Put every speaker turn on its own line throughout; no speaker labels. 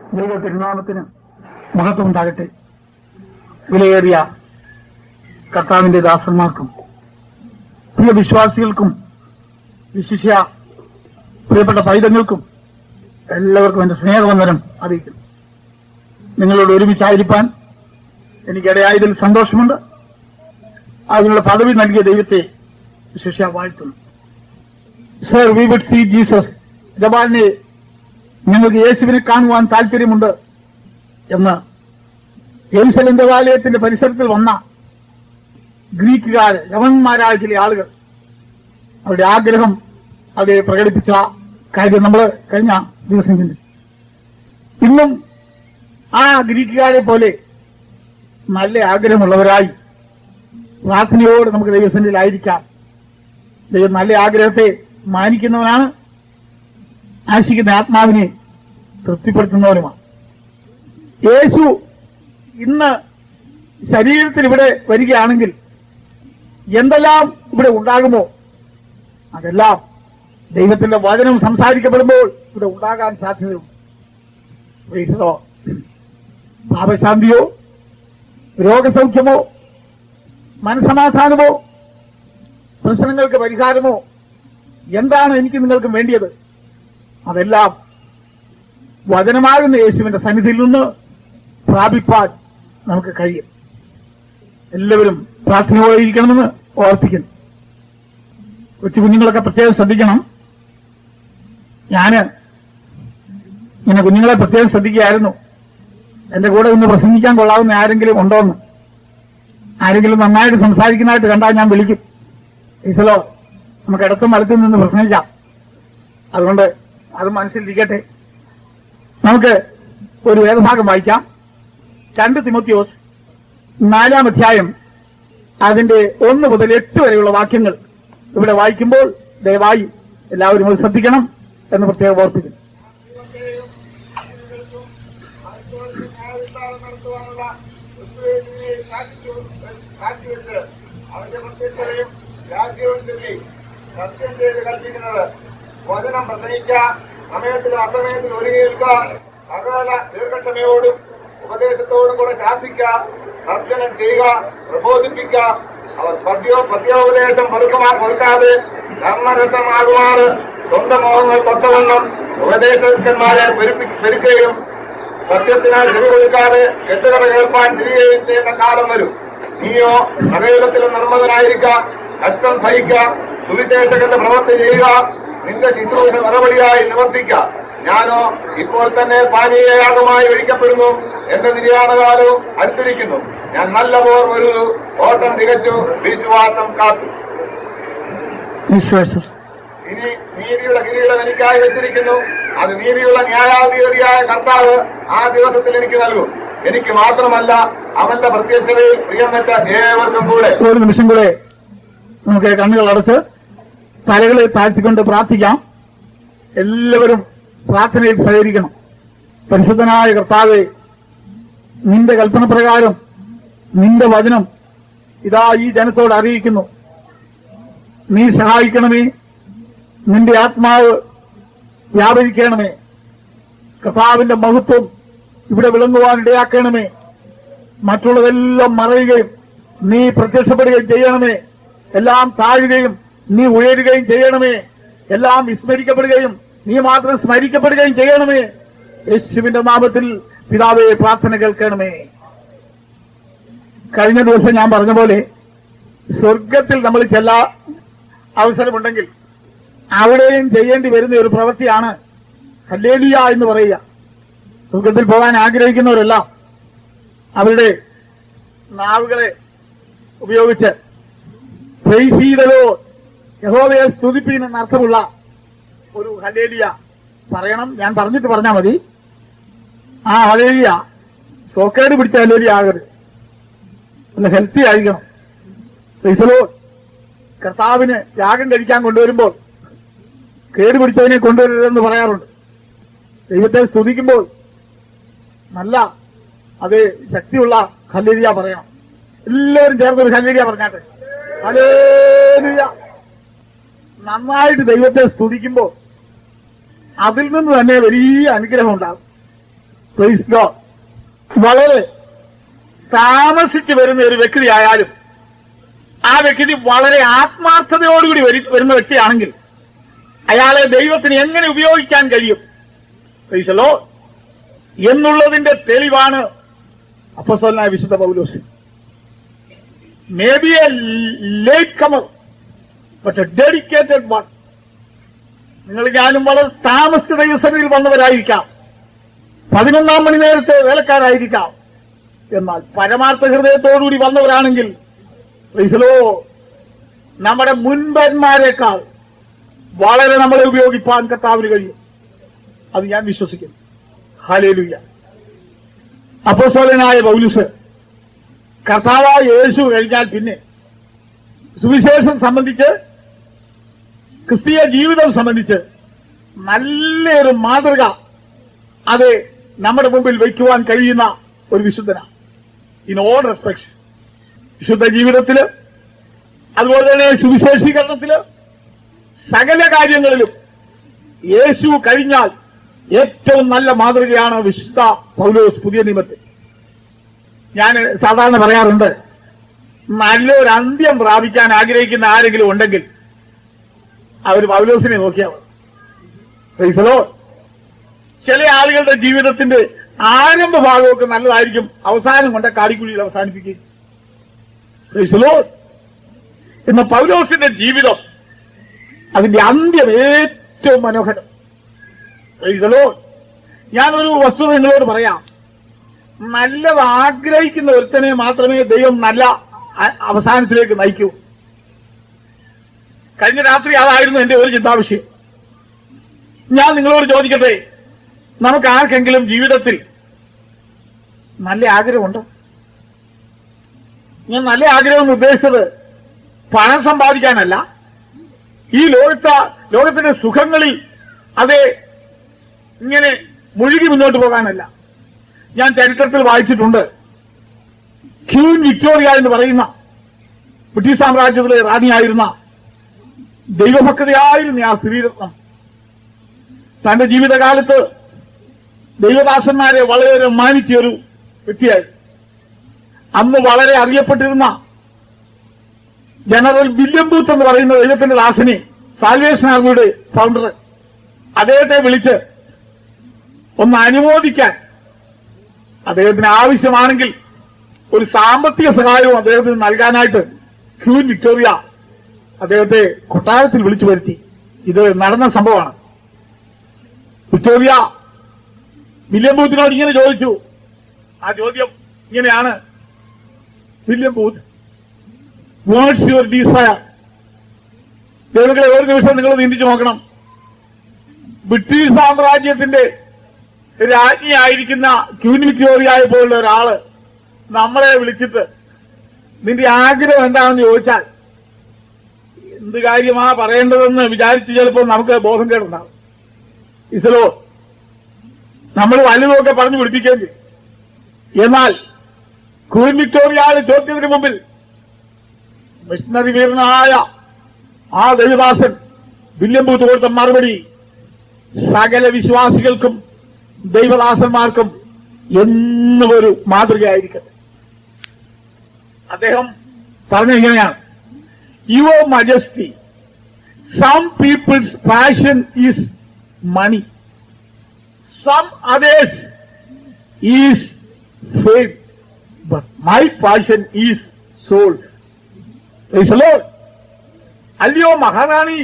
ദൈവ തിരുനാമത്തിന് മഹത്വം ഉണ്ടാകട്ടെ വിലയേറിയ കർത്താവിന്റെ ദാസന്മാർക്കും പ്രിയ വിശ്വാസികൾക്കും വിശിഷ്യ പ്രിയപ്പെട്ട പൈതങ്ങൾക്കും എല്ലാവർക്കും എന്റെ സ്നേഹവന്ദനം അറിയിക്കുന്നു നിങ്ങളോട് ഒരുമിച്ചായിരിക്കാൻ എനിക്കിടയായതിൽ സന്തോഷമുണ്ട് അതിനുള്ള പദവി നൽകിയ ദൈവത്തെ വിശിഷ്യ വാഴ്ത്തുന്നു sir we would see Jesus ജവാനെ ഞങ്ങൾക്ക് യേശുവിനെ കാണുവാൻ താല്പര്യമുണ്ട് എന്ന് യെരുസലേം ദേവാലയത്തിന്റെ പരിസരത്തിൽ വന്ന ഗ്രീക്കുകാർ യവന്മാരായ ചില ആളുകൾ അവരുടെ ആഗ്രഹം അത് പ്രകടിപ്പിച്ച കാര്യം നമ്മൾ കഴിഞ്ഞ ദിവസം ചിന്തിച്ചു ഇന്നും ആ ഗ്രീക്കുകാരെ പോലെ നല്ല ആഗ്രഹമുള്ളവരായി പ്രാർത്ഥനയോട് നമുക്ക് ദൈവസന്നിധിയിലായിരിക്കാം ദൈവം നല്ല ആഗ്രഹത്തെ മാനിക്കുന്നവനാണ് ആശിക്കുന്ന ആത്മാവിനെ തൃപ്തിപ്പെടുത്തുന്നവരുമാണ് യേശു ഇന്ന് ശരീരത്തിൽ ഇവിടെ വരികയാണെങ്കിൽ എന്തെല്ലാം ഇവിടെ ഉണ്ടാകുമോ അതെല്ലാം ദൈവത്തിന്റെ വചനം സംസാരിക്കപ്പെടുമ്പോൾ ഇവിടെ ഉണ്ടാകാൻ സാധ്യതയുണ്ട് പ്രീശതോ പാപശാന്തിയോ രോഗസൗഖ്യമോ മനസമാധാനമോ പ്രശ്നങ്ങൾക്ക് പരിഹാരമോ എന്താണ് എനിക്ക് നിങ്ങൾക്ക് വേണ്ടിയത് അതെല്ലാം വചനമാകുന്ന യേശുവിന്റെ സന്നിധിയിൽ നിന്ന് പ്രാപിപ്പാൻ നമുക്ക് കഴിയും എല്ലാവരും പ്രാർത്ഥനയോടെയിരിക്കണമെന്ന് ഓർപ്പിക്കുന്നു കൊച്ചു കുഞ്ഞുങ്ങളൊക്കെ പ്രത്യേകം ശ്രദ്ധിക്കണം ഞാന് ഇങ്ങനെ കുഞ്ഞുങ്ങളെ പ്രത്യേകം ശ്രദ്ധിക്കുകയായിരുന്നു എന്റെ കൂടെ ഇന്ന് പ്രസംഗിക്കാൻ കൊള്ളാവുന്ന ആരെങ്കിലും ഉണ്ടോന്ന് ആരെങ്കിലും നന്നായിട്ട് സംസാരിക്കുന്നതായിട്ട് കണ്ടാൽ ഞാൻ വിളിക്കും ഈശലോ നമുക്ക് ഇടത്തും വലത്തും നിന്ന് പ്രസംഗിക്കാം അതുകൊണ്ട് അത് മനസ്സിലിരിക്കട്ടെ നമുക്ക് ഒരു വേദഭാഗം വായിക്കാം രണ്ട് തിമോത്തിയോസ് നാലാം അധ്യായം അതിന്റെ ഒന്ന് മുതൽ എട്ട് വരെയുള്ള വാക്യങ്ങൾ ഇവിടെ വായിക്കുമ്പോൾ ദയവായി എല്ലാവരും അത് ശ്രദ്ധിക്കണം എന്ന് പ്രത്യേകം ഓർപ്പിക്കുന്നു
അവന്റെ പ്രത്യക്ഷതയും രാജ്യവും ചൊല്ലി സത്യം ചെയ്ത് കൽപ്പിക്കുന്നത് വചനം പ്രസംഗിക്ക സമയത്തിലും അസമയത്തിലും ഒരുങ്ങി നിൽക്കുക സകല ദീർഘക്ഷമയോടും ഉപദേശത്തോടും കൂടെ ശാസിക്ക സർജനം ചെയ്യുക പ്രബോധിപ്പിക്കുക അവർ പദ്യോ പദ്യോപദേശം പതുക്കമാ കൊടുക്കാതെ ധർമ്മരസമാകുമാറ് സ്വന്തം മോഹങ്ങൾ കൊത്തവണ്ണം ഉപദേശകന്മാരെ പെരുപ്പി- പെരുക്കുകയും സത്യത്തിനാൽ ചെവി കൊടുക്കാതെ കെട്ടുകട കേൾപ്പാൻ തിരികെയും ചെയ്യുന്ന കാലം വരും നീയോ സകലത്തിലും നിർമ്മതനായിരിക്ക കഷ്ടം സഹിക്ക സുവിശേഷകന്റെ പ്രവൃത്തി ചെയ്യുക നിന്റെ ശുശ്രൂഷ നടപടിയായി നിവർത്തിക്ക ഞാനോ ഇപ്പോൾ തന്നെ പാനീയയാഗമായി ഒഴിക്കപ്പെടുന്നു എന്റെ നിര്യാണകാലവും അടുത്തിരിക്കുന്നു ഞാൻ നല്ല പോർ ഒരു ഓട്ടം തികച്ചു വിശ്വാസം കാത്തു
വിശ്വാസം
ഇനി നീതിയുടെ കിരീടം എനിക്കായി വെച്ചിരിക്കുന്നു അത് നീതിയുള്ള ന്യായാധിപതിയായ കർത്താവ് ആ ദിവസത്തിൽ എനിക്ക് നൽകും എനിക്ക് മാത്രമല്ല അവന്റെ പ്രത്യക്ഷതയിൽ പ്രിയം വെച്ച ഏവർക്കും കൂടെ
ഒരു നിമിഷം കൂടെ നമുക്ക് കണ്ണുകൾ അടച്ച് തലകളെ താഴ്ത്തിക്കൊണ്ട് പ്രാർത്ഥിക്കാം എല്ലാവരും പ്രാർത്ഥനയിൽ സഹകരിക്കണം പരിശുദ്ധനായ കർത്താവെ നിന്റെ കൽപ്പന പ്രകാരം നിന്റെ വചനം ഇതാ ഈ ജനത്തോട് അറിയിക്കുന്നു നീ സഹായിക്കണമേ നിന്റെ ആത്മാവ് വ്യാപരിക്കണമേ കർത്താവിന്റെ മഹത്വം ഇവിടെ വിളങ്ങുവാൻ ഇടയാക്കണമേ മറ്റുള്ളതെല്ലാം മറയുകയും നീ പ്രത്യക്ഷപ്പെടുകയും ചെയ്യണമേ എല്ലാം താഴുകയും നീ ഉയരുകയും ചെയ്യണമേ എല്ലാം വിസ്മരിക്കപ്പെടുകയും നീ മാത്രം സ്മരിക്കപ്പെടുകയും ചെയ്യണമേ യേശുവിന്റെ നാമത്തിൽ പിതാവെ പ്രാർത്ഥന കേൾക്കണമേ കഴിഞ്ഞ ദിവസം ഞാൻ പറഞ്ഞ പോലെ സ്വർഗത്തിൽ നമ്മൾ ചെല്ലാ അവസരമുണ്ടെങ്കിൽ അവിടെയും ചെയ്യേണ്ടി വരുന്ന ഒരു പ്രവൃത്തിയാണ് ഹല്ലേലിയ എന്ന് പറയുക സ്വർഗത്തിൽ പോകാൻ ആഗ്രഹിക്കുന്നവരെല്ലാം അവരുടെ നാവുകളെ ഉപയോഗിച്ച് പ്രൈസ് ചെയ്തതോ യഹോവയെ സ്തുതിപ്പീൻ എന്നർത്ഥമുള്ള ഒരു ഹലേലിയ പറയണം ഞാൻ പറഞ്ഞിട്ട് പറഞ്ഞാൽ മതി ആ ഹലേലിയ സോക്കേട് പിടിച്ച ഹലേലിയ ആകരുത് നല്ല ഹെൽത്തി ആയിരിക്കണം പ്രൈസലോ കർത്താവിന് യാഗം കഴിക്കാൻ കൊണ്ടുവരുമ്പോൾ കേടുപിടിച്ചതിനെ കൊണ്ടുവരരുതെന്ന് പറയാറുണ്ട് ദൈവത്തെ സ്തുതിക്കുമ്പോൾ നല്ല അത് ശക്തിയുള്ള ഹല്ലേലൂയ പറയണം എല്ലാവരും ചേർന്ന് ഒരു ഹല്ലേലൂയ പറഞ്ഞാട്ടെ ഹല്ലേലൂയ നന്നായിട്ട് ദൈവത്തെ സ്തുതിക്കുമ്പോൾ അതിൽ നിന്ന് തന്നെ വലിയ അനുഗ്രഹം ഉണ്ടാകും Praise God. വളരെ താമസിച്ച് വരുന്ന ഒരു വ്യക്തിയായാലും ആ വ്യക്തി വളരെ ആത്മാർത്ഥതയോടുകൂടി വരി- വരുന്ന വ്യക്തിയാണെങ്കിൽ അയാളെ ദൈവത്തിന് എങ്ങനെ ഉപയോഗിക്കാൻ കഴിയും Praise the Lord. എന്നുള്ളതിന്റെ തെളിവാണ് അപ്പസ്വലനായ വിശുദ്ധ Paulose may be a late comer but a dedicated one നിങ്ങൾ ഞാനും വളരെ താമസിച്ച ദൈവസഭയിൽ വന്നവരായിരിക്കാം പതിനൊന്നാം മണി നേരത്തെ വേലക്കാരായിരിക്കാം എന്നാൽ പരമാർത്ഥ ഹൃദയത്തോടുകൂടി വന്നവരാണെങ്കിൽ പ്രൈസലോ നമ്മുടെ മുൻപന്മാരെക്കാൾ വളരെ നമ്മളെ ഉപയോഗിപ്പാൻ കർത്താവിന് കഴിയും അത് ഞാൻ വിശ്വസിക്കുന്നു ഹാലേലുയ്യ അപ്പോസ്തലനായ പൗലുസ് കർത്താവായ യേശു കഴിഞ്ഞാൽ പിന്നെ സുവിശേഷം സംബന്ധിച്ച് ക്രിസ്തീയ ജീവിതം സംബന്ധിച്ച് നല്ലൊരു മാതൃക അത് നമ്മുടെ മുമ്പിൽ വയ്ക്കുവാൻ കഴിയുന്ന ഒരു വിശുദ്ധനാണ് ഇൻ ഓൾ റെസ്പെക്ട് വിശുദ്ധ ജീവിതത്തില് അതുപോലെ തന്നെ സുവിശേഷീകരണത്തില് സകല കാര്യങ്ങളിലും യേശു കഴിഞ്ഞാൽ ഏറ്റവും നല്ല മാതൃകയാണ് വിശുദ്ധ പൗലോസ് പുതിയ നിയമത്തിൽ ഞാൻ സാധാരണ പറയാറുണ്ട് നല്ലൊരു അന്ത്യം പ്രാപിക്കാൻ ആഗ്രഹിക്കുന്ന ആരെങ്കിലും ഉണ്ടെങ്കിൽ അവർ പൗലോസിനെ നോക്കിയാൽ മതി. Praise the Lord. ചില ആളുകളുടെ ജീവിതത്തിന്റെ ആരംഭ ഭാഗമൊക്കെ നല്ലതായിരിക്കും അവസാനം കൊണ്ട് കാടിക്കുഴിയിൽ അവസാനിപ്പിക്കുകയും Praise the Lord. എന്ന പൗലോസിന്റെ ജീവിതം അതിന്റെ അന്ത്യം ഏറ്റവും മനോഹരം Praise the Lord. ഞാനൊരു വസ്തുത നിങ്ങളോട് പറയാം നല്ലത് ആഗ്രഹിക്കുന്ന ഒരുത്തനെ മാത്രമേ ദൈവം നല്ല അ- അവസാനത്തിലേക്ക് നയിക്കൂ കഴിഞ്ഞ രാത്രി അതായിരുന്നു എന്റെ ഒരു ചിന്താവിഷയം ഞാൻ നിങ്ങളോട് ചോദിക്കട്ടെ നമുക്ക് ആർക്കെങ്കിലും ജീവിതത്തിൽ നല്ല ആഗ്രഹമുണ്ടോ ഞാൻ നല്ല ആഗ്രഹം എന്ന് ഉദ്ദേശിച്ചത് പണം സമ്പാദിക്കാനല്ല ഈ ലോകത്ത ലോകത്തിന്റെ സുഖങ്ങളിൽ അത് ഇങ്ങനെ മുഴുകി മുന്നോട്ട് പോകാനല്ല ഞാൻ ചരിത്രത്തിൽ വായിച്ചിട്ടുണ്ട് ക്യൂൻ വിക്ടോറിയ എന്ന് പറയുന്ന ബ്രിട്ടീഷ് സാമ്രാജ്യത്തിലെ റാണിയായിരുന്ന ദൈവഭക്തയായിരുന്ന ആ സ്ത്രീരത്നം തന്റെ ജീവിതകാലത്ത് ദൈവദാസന്മാരെ വളരെ മാനിച്ച ഒരു വ്യക്തിയായി അന്ന് വളരെ അറിയപ്പെട്ടിരുന്ന ജനറൽ വില്യം ബൂത്ത് എന്ന് പറയുന്ന ദൈവത്തിന്റെ ദാസനെ സാൽവേഷൻ ആർമിയുടെ ഫൗണ്ടർ അദ്ദേഹത്തെ വിളിച്ച് ഒന്ന് അനുമോദിക്കാൻ അദ്ദേഹത്തിന് ആവശ്യമാണെങ്കിൽ ഒരു സാമ്പത്തിക സഹായവും അദ്ദേഹത്തിന് നൽകാനായിട്ട് ക്യൂൻ വിക്ടോറിയ അദ്ദേഹത്തെ കൊട്ടാരത്തിൽ വിളിച്ചു വരുത്തി ഇത് നടന്ന സംഭവമാണ് വിക്ടോറിയ വില്യം ബൂത്തിനോട് ഇങ്ങനെ ചോദിച്ചു ആ ചോദ്യം ഇങ്ങനെയാണ് William Booth what's your desire ദൈവങ്ങളെ ഒരു നിമിഷം നിങ്ങൾ ചിന്തിച്ചു നോക്കണം ബ്രിട്ടീഷ് സാമ്രാജ്യത്തിന്റെ രാജ്ഞിയായിരിക്കുന്ന ക്യൂൻ വിക്ടോറിയയെ പോലുള്ള ഒരാള് നമ്മളെ വിളിച്ചിട്ട് നിന്റെ ആഗ്രഹം എന്താണെന്ന് ചോദിച്ചാൽ എന്ത് കാര്യമാ പറയേണ്ടതെന്ന് വിചാരിച്ച് ചിലപ്പോൾ നമുക്ക് ബോധം കേടുണ്ടാവും ഇസലോ നമ്മൾ വലുതൊക്കെ പറഞ്ഞു പിടിപ്പിക്കുകയും ചെയ്യും എന്നാൽ ക്യൂൻ വിക്ടോറിയയുടെ ചോദ്യത്തിന് മുമ്പിൽ മിഷണറി വീരനായ ആ ദൈവദാസൻ വില്യം ബൂത്ത് കൊടുത്ത മറുപടി സകല വിശ്വാസികൾക്കും ദൈവദാസന്മാർക്കും എന്നും ഒരു മാതൃകയായിരിക്കട്ടെ അദ്ദേഹം പറഞ്ഞ ഇങ്ങനെയാണ് your majesty some people's passion is money some others is faith but my passion is souls അല്ലയോ മഹാറാണി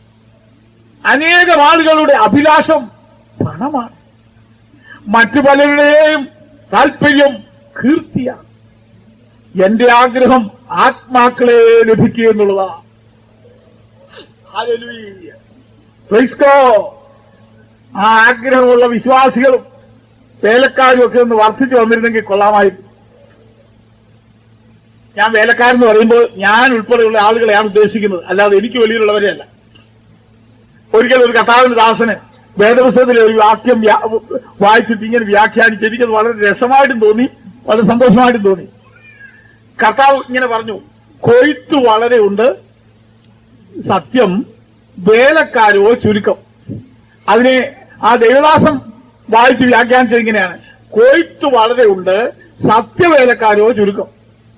അനേകം ആളുകളുടെ അഭിലാഷം പണമാണ് മറ്റു പലരുടെയും താല്പര്യം കീർത്തിയാണ് എന്റെ ആഗ്രഹം ആത്മാക്കളെ ലഭിക്കുക എന്നുള്ളതാണ് Hallelujah. Praise God. ആ ആഗ്രഹമുള്ള വിശ്വാസികളും വേലക്കാരും ഒക്കെ ഒന്ന് വർദ്ധിച്ചു വന്നിരുന്നെങ്കിൽ കൊള്ളാമായിരുന്നു ഞാൻ വേലക്കാരെന്ന് പറയുമ്പോൾ ഞാൻ ഉൾപ്പെടെയുള്ള ആളുകളെയാണ് ഉദ്ദേശിക്കുന്നത് അല്ലാതെ എനിക്ക് വെളിയിലുള്ളവരെയല്ല ഒരിക്കൽ ഒരു കഥാവിന്റെ ദാസന് വേദപുസ്തകത്തിലെ ഒരു വാക്യം വ്യാ- വായിച്ചിട്ട് ഇങ്ങനെ വ്യാഖ്യാനിച്ച് എനിക്കത് വളരെ രസമായിട്ടും തോന്നി വളരെ സന്തോഷമായിട്ടും തോന്നി കർത്താവ് ഇങ്ങനെ പറഞ്ഞു കൊയ്ത്ത് വളരെ ഉണ്ട് സത്യം വേലക്കാരോ ചുരുക്കം അതിനെ ആ ദേവദാസം വായിച്ച് വ്യാഖ്യാനിച്ചത് ഇങ്ങനെയാണ് കൊയ്ത്ത് വളരെ ഉണ്ട് സത്യവേലക്കാരോ ചുരുക്കം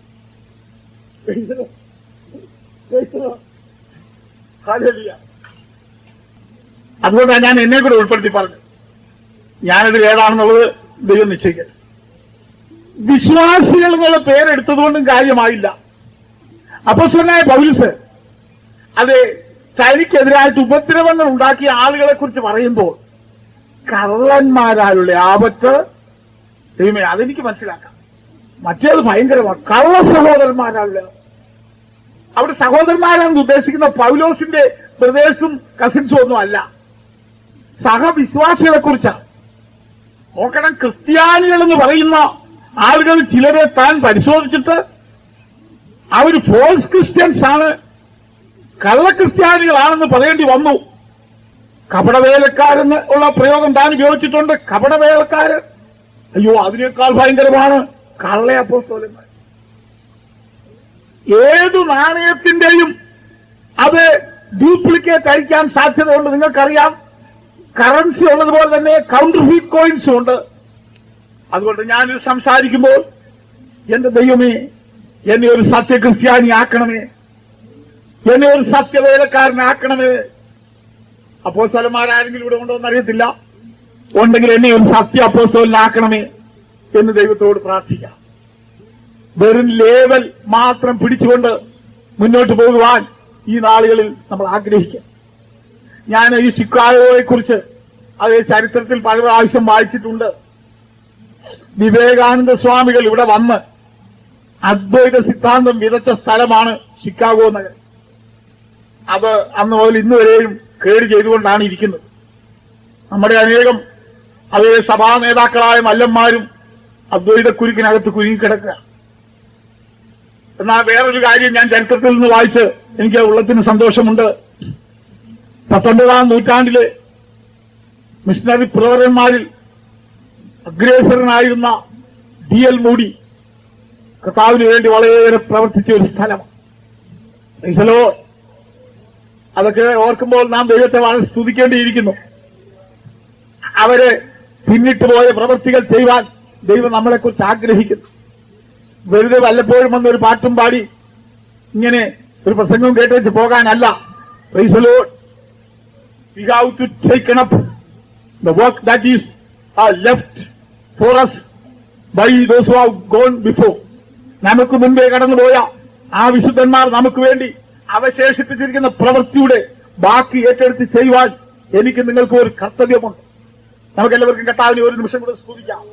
ഹല്ലേലൂയ. അതുകൊണ്ടാണ് ഞാൻ എന്നെ കൂടെ ഉൾപ്പെടുത്തി പറഞ്ഞു ഞാനതിൽ ഏതാണെന്നുള്ളത് ദൈവം നിശ്ചയിക്കട്ടെ വിശ്വാസികൾ എന്നുള്ള പേരെടുത്തതുകൊണ്ടും കാര്യമായില്ല അപ്പസ്വനായ പൗലിസ് അത് തനിക്കെതിരായിട്ട് ഉപദ്രവങ്ങൾ ഉണ്ടാക്കിയ ആളുകളെ കുറിച്ച് പറയുമ്പോൾ കള്ളന്മാരാലുള്ള ആപത്ത് ദൈവമേ അതെനിക്ക് മനസ്സിലാക്കാം മറ്റേത് ഭയങ്കരമാണ് കള്ള സഹോദരന്മാരായുള്ള അവിടെ സഹോദരന്മാരാണെന്ന് ഉദ്ദേശിക്കുന്ന പൗലോസിന്റെ ബ്രദേഴ്സും കസിൻസും ഒന്നും അല്ല സഹവിശ്വാസികളെ കുറിച്ചാണ് നോക്കണം ക്രിസ്ത്യാനികൾ എന്ന് പറയുന്ന ആളുകൾ ചിലരെ താൻ പരിശോധിച്ചിട്ട് അവർ ഫോൾസ് ക്രിസ്ത്യൻസ് ആണ് കള്ള ക്രിസ്ത്യാനികളാണെന്ന് പറയേണ്ടി വന്നു കപടവേലക്കാരെന്ന് ഉള്ള പ്രയോഗം താൻ ഉപയോഗിച്ചിട്ടുണ്ട് കപടവേലക്കാര് അയ്യോ അതിനേക്കാൾ ഭയങ്കരമാണ് കള്ള അപ്പോസ്തോലന്മാർ ഏതു നാണയത്തിന്റെയും അത് ഡ്യൂപ്ലിക്കേറ്റ് അയക്കാൻ സാധ്യതയുണ്ട് നിങ്ങൾക്കറിയാം കറൻസി ഉള്ളതുപോലെ തന്നെ കൗണ്ടർ ഫീറ്റ് കോയിൻസും ഉണ്ട് അതുകൊണ്ട് ഞാനിത് സംസാരിക്കുമ്പോൾ എന്റെ ദൈവമേ എന്നെ ഒരു സത്യക്രിസ്ത്യാനി ആക്കണമേ എന്നെ ഒരു സത്യവേലക്കാരനാക്കണമേ അപ്പോസ്തലന്മാരാരെങ്കിലും ഇവിടെ ഉണ്ടോ എന്നറിയത്തില്ല ഉണ്ടെങ്കിൽ എന്നെ ഒരു സത്യ അപ്പോസ്തലനാക്കണമേ എന്ന് ദൈവത്തോട് പ്രാർത്ഥിക്കാം വെറും ലേവൽ മാത്രം പിടിച്ചുകൊണ്ട് മുന്നോട്ട് പോകുവാൻ ഈ നാളുകളിൽ നമ്മൾ ആഗ്രഹിക്കാം ഞാൻ ഈ ചിക്കാഗോയെ കുറിച്ച് അത് ചരിത്രത്തിൽ പല പ്രാവശ്യം വായിച്ചിട്ടുണ്ട് വിവേകാനന്ദ സ്വാമികൾ ഇവിടെ വന്ന് അദ്വൈത സിദ്ധാന്തം വിതച്ച സ്ഥലമാണ് ചിക്കാഗോ നഗരം അത് അന്ന് മുതൽ ഇന്ന് വരെയും കേട് ചെയ്തുകൊണ്ടാണ് ഇരിക്കുന്നത് നമ്മുടെ അനേകം അതേ സഭാ നേതാക്കളായ മല്ലന്മാരും അദ്വൈത കുരുക്കിനകത്ത് കുരുങ്ങിക്കിടക്കുക എന്നാൽ വേറൊരു കാര്യം ഞാൻ ചരിത്രത്തിൽ നിന്ന് വായിച്ച് എനിക്ക് ഉള്ളത്തിന് സന്തോഷമുണ്ട് പത്തൊൻപതാം നൂറ്റാണ്ടിലെ മിഷണറി പ്രവർത്തകന്മാരിൽ അഗ്രേസരനായിരുന്ന ഡി എൽ മൂടി കർത്താവിന് വേണ്ടി വളരെയേറെ പ്രവർത്തിച്ച ഒരു സ്ഥലമാണ് ഈശലോ അതൊക്കെ ഓർക്കുമ്പോൾ നാം ദൈവത്തെ വളരെ സ്തുതിക്കേണ്ടിയിരിക്കുന്നു അവര് പിന്നിട്ട് പോയ പ്രവൃത്തികൾ ചെയ്യുവാൻ ദൈവം നമ്മളെക്കുറിച്ച് ആഗ്രഹിക്കുന്നു വെറുതെ വല്ലപ്പോഴും വന്നൊരു പാട്ടും പാടി ഇങ്ങനെ ഒരു പ്രസംഗം കേട്ടേച്ച് പോകാനല്ല പ്രൈസലോ we have to take up the work that is uh, left for us by those who have gone before. നമുക്ക് മുമ്പേ കടന്നുപോയ ആ വിശുദ്ധന്മാർ നമുക്ക് വേണ്ടി അവശേഷിപ്പിച്ചിരിക്കുന്ന പ്രവൃത്തിയുടെ ബാക്കി ഏറ്റെടുത്ത് ചെയ്യുവാൻ എനിക്ക് നിങ്ങൾക്ക് ഒരു കർത്തവ്യമുണ്ട് നമുക്ക് എല്ലാവർക്കും കർത്താവിനെ ഒരു നിമിഷം കൂടെ സ്തുതിക്കാം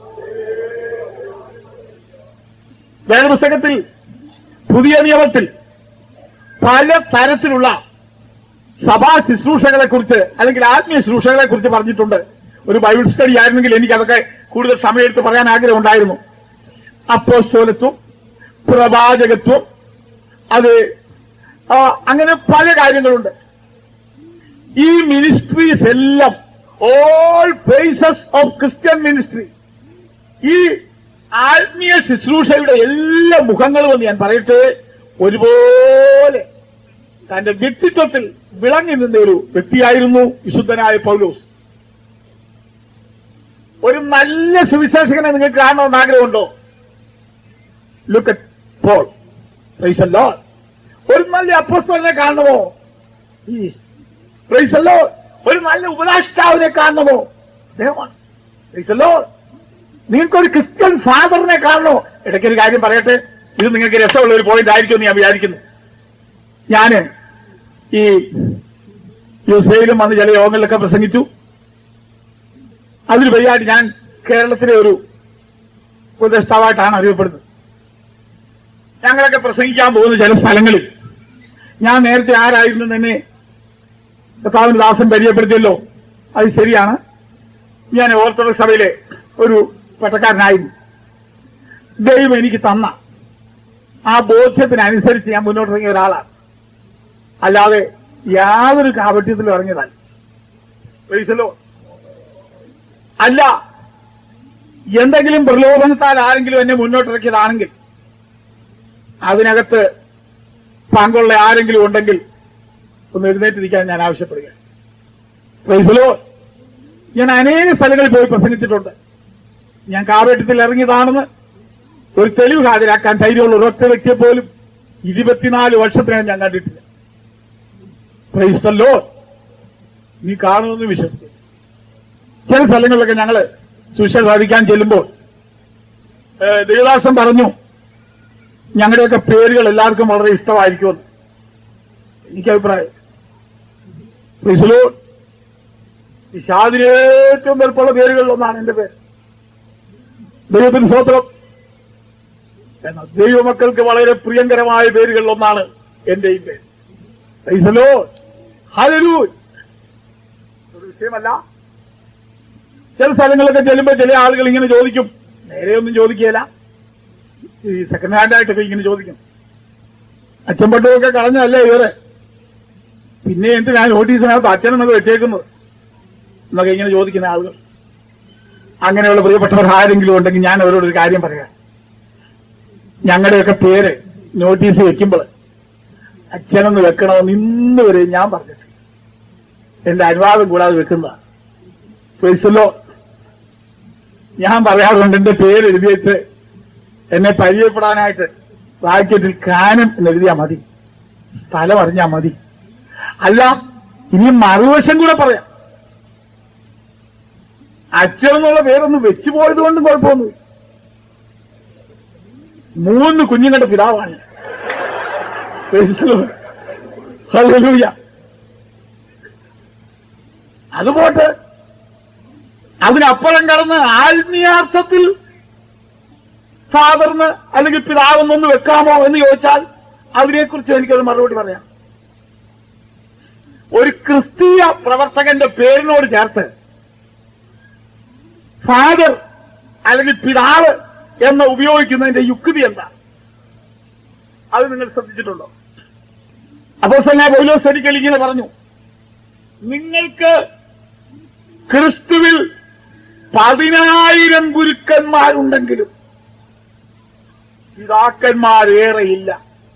വേദപുസ്തകത്തിൽ പുതിയ നിയമത്തിൽ പല തരത്തിലുള്ള സഭാ ശുശ്രൂഷകളെ കുറിച്ച് അല്ലെങ്കിൽ ആത്മീയ ശുശ്രൂഷകളെ കുറിച്ച് പറഞ്ഞിട്ടുണ്ട് ഒരു ബൈബിൾ സ്റ്റഡി ആയിരുന്നെങ്കിൽ എനിക്ക് അതൊക്കെ കൂടുതൽ സമയമെടുത്ത് പറയാൻ ആഗ്രഹം ഉണ്ടായിരുന്നു അപ്പോസ്തോലത്വം പ്രവാചകത്വം അത് ആ, അങ്ങനെ പല കാര്യങ്ങളുണ്ട് ഈ മിനിസ്ട്രീസ് എല്ലാം all phases of Christian ministry ഈ ആത്മീയ ശുശ്രൂഷയുടെ എല്ലാ മുഖങ്ങളും എന്ന് ഞാൻ പറയട്ടെ ഒരുപോലെ തന്റെ വ്യക്തിത്വത്തിൽ വിളങ്ങി നിന്ന ഒരു വ്യക്തിയായിരുന്നു വിശുദ്ധനായ പൗലോസ് ഒരു നല്ല സുവിശേഷകനെ നിങ്ങൾക്ക് കാണണമെന്ന് ആഗ്രഹമുണ്ടോ ലുക്ക് പോൾ പ്രൈസല്ലോ ഒരു നല്ല അപ്പോസ്തലനെ കാണണമോ പ്രൈസല്ലോ ഒരു നല്ല ഉപദേഷ്ടാവിനെ കാണണമോ അദ്ദേഹമാണ് പ്രൈസല്ലോ നിങ്ങൾക്കൊരു ക്രിസ്ത്യൻ ഫാദറിനെ കാണണോ ഇടയ്ക്കൊരു കാര്യം പറയട്ടെ ഇത് നിങ്ങൾക്ക് രസമുള്ള ഒരു പോയിന്റ് ആയിരിക്കും ഞാൻ വിചാരിക്കുന്നു ഞാന് ഈ യുസയിലും വന്ന് ചില യോഗങ്ങളിലൊക്കെ പ്രസംഗിച്ചു അതിൽ വഴിയായിട്ട് ഞാൻ കേരളത്തിലെ ഒരു ഉപദേഷ്ടാവായിട്ടാണ് അറിയപ്പെടുന്നത് ഞങ്ങളൊക്കെ പ്രസംഗിക്കാൻ പോകുന്ന ചില സ്ഥലങ്ങളിൽ ഞാൻ നേരത്തെ ആരായിരുന്നു എന്നെ കർത്താവിന് ദാസൻ പരിചയപ്പെടുത്തിയല്ലോ അത് ശരിയാണ് ഞാൻ ഓർത്തഡോക്സ് സഭയിലെ ഒരു പട്ടക്കാരനായിരുന്നു ദൈവം എനിക്ക് തന്ന ആ ബോധ്യത്തിനനുസരിച്ച് ഞാൻ മുന്നോട്ടിറങ്ങിയ ഒരാളാണ് അല്ലാതെ യാതൊരു കാപട്യത്തിലും ഇറങ്ങിയതല്ല ഒരിക്കലോ അല്ല എന്തെങ്കിലും പ്രലോഭനത്താൽ ആരെങ്കിലും എന്നെ മുന്നോട്ടിറക്കിയതാണെങ്കിൽ അതിനകത്ത് പങ്കുള്ള ആരെങ്കിലും ഉണ്ടെങ്കിൽ ഒന്ന് എഴുന്നേറ്റിരിക്കാൻ ഞാൻ ആവശ്യപ്പെടുക പ്രൈസലോ ഞാൻ അനേക സ്ഥലങ്ങളിൽ പോയി പ്രസംഗിച്ചിട്ടുണ്ട് ഞാൻ കാവേട്ടത്തിൽ ഇറങ്ങിയതാണെന്ന് ഒരു തെളിവ് ഹാജരാക്കാൻ ധൈര്യമുള്ള ഒരൊറ്റ വ്യക്തിയെ പോലും ഇരുപത്തിനാല് വർഷത്തിനകം ഞാൻ കണ്ടിട്ടില്ല പ്രൈസ്തല്ലോ നീ കാണുമെന്ന് വിശ്വസിക്കുന്നു ചില സ്ഥലങ്ങളിലൊക്കെ ഞങ്ങള് സുവിശേഷം സാധിക്കാൻ ചെല്ലുമ്പോൾ ഏഹ്, ദേവദാസൻ പറഞ്ഞു ഞങ്ങളുടെയൊക്കെ പേരുകൾ എല്ലാവർക്കും വളരെ ഇഷ്ടമായിരിക്കുമെന്ന് എനിക്ക് അഭിപ്രായം പ്രിസലോ വിഷാദിന് ഏറ്റവും വലുപ്പമുള്ള പേരുകളിൽ ഒന്നാണ് എന്റെ പേര് ദൈവത്തിന് സ്വത്രം എന്നാൽ ദൈവമക്കൾക്ക് വളരെ പ്രിയങ്കരമായ പേരുകളിൽ ഒന്നാണ് എന്റെ ഈ പേര് പ്രിസലോ ഹലലൂ ഒരു വിഷയമല്ല ചില സ്ഥലങ്ങളിലൊക്കെ ചെല്ലുമ്പോൾ ചില ആളുകൾ ഇങ്ങനെ ചോദിക്കും നേരെയൊന്നും ചോദിക്കുകയില്ല ഈ സെക്കൻഡ് ഹാൻഡ് ആയിട്ടൊക്കെ ഇങ്ങനെ ചോദിക്കും അച്ഛൻപട്ടമൊക്കെ കളഞ്ഞല്ലേ ഇവരെ പിന്നെ എന്തിനാ നോട്ടീസിനകത്ത് അച്ഛനെന്നൊക്കെ വെച്ചേക്കുന്നത് എന്നൊക്കെ ഇങ്ങനെ ചോദിക്കുന്ന ആളുകൾ അങ്ങനെയുള്ള പ്രിയപ്പെട്ടവർ ആരെങ്കിലും ഉണ്ടെങ്കിൽ ഞാൻ അവരോട് ഒരു കാര്യം പറയാം ഞങ്ങളുടെയൊക്കെ പേര് നോട്ടീസ് വെക്കുമ്പോൾ അച്ഛനെന്ന് വെക്കണമെന്ന് ഇന്ന് വരെ ഞാൻ പറഞ്ഞിട്ടില്ല എന്റെ അനുവാദം കൂടാതെ വെക്കുന്നതാണ് പേഴ്സലോ ഞാൻ പറയാറുണ്ട് എന്റെ പേര് എഴുതിയിട്ട് എന്നെ പരിചയപ്പെടാനായിട്ട് വായിച്ചിട്ടിൽ കാനം എന്ന് എഴുതിയാൽ മതി സ്ഥലം അറിഞ്ഞാൽ മതി അല്ല ഇനി മറുവശം കൂടെ പറയാം അച്ഛൻ എന്നുള്ള പേരൊന്ന് വെച്ചു പോയത് കൊണ്ടും കുഴപ്പമൊന്നുമില്ല മൂന്ന് കുഞ്ഞുങ്ങളുടെ പിതാവാണ് ഞാൻ. Praise the Lord. Hallelujah. അത് പോട്ടെ അതിനപ്പുറം കടന്ന് ആത്മീയാർത്ഥത്തിൽ ഫാദറിന് അല്ലെങ്കിൽ പിതാവെന്നൊന്ന് വെക്കാമോ എന്ന് ചോദിച്ചാൽ അതിനെക്കുറിച്ച് എനിക്കൊരു മറുപടി പറയാം ഒരു ക്രിസ്തീയ പ്രവർത്തകന്റെ പേരിനോട് ചേർത്ത് ഫാദർ അല്ലെങ്കിൽ പിതാവ് എന്ന് ഉപയോഗിക്കുന്നതിന്റെ യുക്തി എന്താ അത് നിങ്ങൾ ശ്രദ്ധിച്ചിട്ടുണ്ടോ അപ്പോ തന്നെ പൗലോസ് ഒരിക്കൽ ഇങ്ങനെ പറഞ്ഞു നിങ്ങൾക്ക് ക്രിസ്തുവിൽ പതിനായിരം ഗുരുക്കന്മാരുണ്ടെങ്കിലും പിതാക്കന്മാരേറെയില്ല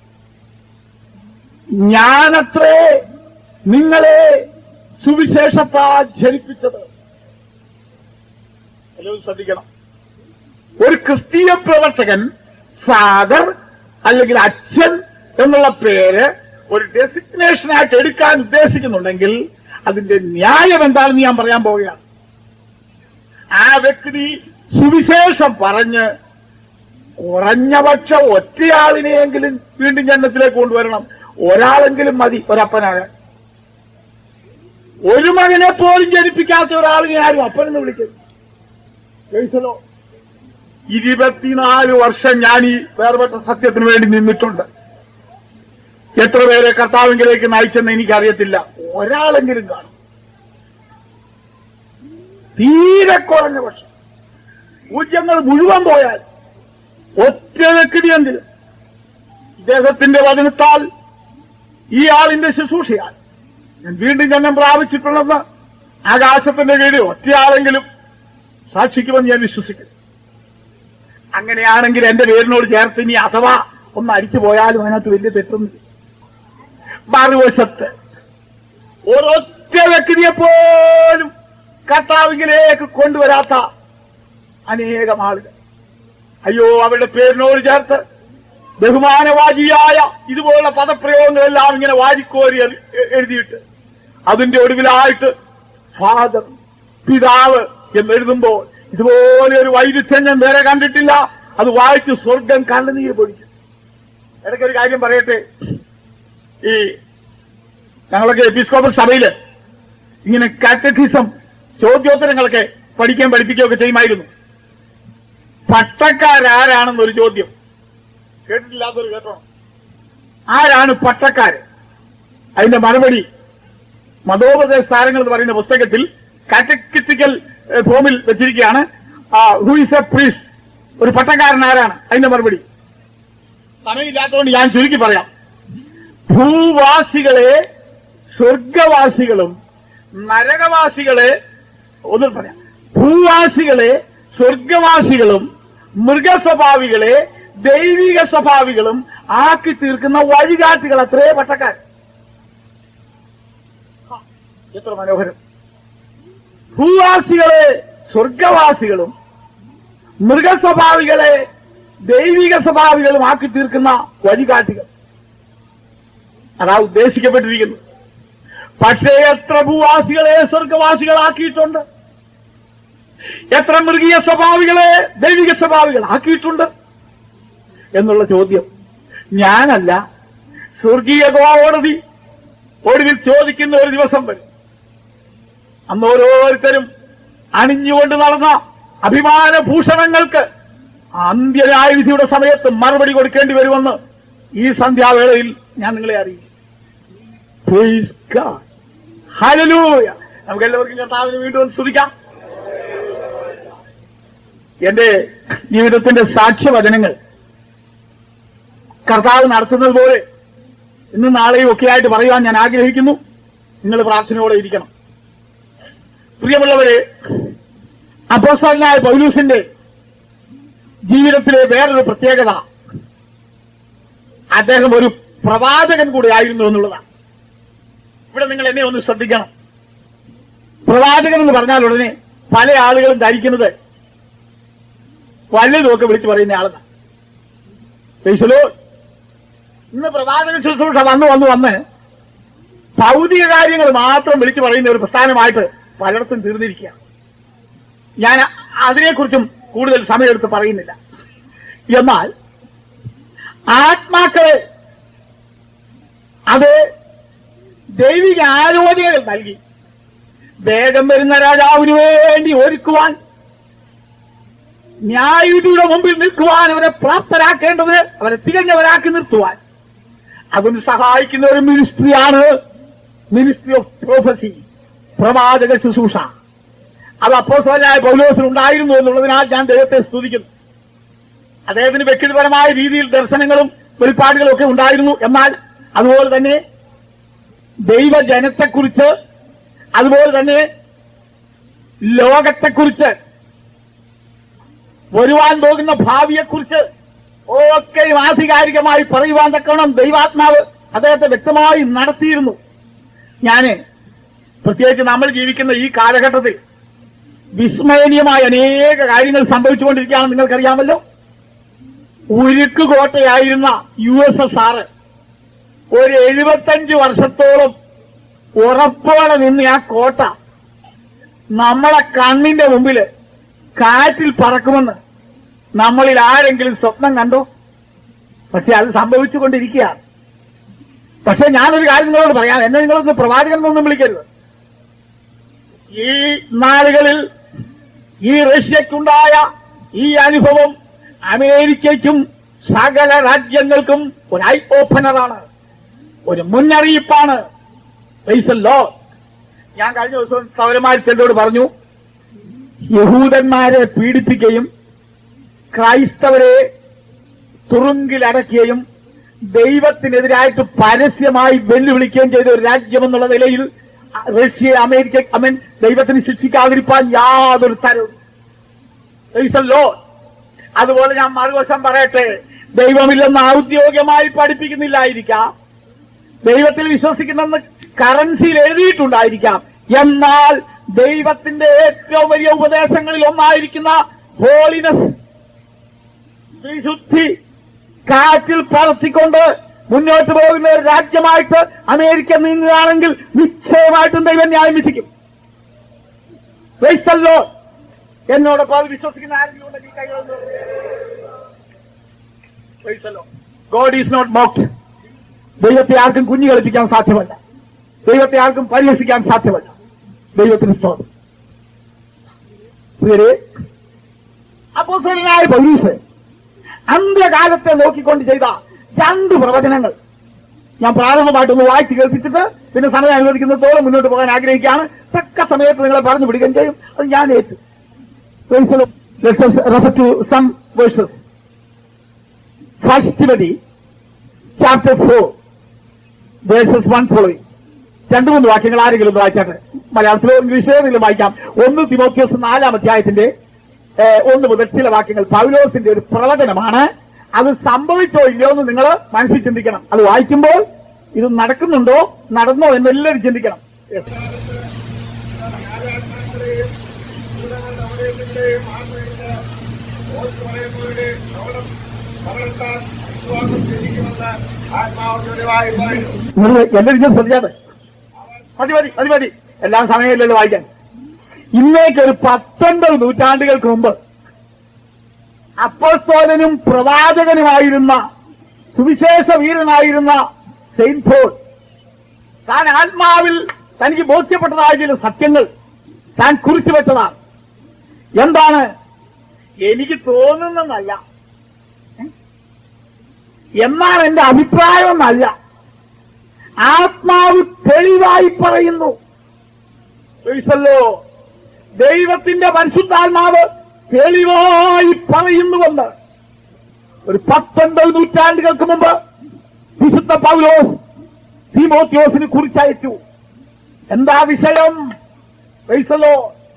ഞാനത്രേ നിങ്ങളെ സുവിശേഷത്താൽ ജനിപ്പിച്ചത് എല്ലാവരും ശ്രദ്ധിക്കണം ഒരു ക്രിസ്തീയ പ്രവർത്തകൻ ഫാദർ അല്ലെങ്കിൽ അച്ഛൻ എന്നുള്ള പേര് ഒരു ഡെസിഗ്നേഷനായിട്ട് എടുക്കാൻ ഉദ്ദേശിക്കുന്നുണ്ടെങ്കിൽ അതിന്റെ ന്യായം എന്താണെന്ന് ഞാൻ പറയാൻ പോവുകയാണ് ആ വ്യക്തി സുവിശേഷം പറഞ്ഞ് കുറഞ്ഞപക്ഷം ഒറ്റയാളിനെയെങ്കിലും വീണ്ടും ജന്മത്തിലേക്ക് കൊണ്ടുവരണം ഒരാളെങ്കിലും മതി ഒരപ്പനാണ് ഒരു മകനെ പോലും ജനിപ്പിക്കാത്ത ഒരാളിനെ ആരും അപ്പനെന്ന് വിളിക്കുന്നു ജയിച്ചല്ലോ ഇരുപത്തിനാല് വർഷം ഞാൻ ഈ വേർപെട്ട സത്യത്തിന് വേണ്ടി നിന്നിട്ടുണ്ട് എത്ര പേരെ കർത്താവിങ്കിലേക്ക് നയിച്ചെന്ന് എനിക്കറിയത്തില്ല ഒരാളെങ്കിലും കാണും തീരെ കുറഞ്ഞ പക്ഷം പൂജ്യങ്ങൾ മുഴുവൻ പോയാൽ ഒറ്റ വ്യക്തിയെങ്കിലും ഇദ്ദേഹത്തിന്റെ വചനത്താൽ ഈ ആളിന്റെ ശുശ്രൂഷയാൽ ഞാൻ വീണ്ടും ജന്മം പ്രാപിച്ചിട്ടുണ്ടെന്ന് ആകാശത്തിന്റെ കീഴിൽ ഒറ്റയാളെങ്കിലും സാക്ഷിക്കുമെന്ന് ഞാൻ വിശ്വസിക്കുന്നു അങ്ങനെയാണെങ്കിൽ എന്റെ പേരിനോട് ചേർത്ത് ഇനി അഥവാ ഒന്ന് അടിച്ചു പോയാലും അതിനകത്ത് വലിയ തെറ്റൊന്നും മറുവശത്ത് ഒരൊറ്റ വ്യക്തിയെ പോലും കർത്താവിങ്കിലേക്ക് കൊണ്ടുവരാത്ത അനേകം ആളുകൾ അയ്യോ അവരുടെ പേരിനോട് ചേർത്ത് ബഹുമാനവാചിയായ ഇതുപോലുള്ള പദപ്രയോഗങ്ങളെല്ലാം ഇങ്ങനെ വാരിക്കോരി എ- എഴുതിയിട്ട് അതിന്റെ ഒടുവിലായിട്ട് ഫാദർ പിതാവ് എന്ന് എഴുതുമ്പോൾ ഇതുപോലെ ഒരു വൈരുദ്ധ്യം ഞാൻ വേറെ കണ്ടിട്ടില്ല അത് വായിച്ച് സ്വർഗം കണ്ണുനീര് പൊടിക്കും ഇടയ്ക്കൊരു കാര്യം പറയട്ടെ ഈ ഞങ്ങളൊക്കെ എപ്പിസ്കോപ്പൽ സഭയില് ഇങ്ങനെ കാറ്ററ്റിസം ചോദ്യോത്തരങ്ങളൊക്കെ പഠിക്കാൻ പഠിപ്പിക്കുകയൊക്കെ ചെയ്യുമായിരുന്നു പട്ടക്കാരാരാണെന്നൊരു ചോദ്യം കേട്ടിട്ടില്ലാത്തൊരു കേട്ടോ ആരാണ് പട്ടക്കാര് അതിന്റെ മറുപടി മതോപദേശ താരങ്ങൾ എന്ന് പറയുന്ന പുസ്തകത്തിൽ കാറ്റക്കിറ്റിക്കൽ ഫോമിൽ വെച്ചിരിക്കുകയാണ് ഹു ഇസ് എ പ്രീസ് ഒരു പട്ടക്കാരൻ ആരാണ് അതിന്റെ മറുപടി സമയമില്ലാത്തതുകൊണ്ട് ഞാൻ ചുരുക്കി പറയാം ഭൂവാസികളെ സ്വർഗവാസികളും നരകവാസികളെ ഒന്നും പറയാം ഭൂവാസികളെ സ്വർഗവാസികളും മൃഗസ്വഭാവികളെ ദൈവിക സ്വഭാവികളും ആക്കി തീർക്കുന്ന വഴികാട്ടികൾ അത്രേ പട്ടക്കാർ ഹാ, എത്ര മനോഹരം ഭൂവാസികളെ സ്വർഗവാസികളും മൃഗസ്വഭാവികളെ ദൈവിക സ്വഭാവികളുമാക്കി തീർക്കുന്ന വഴികാട്ടികൾ അതാ ഉദ്ദേശിക്കപ്പെട്ടിരിക്കുന്നത് പക്ഷേ എത്ര ഭൂവാസികളെ സ്വർഗവാസികളാക്കിയിട്ടുണ്ട് എത്ര മൃഗീയ സ്വഭാവികളെ ദൈവിക സ്വഭാവികളാക്കിയിട്ടുണ്ട് എന്നുള്ള ചോദ്യം ഞാനല്ല സ്വർഗീയ കോടതി ഒടുവിൽ ചോദിക്കുന്ന ഒരു ദിവസം വരും അന്ന് ഓരോരുത്തരും അണിഞ്ഞുകൊണ്ട് നടന്ന അഭിമാന ഭൂഷണങ്ങൾക്ക് അന്ത്യനായ വിധിയുടെ സമയത്ത് മറുപടി കൊടുക്കേണ്ടി വരുമെന്ന് ഈ സന്ധ്യാവേളയിൽ ഞാൻ നിങ്ങളെ അറിയിക്കും Praise God. Hallelujah. നമുക്ക് എല്ലാവർക്കും കർത്താവിന് വീണ്ടും ഒന്ന് സ്തുതിക്കാം എന്റെ ജീവിതത്തിന്റെ സാക്ഷ്യവചനങ്ങൾ കർത്താവ് നടത്തുന്നത് പോലെ ഇന്ന് നാളെയും ഒക്കെ ആയിട്ട് പറയുവാൻ ഞാൻ ആഗ്രഹിക്കുന്നു നിങ്ങൾ പ്രാർത്ഥനയോടെ ഇരിക്കണം പ്രിയമുള്ളവരെ അപ്പോസ്തലനായ പൗലൂസിന്റെ ജീവിതത്തിലെ വേറൊരു പ്രത്യേകത അദ്ദേഹം ഒരു പ്രവാചകൻ കൂടെ ആയിരുന്നു എന്നുള്ളതാണ് ഇവിടെ നിങ്ങൾ എന്നെ ഒന്ന് ശ്രദ്ധിക്കണം പ്രവാചകൻ എന്ന് പറഞ്ഞാൽ ഉടനെ പല ആളുകളും ധരിക്കുന്നത് വല്ലതുമൊക്കെ വിളിച്ചു പറയുന്ന ആളെന്നാണ് പേശലോ ഇന്ന് പ്രവാചക ശുശ്രൂഷ വന്ന് വന്ന് വന്ന് ഭൗതിക കാര്യങ്ങൾ മാത്രം വിളിച്ചു പറയുന്ന ഒരു പ്രസ്ഥാനമായിട്ട് പലയിടത്തും തീർന്നിരിക്കുകയാണ് ഞാൻ അതിനെക്കുറിച്ചും കൂടുതൽ സമയമെടുത്ത് പറയുന്നില്ല എന്നാൽ ആത്മാക്കളെ അത് ദൈവിക ആലോചനകൾ നൽകി വേഗം വരുന്ന രാജാവിന് വേണ്ടി ഒരുക്കുവാൻ ന്യായവിധിയുടെ മുമ്പിൽ നിൽക്കുവാൻ അവരെ പ്രാപ്തരാക്കേണ്ടത് അവരെ തികഞ്ഞവരാക്കി നിർത്തുവാൻ അതിന് സഹായിക്കുന്ന ഒരു മിനിസ്ട്രിയാണ് മിനിസ്ട്രി ഓഫ് പ്രോഫസി പ്രവാചക ശുശ്രൂഷ അത് അപ്പോസ്തലനായ പൗലോസിന് ഉണ്ടായിരുന്നു എന്നുള്ളതിനാൽ ഞാൻ ദൈവത്തെ സ്തുതിക്കുന്നു അദ്ദേഹത്തിന് വ്യക്തിപരമായ രീതിയിൽ ദർശനങ്ങളും വെളിപ്പാടുകളും ഒക്കെ ഉണ്ടായിരുന്നു എന്നാൽ അതുപോലെ തന്നെ ദൈവജനത്തെക്കുറിച്ച് അതുപോലെ തന്നെ ലോകത്തെക്കുറിച്ച് വരുവാൻ പോകുന്ന ഭാവിയെക്കുറിച്ച് ഒക്കെയും ആധികാരികമായി പറയുവാൻ തക്കവണ്ണം ദൈവാത്മാവ് അദ്ദേഹത്തെ വ്യക്തമായി നടത്തിയിരുന്നു ഞാന് പ്രത്യേകിച്ച് നമ്മൾ ജീവിക്കുന്ന ഈ കാലഘട്ടത്തിൽ വിസ്മയനീയമായ അനേക കാര്യങ്ങൾ സംഭവിച്ചുകൊണ്ടിരിക്കുകയാണെന്ന് നിങ്ങൾക്കറിയാമല്ലോ ഉരുക്ക് കോട്ടയായിരുന്ന യു എസ് എസ് ആർ ഒരു എഴുപത്തഞ്ച് വർഷത്തോളം ഉറപ്പോടെ നിന്ന് ആ കോട്ട നമ്മളെ കണ്ണിന്റെ മുമ്പില് കാറ്റിൽ പറക്കുമെന്ന് നമ്മളിൽ ആരെങ്കിലും സ്വപ്നം കണ്ടോ പക്ഷെ അത് സംഭവിച്ചുകൊണ്ടിരിക്കുകയാണ് പക്ഷെ ഞാനൊരു കാര്യം നിങ്ങളോട് പറയാം എന്നെ നിങ്ങളൊന്ന് പ്രവാചകൻ എന്നൊന്നും വിളിക്കരുത് ഈ നാളുകളിൽ ഈ റഷ്യക്കുണ്ടായ ഈ അനുഭവം അമേരിക്കയ്ക്കും സകല രാജ്യങ്ങൾക്കും ഒരു ഐ ഓപ്പണറാണ് ഒരു മുന്നറിയിപ്പാണ് ലോ ഞാൻ കഴിഞ്ഞ ദിവസം സൗരമാർ ചെല്ലോട് പറഞ്ഞു യഹൂദന്മാരെ പീഡിപ്പിക്കുകയും ക്രൈസ്തവരെ തുറുങ്കിലടക്കുകയും ദൈവത്തിനെതിരായിട്ട് പരസ്യമായി വെല്ലുവിളിക്കുകയും ചെയ്ത ഒരു രാജ്യമെന്നുള്ള നിലയിൽ റഷ്യ അമേരിക്ക അമേൻ ദൈവത്തിന് ശിക്ഷിക്കാതിരിക്കാൻ യാതൊരു തരവും ലോ അതുപോലെ ഞാൻ മറുവശം പറയട്ടെ ദൈവമില്ലെന്ന് ഔദ്യോഗികമായി പഠിപ്പിക്കുന്നില്ലായിരിക്കാം ദൈവത്തിൽ വിശ്വസിക്കുന്നെന്ന് കറൻസിയിൽ എഴുതിയിട്ടുണ്ടായിരിക്കാം എന്നാൽ ദൈവത്തിന്റെ ഏറ്റവും വലിയ ഉപദേശങ്ങളിൽ ഒന്നായിരിക്കുന്ന ഹോളിനെസ് വിശുദ്ധി കാറ്റിൽ പറത്തിക്കൊണ്ട് മുന്നോട്ട് പോകുന്ന ഒരു രാജ്യമായിട്ട് അമേരിക്ക നീങ്ങുകയാണെങ്കിൽ നിശ്ചയമായിട്ടും ദൈവം ന്യായം വിധിക്കും ക്രൈസ്തല്ലോ എന്നോടൊപ്പം അത് വിശ്വസിക്കുന്ന ആരെങ്കിലും ഉണ്ടെങ്കിൽ കൈകളൊന്ന് ഗോഡ് ഈസ് നോട്ട് മോക്ട് ദൈവത്തെ ആർക്കും കുഞ്ഞു കളിപ്പിക്കാൻ സാധ്യമല്ല ദൈവത്തെ ആർക്കും പരിഹസിക്കാൻ സാധ്യമല്ല ദൈവത്തിന് സ്തോത്രം പ്രിയരെ അപ്പോസ്തലനായ പൗലീസ് അന്ത്യകാലത്തെ നോക്കിക്കൊണ്ട് ചെയ്ത രണ്ട് പ്രവചനങ്ങൾ ഞാൻ പ്രാരംഭമായിട്ടൊന്ന് വായിച്ച് കേൾപ്പിച്ചിട്ട് പിന്നെ സമയം അനുവദിക്കുന്നതോളം മുന്നോട്ട് പോകാൻ ആഗ്രഹിക്കുകയാണ് തക്ക സമയത്ത് നിങ്ങളെ പറഞ്ഞു പിടിക്കുകയും ചെയ്യും അത് ഞാൻ ഏറ്റു Let us refer to some verses. First Timothy, chapter 4, verses 1 following. രണ്ടു മൂന്ന് വാക്യങ്ങൾ ആരെങ്കിലും ഒന്ന് വായിച്ചാട്ടെ മലയാളത്തിലോ ഇംഗ്ലീഷിലോ ഏതെങ്കിലും വായിക്കാം ഒന്ന് തിമോത്യോസ് നാലാം അധ്യായത്തിന്റെ ഏഹ്, ഒന്ന് മുതൽ ചില വാക്യങ്ങൾ പൗലോസിന്റെ ഒരു പ്രവചനമാണ് അത് സംഭവിച്ചോ ഇല്ലയോ എന്ന് നിങ്ങൾ മനസ്സിൽ ചിന്തിക്കണം അത് വായിക്കുമ്പോൾ ഇത് നടക്കുന്നുണ്ടോ നടന്നോ എന്ന് എല്ലാവരും ചിന്തിക്കണം Yes.
രാജാക്കന്മാരെയും ഭൂതങ്ങളുടെ അവയവങ്ങളെയും ആശ്രയിച്ച് ഓർത്തു പറയുന്നവരുടെ കവടം കവടത്താൽ വിശ്വാസം ജനിക്കുമെന്ന് ആത്മാവ് ചൊരിവായി പറയുന്നു
നിങ്ങൾ എല്ലാവരും ശ്രദ്ധിച്ചാട്ടെ മതി മതി മതി മതി എല്ലാം സമയമില്ലല്ലോ വായിക്കാൻ ഇന്നേക്ക് ഒരു പത്തൊൻപത് നൂറ്റാണ്ടുകൾക്ക് മുമ്പ് അപ്പോസ്തോലനും പ്രവാചകനുമായിരുന്ന സുവിശേഷ വീരനായിരുന്ന സെയിന്റ് പോൾ താൻ ആത്മാവിൽ തനിക്ക് ബോധ്യപ്പെട്ടതായ ചില സത്യങ്ങൾ താൻ കുറിച്ചു വെച്ചതാണ് എന്താണ് എനിക്ക് തോന്നുന്നതല്ല എന്നാണ് എന്റെ അഭിപ്രായം എന്നല്ല ആത്മാവ് തെളിവായി പറയുന്നു പ്രൈസല്ലോ ദൈവത്തിന്റെ പരിശുദ്ധാത്മാവ് തെളിവായി പറയുന്നുവെന്ന് ഒരു പത്തൊൻപത് നൂറ്റാണ്ടുകൾക്ക് മുമ്പ് വിശുദ്ധ പൗലോസ് തീമോത്യോസിന് കുറിച്ചയച്ചു എന്താ വിഷയം പ്രൈസല്ലോ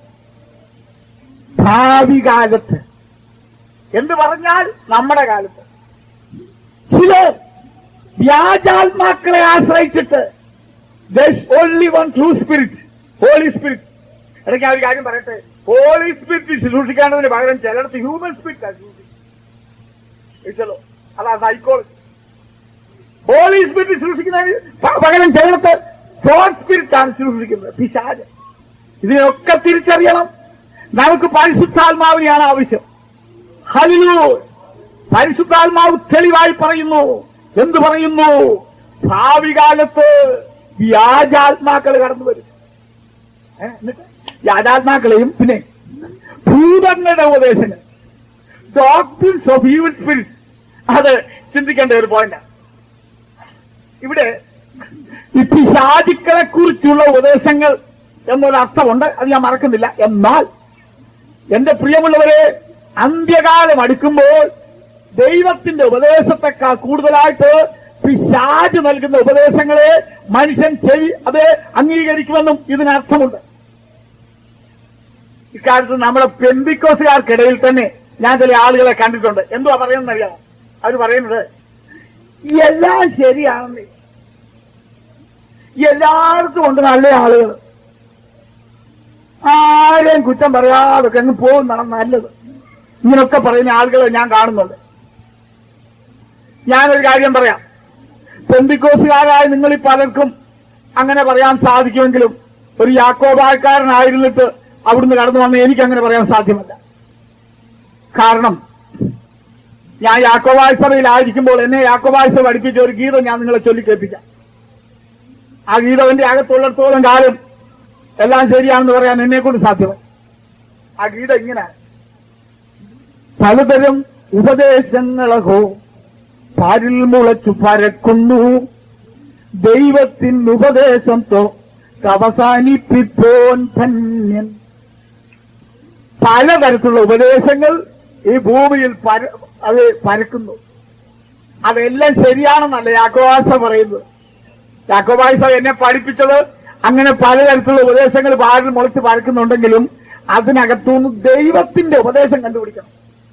ഭാവി കാലത്ത് എന്ന് പറഞ്ഞാൽ നമ്മുടെ കാലത്ത് ചിലർ വ്യാജാത്മാക്കളെ ആശ്രയിച്ചിട്ട് only one true spirit holy spirit ഇടയ്ക്ക് ആ ഒരു കാര്യം പറയട്ടെ ഹോളി സ്പിരിറ്റ് ശുശ്രൂഷിക്കേണ്ടതിന് പകരം ചിലടത്ത് ഹ്യൂമൻ സ്പിരിറ്റ് ശുശ്രൂഷിച്ചല്ലോ അതാ സൈക്കോളജി ഹോളി സ്പിരിറ്റ് ശുശ്രൂഷിക്കുന്നതിന് പ- പകരം ചിലടത്ത് ഗോഡ് സ്പിരിറ്റ് ആണ് ശുശ്രൂഷിക്കുന്നത് പിശാജ് ഇതിനൊക്കെ തിരിച്ചറിയണം നമുക്ക് പരിശുദ്ധാത്മാവിനെയാണ് ആവശ്യം ഹലിലൂ പരിശുദ്ധാത്മാവ് തെളിവായി പറയുന്നു എന്ത് പറയുന്നു ഭാവി കാലത്ത് വ്യാജാത്മാക്കൾ കടന്നു വരും ഏ, എന്നിട്ട് വ്യാജാത്മാക്കളെയും പിന്നെ ഭൂതങ്ങളുടെ ഉപദേശങ്ങൾ ഡോക്ടേഴ്സ് ഓഫ് ഹ്യൂമൻ സ്പിരിറ്റ്സ് അത് ചിന്തിക്കേണ്ട ഒരു പോയിന്റാണ് ഇവിടെ ഈ പിശാചുക്കളെ കുറിച്ചുള്ള ഉപദേശങ്ങൾ എന്നൊരു അർത്ഥമുണ്ട് അത് ഞാൻ മറക്കുന്നില്ല എന്നാൽ എന്റെ പ്രിയമുള്ളവരെ അന്ത്യകാലം അടുക്കുമ്പോൾ ദൈവത്തിന്റെ ഉപദേശത്തെക്കാൾ കൂടുതലായിട്ട് പിശാജ് നൽകുന്ന ഉപദേശങ്ങളെ മനുഷ്യൻ ചെവി അത് അംഗീകരിക്കുമെന്നും ഇതിനർത്ഥമുണ്ട് ഇക്കാലത്ത് നമ്മുടെ പെന്തിക്കോസുകാർക്കിടയിൽ തന്നെ ഞാൻ ചില ആളുകളെ കണ്ടിട്ടുണ്ട് എന്തുവാ പറയുന്നത് അറിയാമോ അവർ പറയുന്നത് എല്ലാം ശരിയാണെന്ന് എല്ലായിടത്തും ഉണ്ട് നല്ല ആളുകൾ ആരെയും കുറ്റം പറയാതെ അങ്ങ് പോകുന്നതാണ് നല്ലത് ഇങ്ങനൊക്കെ പറയുന്ന ആളുകളെ ഞാൻ കാണുന്നുണ്ട് ഞാനൊരു കാര്യം പറയാം പെന്തിക്കോസുകാരായ നിങ്ങളിൽ പലർക്കും അങ്ങനെ പറയാൻ സാധിക്കുമെങ്കിലും ഒരു യാക്കോബായക്കാരനായിരുന്നിട്ട് അവിടുന്ന് കടന്നു വന്ന എനിക്ക് അങ്ങനെ പറയാൻ സാധ്യമല്ല കാരണം ഞാൻ യാക്കോബായ സഭയിലായിരിക്കുമ്പോൾ എന്നെ യാക്കോബായ സഭ പഠിപ്പിച്ച ഒരു ഗീതം ഞാൻ നിങ്ങളെ ചൊല്ലിക്കേൽപ്പിക്കാം ആ ഗീതം എന്റെ അകത്തുള്ളിടത്തോളം കാലം എല്ലാം ശരിയാണെന്ന് പറയാൻ എന്നെ കൊണ്ട് സാധ്യമല്ല ആ ഗീതം ഇങ്ങനെ പലതരം ഉപദേശങ്ങളഹോ പാരിൽ മുളച്ചു പരക്കുന്നു ദൈവത്തിൻ ഉപദേശം തോ അവസാനിപ്പിപ്പോൻ ധന്യൻ പലതരത്തിലുള്ള ഉപദേശങ്ങൾ ഈ ഭൂമിയിൽ പര അത് പരക്കുന്നു അതെല്ലാം ശരിയാണെന്നല്ല യാക്കോവാസ പറയുന്നത് യാക്കോബായിസ എന്നെ പഠിപ്പിച്ചത് അങ്ങനെ പലതരത്തിലുള്ള ഉപദേശങ്ങൾ പാടിൽ മുളച്ച് പരക്കുന്നുണ്ടെങ്കിലും അതിനകത്തുനിന്ന് ദൈവത്തിന്റെ ഉപദേശം കണ്ടുപിടിക്കണം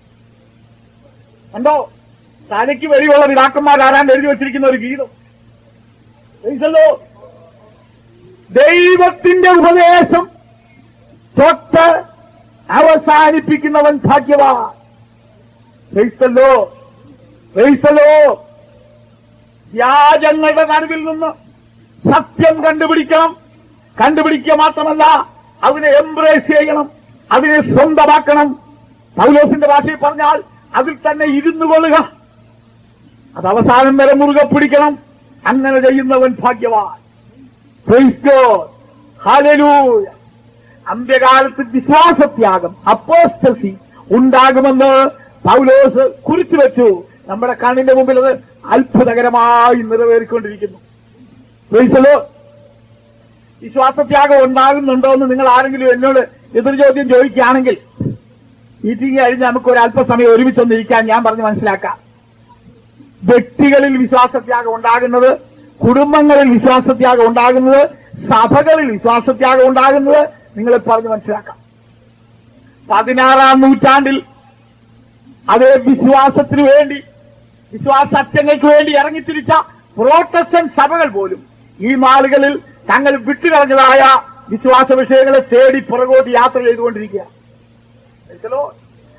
കണ്ടോ തലയ്ക്ക് വെളിയുള്ള പിതാക്കന്മാർ ആരാണ്ട് എഴുതി വെച്ചിരിക്കുന്ന ഒരു ഗീതം മനസ്സിലോ ദൈവത്തിന്റെ ഉപദേശം തൊട്ട് അവസാനിപ്പിക്കുന്നവൻ ഭാഗ്യവാൻ ക്രൈസ്തല്ലോ ക്രൈസ്തല്ലോ വ്യാജങ്ങളുടെ നടുവിൽ നിന്ന് സത്യം കണ്ടുപിടിക്കണം കണ്ടുപിടിക്കുക മാത്രമല്ല അതിനെ എംബ്രേസ് ചെയ്യണം അതിനെ സ്വന്തമാക്കണം പൗലോസിന്റെ ഭാഷയിൽ പറഞ്ഞാൽ അതിൽ തന്നെ ഇരുന്നു കൊള്ളുക അത് അവസാനം വരെ മുറുകെ പിടിക്കണം അങ്ങനെ ചെയ്യുന്നവൻ ഭാഗ്യവാൻ Praise God. Hallelujah. അന്ത്യകാലത്ത് വിശ്വാസത്യാഗം അപ്പോസ്റ്റസി ഉണ്ടാകുമെന്ന് പൗലോസ് കുറിച്ചു വെച്ചു നമ്മുടെ കണ്ണിന്റെ മുമ്പിൽ അത് അത്ഭുതകരമായി നിറവേറിക്കൊണ്ടിരിക്കുന്നു Praise the Lord. വിശ്വാസത്യാഗം ഉണ്ടാകുന്നുണ്ടോ എന്ന് നിങ്ങൾ ആരെങ്കിലും എന്നോട് എതിർ ചോദ്യം ചോദിക്കുകയാണെങ്കിൽ മീറ്റിംഗ് കഴിഞ്ഞ് നമുക്ക് ഒരു അല്പസമയം ഒരുമിച്ചൊന്നിരിക്കാൻ ഞാൻ പറഞ്ഞ് മനസ്സിലാക്കാം വ്യക്തികളിൽ വിശ്വാസത്യാഗം ഉണ്ടാകുന്നത് കുടുംബങ്ങളിൽ വിശ്വാസത്യാഗം ഉണ്ടാകുന്നത് സഭകളിൽ വിശ്വാസത്യാഗം ഉണ്ടാകുന്നത് നിങ്ങളെ പറഞ്ഞ് മനസ്സിലാക്കാം പതിനാറാം നൂറ്റാണ്ടിൽ അതേ വിശ്വാസത്തിന് വേണ്ടി വിശ്വാസത്യങ്ങൾക്ക് വേണ്ടി ഇറങ്ങിത്തിരിച്ച പ്രോട്ടക്ഷൻ സഭകൾ പോലും ഈ നാളുകളിൽ തങ്ങൾ വിട്ടുകളഞ്ഞതായ വിശ്വാസ വിഷയങ്ങളെ തേടി പുറകോട്ട് യാത്ര ചെയ്തുകൊണ്ടിരിക്കുക Praise the Lord.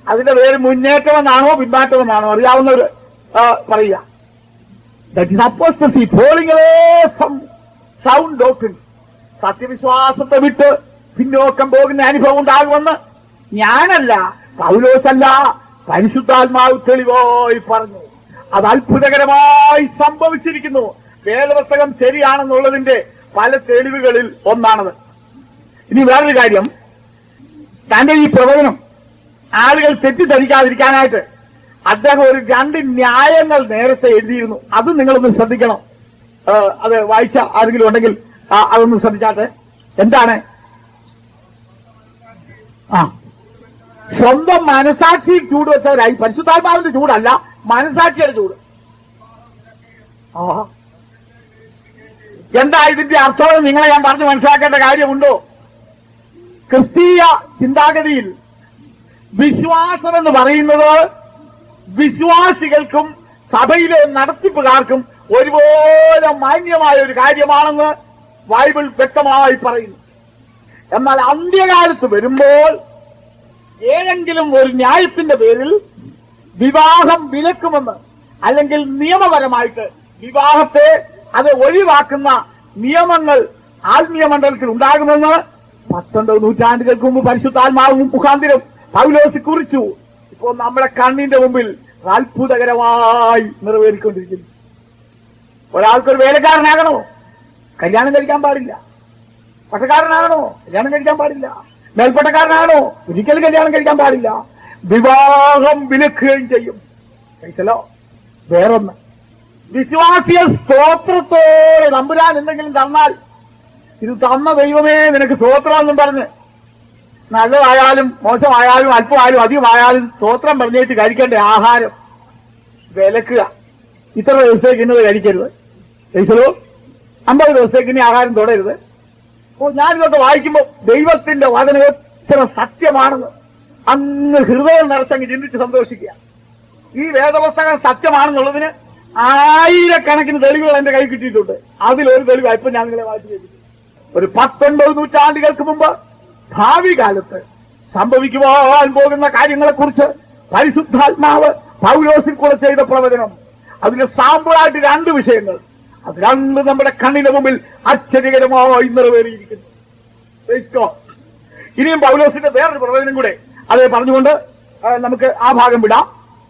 അതിന്റെ പേര് മുന്നേറ്റമെന്നാണോ പിന്മാറ്റമെന്നാണോ അറിയാവുന്നവർ പറയുക that is apostasy falling away from sound doctrines സത്യവിശ്വാസത്തെ വിട്ട് പിന്നോക്കം പോകുന്ന അനുഭവം ഉണ്ടാകുമെന്ന് ഞാനല്ല പൗലോസല്ല പരിശുദ്ധാത്മാവ് തെളിവായി പറഞ്ഞു അത് അത്ഭുതകരമായി സംഭവിച്ചിരിക്കുന്നു വേദപുസ്തകം ശരിയാണെന്നുള്ളതിന്റെ പല തെളിവുകളിൽ ഒന്നാണത് ഇനി വേറൊരു കാര്യം തന്റെ ഈ പ്രവചനം ആളുകൾ തെറ്റിദ്ധരിക്കാതിരിക്കാനായിട്ട് അദ്ദേഹം ഒരു രണ്ട് ന്യായങ്ങൾ നേരത്തെ എഴുതിയിരുന്നു അത് നിങ്ങളൊന്ന് ശ്രദ്ധിക്കണം ആ, അത് വായിച്ച ആരെങ്കിലും ഉണ്ടെങ്കിൽ ആ, അതൊന്ന് ശ്രദ്ധിച്ചാട്ടെ എന്താണ് ആ സ്വന്തം മനസാക്ഷിയിൽ ചൂട് വെച്ചവരായി പരിശുദ്ധാത്മാവിന്റെ ചൂടല്ല മനസാക്ഷിയുടെ ചൂട് ആ എന്താ ഇതിന്റെ അർത്ഥം നിങ്ങളെ ഞാൻ പറഞ്ഞു മനസ്സിലാക്കേണ്ട കാര്യമുണ്ടോ ക്രിസ്തീയ ചിന്താഗതിയിൽ വിശ്വാസം എന്ന് പറയുന്നത് വിശ്വാസികൾക്കും സഭയിലെ നടത്തിപ്പുകാർക്കും ഒരുപോലെ മാന്യമായ ഒരു കാര്യമാണെന്ന് ബൈബിൾ വ്യക്തമായി പറയുന്നു എന്നാൽ അന്ത്യകാലത്ത് വരുമ്പോൾ ഏതെങ്കിലും ഒരു ന്യായത്തിന്റെ പേരിൽ വിവാഹം വിലക്കുമെന്ന് അല്ലെങ്കിൽ നിയമപരമായിട്ട് വിവാഹത്തെ അത് ഒഴിവാക്കുന്ന നിയമങ്ങൾ ആത്മീയ മണ്ഡലത്തിൽ ഉണ്ടാകുമെന്ന് പത്തൊൻപത് നൂറ്റാണ്ടുകൾക്ക് മുമ്പ് പരിശുദ്ധാത്മാവും മുഖാന്തിരം പൗലോസ് കുറിച്ചു ഇപ്പോൾ നമ്മുടെ കണ്ണിന്റെ മുമ്പിൽ അത്ഭുതകരമായി നിറവേറിക്കൊണ്ടിരിക്കുന്നു ഒരാൾക്കൊരു വേലക്കാരനാകണോ കല്യാണം കഴിക്കാൻ പാടില്ല പട്ടക്കാരനാകണോ കല്യാണം കഴിക്കാൻ പാടില്ല മേൽപ്പട്ടക്കാരനാകണോ ഒരിക്കലും കല്യാണം കഴിക്കാൻ പാടില്ല വിവാഹം വിലക്കുകയും ചെയ്യും കഴിച്ചല്ലോ വേറൊന്ന് വിശ്വാസിയ സ്തോത്രത്തോടെ നമ്പുരാൻ എന്തെങ്കിലും തന്നാൽ ഇത് തന്ന ദൈവമേ നിനക്ക് സ്തോത്രം എന്നും പറഞ്ഞ് നല്ലതായാലും മോശമായാലും അല്പമായാലും അധികമായാലും സ്തോത്രം പറഞ്ഞേറ്റ് കഴിക്കേണ്ട ആഹാരം വിലക്കുക ഇത്ര ദിവസത്തേക്ക് ഇന്നത് കഴിക്കരുത് കഴിച്ചല്ലോ അമ്പത് ദിവസത്തേക്ക് ഇനി ആഹാരം തുടരുത് അപ്പോൾ ഞാനിതൊക്കെ വായിക്കുമ്പോൾ ദൈവത്തിന്റെ വചനം എത്ര സത്യമാണെന്ന് അങ്ങ് ഹൃദയം നിറച്ചങ്ങ് ചിന്തിച്ച് സന്തോഷിക്കുക ഈ വേദപുസ്തകം സത്യമാണെന്നുള്ളതിന് ആയിരക്കണക്കിന് തെളിവുകൾ എന്റെ കൈ കിട്ടിയിട്ടുണ്ട് അതിലൊരു തെളിവ് ഇപ്പൊ ഞാൻ നിങ്ങളെ വായിച്ചു കേൾപ്പിച്ചു ഒരു പത്തൊൻപത് നൂറ്റാണ്ടുകൾക്ക് മുമ്പ് ഭാവി കാലത്ത് സംഭവിക്കുവാൻ പോകുന്ന കാര്യങ്ങളെക്കുറിച്ച് പരിശുദ്ധാത്മാവ് പൗലോസിൽ കൂടെ ചെയ്ത പ്രവചനം അതിന് സാമ്പിളായിട്ട് രണ്ട് വിഷയങ്ങൾ അത് രണ്ട് നമ്മുടെ കണ്ണിന് മുമ്പിൽ ആശ്ചര്യകരമായി നിറവേറിയിരിക്കുന്നു Praise God. ഇനിയും പൗലോസിന്റെ വേറൊരു പ്രവചനം കൂടെ അത് പറഞ്ഞുകൊണ്ട് ആ, നമുക്ക് ആ ഭാഗം വിടാം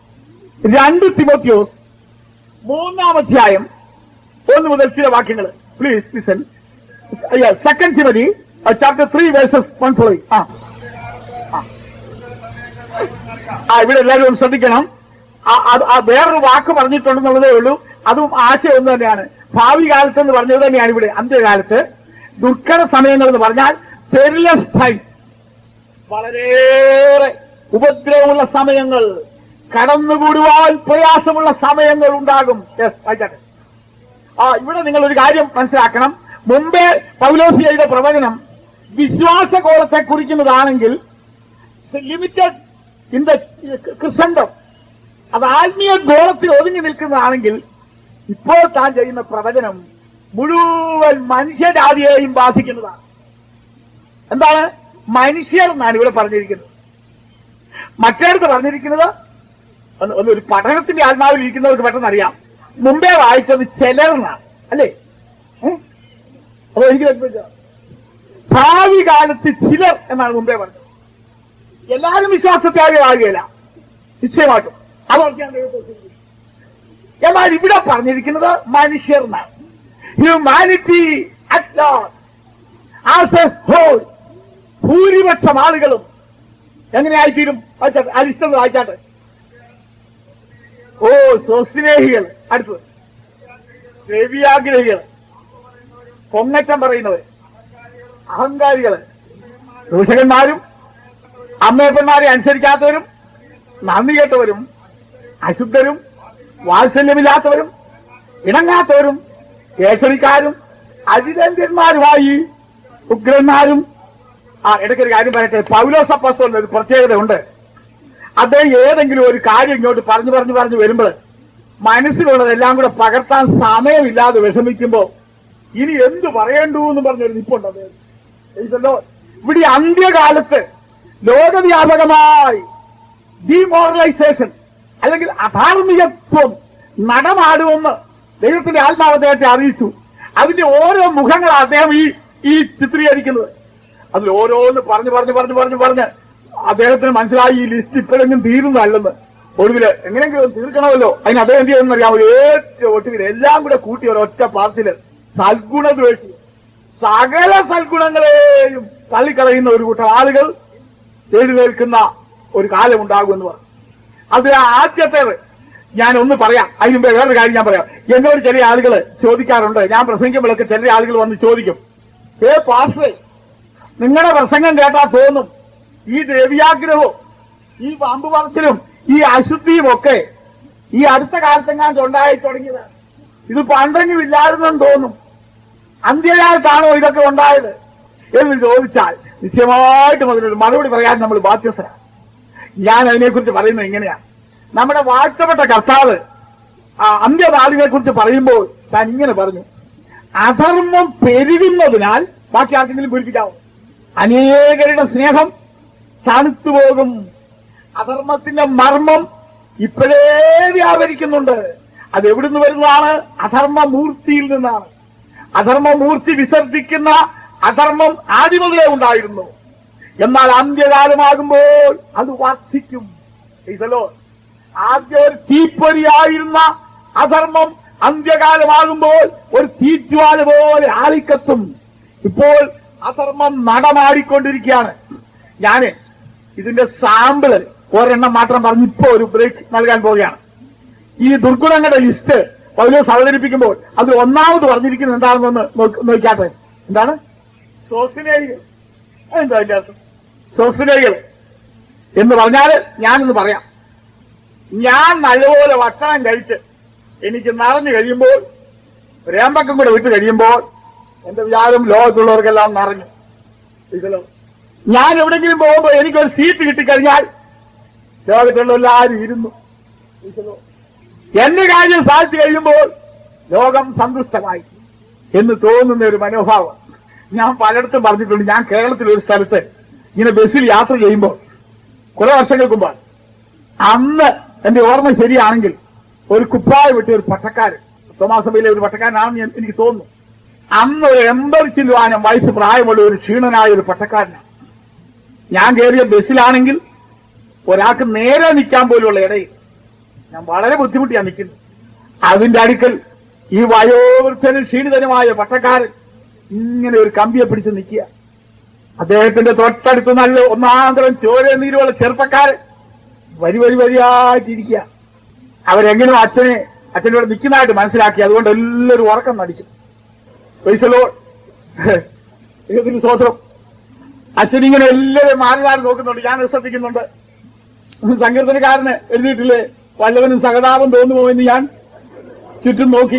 രണ്ട് തിമോത്യോസ് മൂന്നാം അധ്യായം ഒന്ന് മുതൽ ചില വാക്യങ്ങൾ please listen second Timothy chapter three verses one following ആ ആ. ആ ഇവിടെ എല്ലാവരും ഒന്ന് ശ്രദ്ധിക്കണം ആ- അത് ആ വേറൊരു വാക്ക് പറഞ്ഞിട്ടുണ്ടെന്നുള്ളതേ ഉള്ളൂ അതും ആശയം ഒന്ന് തന്നെയാണ് ഭാവി കാലത്ത് എന്ന് പറഞ്ഞത് തന്നെയാണ് ഇവിടെ അന്ത്യകാലത്ത് ദുർഘട സമയങ്ങൾ എന്ന് പറഞ്ഞാൽ പെരിലസ് ടൈം വളരെയേറെ ഉപദ്രവമുള്ള സമയങ്ങൾ കടന്നുകൂടുവാൻ പ്രയാസമുള്ള സമയങ്ങൾ ഉണ്ടാകും യെസ് വായിച്ചാട്ടെ ആ ഇവിടെ നിങ്ങൾ ഒരു കാര്യം മനസ്സിലാക്കണം മുമ്പേ പൗലോസ് ചെയ്ത പ്രവചനം വിശ്വാസകോളത്തെ കുറിക്കുന്നതാണെങ്കിൽ ലിമിറ്റഡ് ഇൻ ദ ക്രിസ്തണ്ടം അത് ആത്മീയ ഗോളത്തിൽ ഒതുങ്ങി നിൽക്കുന്നതാണെങ്കിൽ ഇപ്പോൾ താൻ ചെയ്യുന്ന പ്രവചനം മുഴുവൻ മനുഷ്യജാതിയെയും ബാധിക്കുന്നതാണ് എന്താണ് മനുഷ്യർ എന്നാണ് ഇവിടെ പറഞ്ഞിരിക്കുന്നത് മറ്റേടത്ത് പറഞ്ഞിരിക്കുന്നത് ഒന്ന് ഒന്ന് ഒരു പഠനത്തിന്റെ ആത്മാവിൽ ഇരിക്കുന്നവർക്ക് പെട്ടെന്ന് അറിയാം മുമ്പേ വായിച്ചത് ചിലർന്നാണ് അല്ലേ ഏ? അതോ എനിക്ക് തെറ്റിപ്പോയോ? ഭാവി കാലത്ത് ചിലർ എന്നാണ് മുമ്പേ പറഞ്ഞത് എല്ലാവരും വിശ്വാസത്യാഗമാകുകയില്ല നിശ്ചയമായിട്ടും അതൊക്കെയാണ് ദൈവത്തെ സ്തുതിക്കുന്നത്. എന്നാൽ ഇവിടെ പറഞ്ഞിരിക്കുന്നത് മനുഷ്യർ എന്നാണ് humanity at large as a whole ഭൂരിപക്ഷം ആളുകളും എങ്ങനെയായിത്തീരും വായിച്ചാട്ടെ അരിഷ്ടം വായിച്ചാട്ടെ ഓ സ്വസ്നേഹികൾ അടുത്തത് ദേവിയാഗ്രഹികൾ പൊങ്ങച്ചം പറയുന്നവർ അഹങ്കാരികള് ദൂഷകന്മാരും അമ്മയപ്പന്മാരെ അനുസരിക്കാത്തവരും നന്ദി കെട്ടവരും അശുദ്ധരും വാത്സല്യമില്ലാത്തവരും ഇണങ്ങാത്തവരും ഏഷണിക്കാരും അജിതന്യന്മാരുമായി ഉഗ്രന്മാരും ആ ഇടയ്ക്കൊരു കാര്യം പറയട്ടെ പൗലോസ് അപ്പസ്തോലിന് ഒരു പ്രത്യേകതയുണ്ട് അദ്ദേഹം ഏതെങ്കിലും ഒരു കാര്യം ഇങ്ങോട്ട് പറഞ്ഞു പറഞ്ഞു പറഞ്ഞു വരുമ്പോൾ മനസ്സിലുള്ളതെല്ലാം കൂടെ പകർത്താൻ സമയമില്ലാതെ വിഷമിക്കുമ്പോ ഇനി എന്ത് പറയണ്ടു എന്ന് പറഞ്ഞൊരു നിപ്പുണ്ട് അദ്ദേഹം ഇതല്ലോ ഇവിടെ അന്ത്യകാലത്ത് ലോകവ്യാപകമായി ഡിമോറലൈസേഷൻ അല്ലെങ്കിൽ അധാർമികത്വം നടമാടുമെന്ന് ദൈവത്തിന്റെ ആത്മാവ് അദ്ദേഹത്തെ അറിയിച്ചു അതിന്റെ ഓരോ മുഖങ്ങളാണ് അദ്ദേഹം ഈ ഈ ചിത്രീകരിക്കുന്നത് അതിൽ ഓരോന്ന് പറഞ്ഞു പറഞ്ഞു പറഞ്ഞു പറഞ്ഞു പറഞ്ഞ് അദ്ദേഹത്തിന് മനസ്സിലായി ഈ ലിസ്റ്റ് ഇപ്പോഴെങ്കിലും തീരുന്നതല്ലെന്ന് ഒടുവില് എങ്ങനെയെങ്കിലും അത് തീർക്കണമല്ലോ അതിന് അദ്ദേഹം എന്ത് ചെയ്യുന്നറിയാമോ ഏറ്റവും ഒടുവിൽ എല്ലാം കൂടെ കൂട്ടി ഒരൊറ്റ പാർട്ടില് സൽഗുണദ്വേഷി സകല സൽഗുണങ്ങളെയും തള്ളിക്കളയുന്ന ഒരു കൂട്ടം ആളുകൾ എഴുന്നേൽക്കുന്ന ഒരു കാലം ഉണ്ടാകുമെന്ന് പറഞ്ഞു അത് ആദ്യത്തേത് ഞാൻ ഒന്ന് പറയാം അതിന് മുമ്പേ വേറൊരു കാര്യം ഞാൻ പറയാം എന്നോട് ചില ആളുകൾ ചോദിക്കാറുണ്ട് ഞാൻ പ്രസംഗിക്കുമ്പോഴൊക്കെ ചില ആളുകൾ വന്ന് ചോദിക്കും ഏ പാസ്റ്റേ നിങ്ങളുടെ പ്രസംഗം കേട്ടാ തോന്നും ഈ ദേവിയാഗ്രഹവും ഈ പാമ്പ് പറച്ചിലും ഈ അശുദ്ധിയും ഒക്കെ ഈ അടുത്ത കാലത്തെങ്ങാണ്ട് ഉണ്ടായി തുടങ്ങിയതാണ് ഇത് പണ്ടെങ്കിലും ഇല്ലായിരുന്നെന്ന് തോന്നും അന്ത്യകാലത്താണോ ഇതൊക്കെ ഉണ്ടായത് എന്ന് ചോദിച്ചാൽ നിശ്ചയമായിട്ടും അതിനൊരു മറുപടി പറയാൻ നമ്മൾ ബാധ്യസ്ഥരാണ് ഞാൻ അതിനെക്കുറിച്ച് പറയുന്നത് ഇങ്ങനെയാണ് നമ്മുടെ വാഴ്ത്തപ്പെട്ട കർത്താവ് ആ അന്ത്യനാളിനെ കുറിച്ച് പറയുമ്പോൾ താൻ ഇങ്ങനെ പറഞ്ഞു അധർമ്മം പെരുകുന്നതിനാൽ ബാക്കി ആർക്കെങ്കിലും പൂരിപ്പിക്കാവോ അനേകരുടെ സ്നേഹം തണുത്തുപോകും അധർമ്മത്തിന്റെ മർമ്മം ഇപ്പോഴേ വ്യാപരിക്കുന്നുണ്ട് അത് എവിടുന്ന് വരുന്നതാണ് അധർമ്മമൂർത്തിയിൽ നിന്നാണ് അധർമ്മമൂർത്തി വിസർജിക്കുന്ന അധർമ്മം ആദ്യം മുതലേ ഉണ്ടായിരുന്നു എന്നാൽ അന്ത്യകാലമാകുമ്പോൾ അത് വർദ്ധിക്കും ഈസലോ ആദ്യം ഒരു തീപ്പൊരിയായിരുന്ന അധർമ്മം അന്ത്യകാലമാകുമ്പോൾ ഒരു തീജ്വാല പോലെ ആളിക്കത്തും ഇപ്പോൾ അധർമ്മം നടമാടിക്കൊണ്ടിരിക്കുകയാണ് ഞാന് ഇതിന്റെ സാമ്പിള് ഒരെണ്ണം മാത്രം പറഞ്ഞ് ഇപ്പോ ഒരു ബ്രേക്ക് നൽകാൻ പോവുകയാണ് ഈ ദുർഗുണങ്ങളുടെ ലിസ്റ്റ് പൗലോസ് അവതരിപ്പിക്കുമ്പോൾ അത് ഒന്നാമത് പറഞ്ഞിരിക്കുന്നത് എന്താണെന്നൊന്ന് നോക്ക്- നോക്കാട്ടെ എന്താണ് സോസിനേരികൾ എന്താ അതിന്റെ അർത്ഥം സോസിനേരികൾ എന്ന് പറഞ്ഞാല് ഞാനൊന്ന് പറയാം ഞാൻ നല്ലപോലെ ഭക്ഷണം കഴിച്ച് എനിക്ക് നിറഞ്ഞു കഴിയുമ്പോൾ രേമ്പക്കം കൂടെ വിട്ട് കഴിയുമ്പോൾ എന്റെ വിചാരം ലോകത്തുള്ളവർക്കെല്ലാം നിറഞ്ഞു ഇതിലോ ഞാൻ എവിടെങ്കിലും പോകുമ്പോൾ എനിക്കൊരു സീറ്റ് കിട്ടിക്കഴിഞ്ഞാൽ ലോകത്തുള്ള എല്ലാവരും ഇരുന്നു ഇതിലോ എന്റെ കാര്യം സാധിച്ചു കഴിയുമ്പോൾ ലോകം സന്തുഷ്ടമായി എന്ന് തോന്നുന്ന ഒരു മനോഭാവം ഞാൻ പലയിടത്തും പറഞ്ഞിട്ടുണ്ട് ഞാൻ കേരളത്തിൽ ഒരു സ്ഥലത്ത് ഇങ്ങനെ ബസ്സിൽ യാത്ര ചെയ്യുമ്പോൾ കുറെ വർഷങ്ങൾക്ക് മുമ്പാണ് അന്ന് എന്റെ ഓർമ്മ ശരിയാണെങ്കിൽ ഒരു കുപ്പായ വിട്ട ഒരു പട്ടക്കാരൻ തോമാസഭയിലെ ഒരു പട്ടക്കാരനാണെന്ന് ഞാൻ- എനിക്ക് തോന്നുന്നു അന്ന് ഒരു എൺപത് ചില്ലുവാനം വയസ്സ് പ്രായമുള്ള ഒരു ക്ഷീണനായ ഒരു പട്ടക്കാരനാണ് ഞാൻ കയറിയ ബസ്സിലാണെങ്കിൽ ഒരാൾക്ക് നേരെ നിൽക്കാൻ പോലുള്ള ഇടയിൽ ഞാൻ വളരെ ബുദ്ധിമുട്ടിയാണ് നിൽക്കുന്നത് അതിന്റെ അടുക്കൽ ഈ വയോവൃദ്ധനും ക്ഷീണിതനുമായ പട്ടക്കാരൻ ഇങ്ങനെ ഒരു കമ്പിയെ പിടിച്ച് നിൽക്കുക അദ്ദേഹത്തിന്റെ തൊട്ടടുത്ത് നല്ല ഒന്നാന്തരം ചോര നീരുള്ള ചെറുപ്പക്കാരൻ വരി വരി വരിയായിട്ടിരിക്കുക അവരെങ്ങനെയോ അച്ഛനെ അച്ഛനോട് നിൽക്കുന്നതായിട്ട് മനസ്സിലാക്കി അതുകൊണ്ട് എല്ലാവരും ഉറക്കം നടിക്കും പൈസലോ ഇതിന് സ്വതന്ത്രം അച്ഛനിങ്ങനെ എല്ലാവരും മാറി മാറി നോക്കുന്നുണ്ട് ഞാൻ ശ്രദ്ധിക്കുന്നുണ്ട് സങ്കീർത്തനക്കാരന് എഴുതിയിട്ടില്ലേ വല്ലവനും സഹതാപം തോന്നുമോ എന്ന് ഞാൻ ചുറ്റും നോക്കി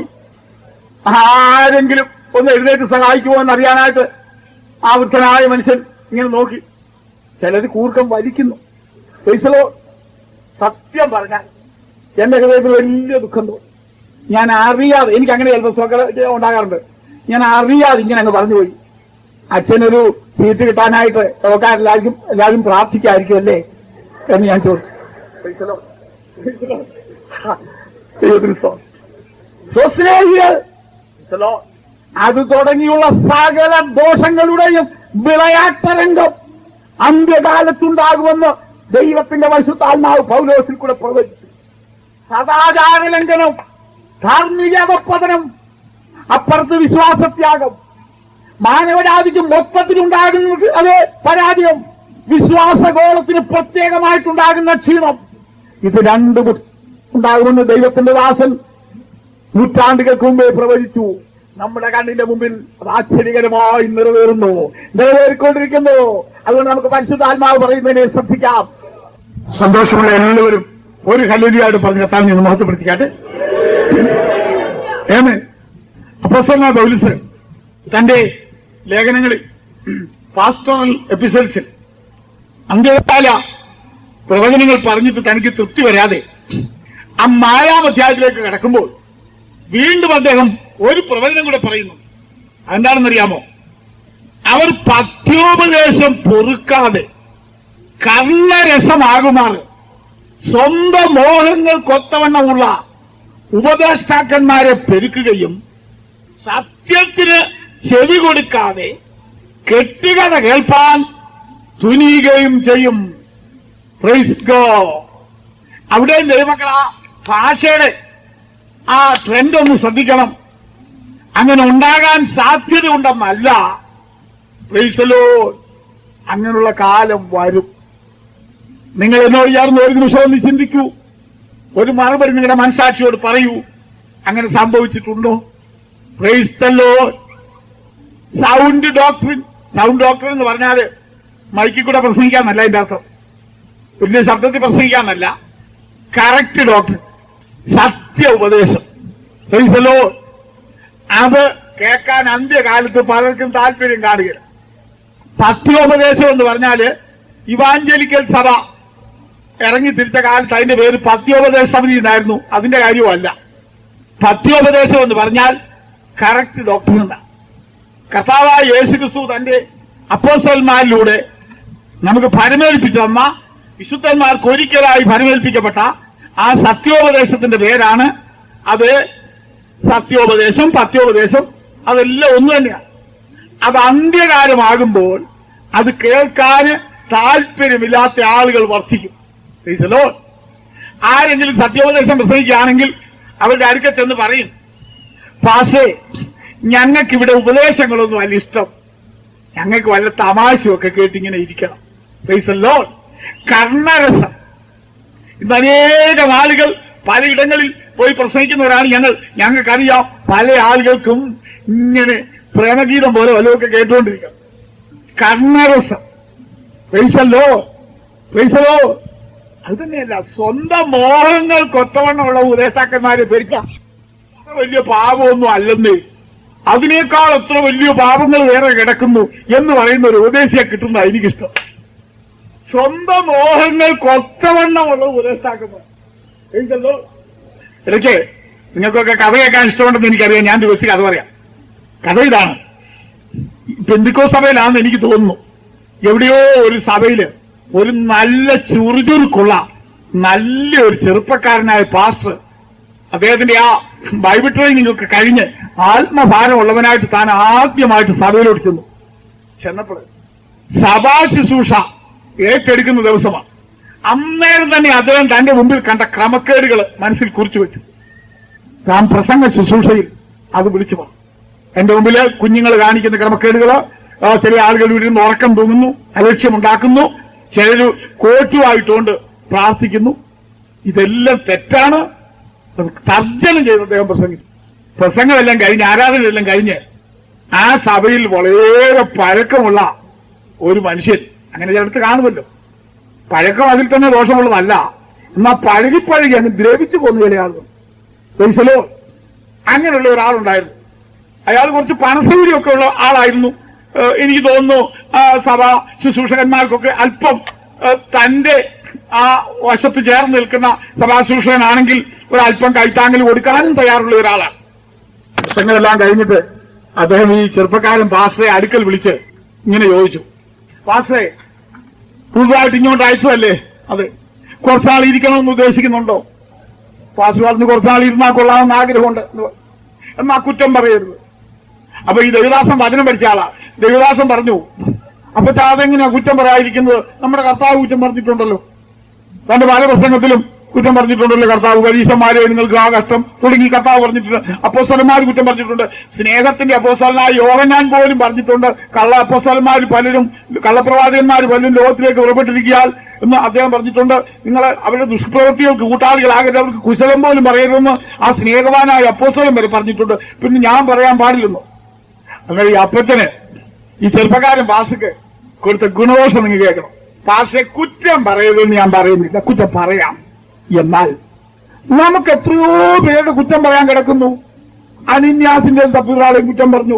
ആരെങ്കിലും ഒന്ന് എഴുന്നേറ്റ് സഹായിക്കുമോ എന്ന് അറിയാനായിട്ട് ആ വൃദ്ധനായ മനുഷ്യൻ ഇങ്ങനെ നോക്കി ചിലര് കൂർക്കം വലിക്കുന്നു പൈസലോ സത്യം പറഞ്ഞാൽ എന്റെ ഹൃദയത്തിൽ വലിയ ദുഃഖം തോന്നി ഞാൻ അറിയാതെ എനിക്ക് അങ്ങനെ ചിലപ്പോൾ സ്വക്കള ഉണ്ടാകാറുണ്ട് ഞാൻ അറിയാതെ ഇങ്ങനെ അങ്ങ് പറഞ്ഞുപോയി അച്ഛനൊരു സീറ്റ് കിട്ടാനായിട്ട് ഒക്കെ എല്ലാവർക്കും എല്ലാവരും പ്രാർത്ഥിക്കായിരിക്കും അല്ലേ എന്ന് ഞാൻ ചോദിച്ചു പൈസലോ ദൈവത്തിന് സ്തോത്രം. സ്വസ്നേഹികൾ ഈശ്വരോ, അത് തുടങ്ങിയുള്ള സകല ദോഷങ്ങളുടെയും വിളയാട്ടരംഗം അന്ത്യകാലത്തുണ്ടാകുമെന്ന് ദൈവത്തിന്റെ വശുത്താത്മാവ് പൗലോസിൽ കൂടെ പ്രവചിച്ചു സദാചാര ലംഘനം ധാർമ്മികതപ്പതനം അപ്പുറത്ത് വിശ്വാസത്യാഗം മാനവജാതിക്ക് മൊത്തത്തിലുണ്ടാകുന്നത് അത് പരാജയം വിശ്വാസഗോളത്തിന് പ്രത്യേകമായിട്ടുണ്ടാകുന്ന ക്ഷീണം ഇത് രണ്ടും ഉണ്ടാകുമെന്ന് ദൈവത്തിന്റെ ദാസൻ നൂറ്റാണ്ടുകൾക്ക് മുമ്പേ പ്രവചിച്ചു നമ്മുടെ കണ്ണിന്റെ മുമ്പിൽ അത് ആശ്ചര്യകരമായി നിറവേറുന്നു നിറവേറിക്കൊണ്ടിരിക്കുന്നു അതുകൊണ്ട് നമുക്ക് പരിശുദ്ധാത്മാവ് പറയുന്നതിനെ ശ്രദ്ധിക്കാം സന്തോഷമുള്ള എല്ലാവരും ഒരു കല്ലുരിയായിട്ട് പറഞ്ഞ കത്താൻ നിന്ന് മഹത്വപ്പെടുത്തിക്കാട്ട് ഏമേ അപ്പസ്തലനായ പൗലിസ് തന്റെ ലേഖനങ്ങളിൽ പാസ്റ്റോറൽ എപ്പിസോഡ്സിൽ അന്ത്യകാല പ്രവചനങ്ങൾ പറഞ്ഞിട്ട് തനിക്ക് തൃപ്തി വരാതെ ആ നാലാം അധ്യായത്തിലേക്ക് കടക്കുമ്പോൾ വീണ്ടും അദ്ദേഹം ഒരു പ്രവചനം കൂടെ പറയുന്നു അതെന്താണെന്നറിയാമോ അവർ പഥ്യോപദേശം പൊറുക്കാതെ കള്ളരസമാകുമാറ് സ്വന്തം മോഹങ്ങൾക്കൊത്തവണ്ണമുള്ള ഉപദേഷ്ടാക്കന്മാരെ പെരുക്കുകയും സത്യത്തിന് ചെവി കൊടുക്കാതെ കെട്ടുകഥ കേൾപ്പാൻ തുനിയുകയും ചെയ്യും പ്രൈസ് ഗോ അവിടെ ദൈവമക്കളാ ഭാഷയുടെ ആ ട്രെൻഡ് ഒന്ന് ശ്രദ്ധിക്കണം അങ്ങനെ ഉണ്ടാകാൻ സാധ്യതയുണ്ടെന്നല്ല പ്രൈസലോ അങ്ങനെയുള്ള കാലം വരും നിങ്ങൾ എന്നോട് ചേർന്ന് ഒരു നിമിഷം ഒന്ന് ചിന്തിക്കൂ ഒരു മറുപടി നിങ്ങളുടെ മനസാക്ഷിയോട് പറയൂ അങ്ങനെ സംഭവിച്ചിട്ടുണ്ടോ പ്രൈസ്തല്ലോ സൗണ്ട് ഡോക്ടറിൻ സൗണ്ട് ഡോക്ടർ എന്ന് പറഞ്ഞാല് മൈക്കിൽ കൂടെ പ്രസംഗിക്കാന്നല്ല അതിന്റെ അർത്ഥം വലിയ ശബ്ദത്തിൽ പ്രസംഗിക്കാന്നല്ല കറക്റ്റ് ഡോക്ടർ സത്യ ഉപദേശം പ്രൈസല്ലോ അത് കേൾക്കാൻ അന്ത്യകാലത്ത് പലർക്കും താല്പര്യം കാണുകയില്ല പത്യോപദേശം എന്ന് പറഞ്ഞാല് ഇവാഞ്ചലിക്കൽ സഭ ഇറങ്ങി തിരിച്ച കാലത്ത് അതിന്റെ പേര് പത്യോപദേശ സമിതി ഉണ്ടായിരുന്നു അതിന്റെ കാര്യമല്ല പത്യോപദേശം എന്ന് പറഞ്ഞാൽ കറക്റ്റ് ഡോക്ടർ എന്ന കർത്താവായ യേശു ക്രിസ്തു തന്റെ അപ്പോസ്റ്റന്മാരിലൂടെ നമുക്ക് ഭരമേൽപ്പിച്ചു തന്ന വിശുദ്ധന്മാർക്ക് ഒരിക്കലായി ഭരമേൽപ്പിക്കപ്പെട്ട ആ സത്യോപദേശത്തിന്റെ പേരാണ് അത് സത്യോപദേശം പത്യോപദേശം അതെല്ലാം ഒന്ന് തന്നെയാണ് അത് അന്ത്യകാലമാകുമ്പോൾ അത് കേൾക്കാൻ താല്പര്യമില്ലാത്ത ആളുകൾ വർദ്ധിക്കും Praise the Lord. ആരെങ്കിലും സത്യോപദേശം പ്രസംഗിക്കുകയാണെങ്കിൽ അവരുടെ അടുക്കൽ ചെന്ന് പറയും പാഷേ ഞങ്ങൾക്ക് ഇവിടെ ഉപദേശങ്ങളൊന്നും അല്ല ഇഷ്ടം ഞങ്ങൾക്ക് വല്ല തമാശയൊക്കെ കേട്ടിങ്ങനെ ഇരിക്കണം Praise the Lord. കർണരസം ഇന്ന് അനേകം ആളുകൾ പലയിടങ്ങളിൽ പോയി പ്രസംഗിക്കുന്നവരാണ് ഞങ്ങൾ ഞങ്ങൾക്കറിയാം പല ആളുകൾക്കും ഇങ്ങനെ പ്രേമഗീതം പോലെ വല്ലതൊക്കെ കേട്ടുകൊണ്ടിരിക്കണം കർണരസം പൈസല്ലോ പൈസലോ അത് തന്നെയല്ല സ്വന്തം മോഹങ്ങൾക്കൊത്തവണ്ണമുള്ള ഉപദേശാക്കന്മാരെ പെരുക്കാം അത്ര വലിയ പാപമൊന്നും അല്ലെന്നേ അതിനേക്കാൾ എത്ര വലിയ പാപങ്ങൾ വേറെ കിടക്കുന്നു എന്ന് പറയുന്ന ഒരു ഉപദേശിയെ കിട്ടുന്ന എനിക്കിഷ്ടം സ്വന്തം മോഹങ്ങൾക്കൊത്തവണ്ണമുള്ള ഉപദേശാക്കന്മാർ എഴുതല്ലോ ഇടയ്ക്ക് നിങ്ങൾക്കൊക്കെ കഥ കേൾക്കാൻ ഇഷ്ടമുണ്ടെന്ന് എനിക്കറിയാം ഞാൻ ദിവസം കഥ പറയാം കഥ ഇതാണ് പെന്തിക്കോ സഭയിലാണെന്ന് എനിക്ക് തോന്നുന്നു എവിടെയോ ഒരു സഭയില് ഒരു നല്ല ചുറുചുറുക്കുള്ള നല്ല ഒരു ചെറുപ്പക്കാരനായ പാസ്റ്റർ അദ്ദേഹത്തിന്റെ ആ ബൈബിൾ ട്രെയിനിങ് ഒക്കെ കഴിഞ്ഞ് ആത്മഭാരമുള്ളവനായിട്ട് താൻ ആദ്യമായിട്ട് സഭയിലോട്ട് ചെന്നു ചെന്നപ്പോൾ സഭാ ശുശ്രൂഷ ഏറ്റെടുക്കുന്ന ദിവസമാണ് അന്നേരം തന്നെ അദ്ദേഹം തന്റെ മുമ്പിൽ കണ്ട ക്രമക്കേടുകൾ മനസ്സിൽ കുറിച്ചു വെച്ചു താൻ പ്രസംഗ ശുശ്രൂഷയിൽ അത് വിളിച്ചു പറഞ്ഞു എന്റെ മുമ്പില് കുഞ്ഞുങ്ങൾ കാണിക്കുന്ന ക്രമക്കേടുകള് ആ, ചില ആളുകൾ ഇവിടെ നിന്ന് ഉറക്കം തൂങ്ങുന്നു അലക്ഷ്യമുണ്ടാക്കുന്നു ചിലര് കോറ്റുമായിട്ടുകൊണ്ട് പ്രാർത്ഥിക്കുന്നു ഇതെല്ലാം തെറ്റാണ് അത് തർജ്ജനം ചെയ്ത് അദ്ദേഹം പ്രസംഗിച്ചു പ്രസംഗമെല്ലാം കഴിഞ്ഞ് ആരാധനയെല്ലാം കഴിഞ്ഞ് ആ സഭയിൽ വളരെ പഴക്കമുള്ള ഒരു മനുഷ്യൻ അങ്ങനെ ചിലടത്ത് കാണുമല്ലോ പഴക്കം അതിൽ തന്നെ ദോഷമുള്ളതല്ല എന്നാ പഴകി പഴകി അങ്ങ് ദ്രവിച്ചു പോന്നു ചില ആളുകൾ പൈസലോ അങ്ങനെയുള്ള ഒരാളുണ്ടായിരുന്നു അയാൾ കുറച്ച് പണസൗകര്യമൊക്കെ ഉള്ള ആളായിരുന്നു ഏഹ് എനിക്ക് തോന്നുന്നു ആ സഭ ശുശ്രൂഷകന്മാർക്കൊക്കെ അല്പം ഏഹ് തന്റെ ആ വശത്ത് ചേർന്ന് നിൽക്കുന്ന സഭാ ശുശ്രൂഷകനാണെങ്കിൽ ഒരല്പം കൈത്താങ്ങൽ കൊടുക്കാനും തയ്യാറുള്ള ഒരാളാണ് പ്രശ്നങ്ങളെല്ലാം കഴിഞ്ഞിട്ട് അദ്ദേഹം ഈ ചെറുപ്പക്കാരൻ പാസ്റ്ററെ അടുക്കൽ വിളിച്ച് ഇങ്ങനെ ചോദിച്ചു പാസ്റ്ററെ പുതുതായിട്ട് ഇങ്ങോട്ട് അയച്ചതല്ലേ അതെ കുറച്ചാൾ ഇരിക്കണമെന്ന് ഉദ്ദേശിക്കുന്നുണ്ടോ പാസ് പറഞ്ഞ് കുറച്ചാൾ ഇരുന്നാൽ കൊള്ളാമെന്ന് ആഗ്രഹമുണ്ട് എന്ന് പറഞ്ഞു. എന്നാ കുറ്റം പറയരുത് അപ്പൊ ഈ ദേവദാസൻ വചനം പഠിച്ച ആളാ ദേവദാസൻ പറഞ്ഞു അപ്പൊ അതെങ്ങനെയാ കുറ്റം പറയാതിരിക്കുന്നത് നമ്മുടെ കർത്താവ് കുറ്റം പറഞ്ഞിട്ടുണ്ടല്ലോ തന്റെ പല പ്രസംഗത്തിലും കുറ്റം പറഞ്ഞിട്ടുണ്ടല്ലോ കർത്താവ് പരീക്ഷന്മാരെ നിങ്ങൾക്ക് ആ കഷ്ടം തുടങ്ങി കർത്താവ് പറഞ്ഞിട്ടുണ്ട് അപ്പോസ്തലന്മാർ കുറ്റം പറഞ്ഞിട്ടുണ്ട് സ്നേഹത്തിന്റെ അപ്പോസ്തലനായ യോഹന്നാൻ പോലും പറഞ്ഞിട്ടുണ്ട് കള്ള അപ്പോസ്തലന്മാർ പലരും കള്ളപ്രവാചകന്മാർ പലരും ലോകത്തിലേക്ക് പുറപ്പെട്ടിരിക്കാൻ എന്ന് അദ്ദേഹം പറഞ്ഞിട്ടുണ്ട് നിങ്ങൾ അവരുടെ ദുഷ്പ്രവൃത്തികൾക്ക് കൂട്ടാളികളാകരുത് അവർക്ക് കുശലം പോലും പറയരുതെന്ന് ആ സ്നേഹവാനായ അപ്പോസ്തലൻ വരെ പറഞ്ഞിട്ടുണ്ട് പിന്നെ ഞാൻ പറയാൻ പാടില്ലെന്നോ അങ്ങനെ ഈ അപ്പച്ചന് ഈ ചെറുപ്പക്കാരൻ പാസക്ക് കൊടുത്ത ഗുണദോഷം നിങ്ങൾ കേൾക്കണം പാസെ കുറ്റം പറയരുതെന്ന് ഞാൻ പറയുന്നില്ല കുറ്റം പറയാം എന്നാൽ നമുക്ക് എത്രയോ പേരുടെ കുറ്റം പറയാൻ കിടക്കുന്നു അനിന്യാസിന്റെ തപ്പിറാളെയും കുറ്റം പറഞ്ഞു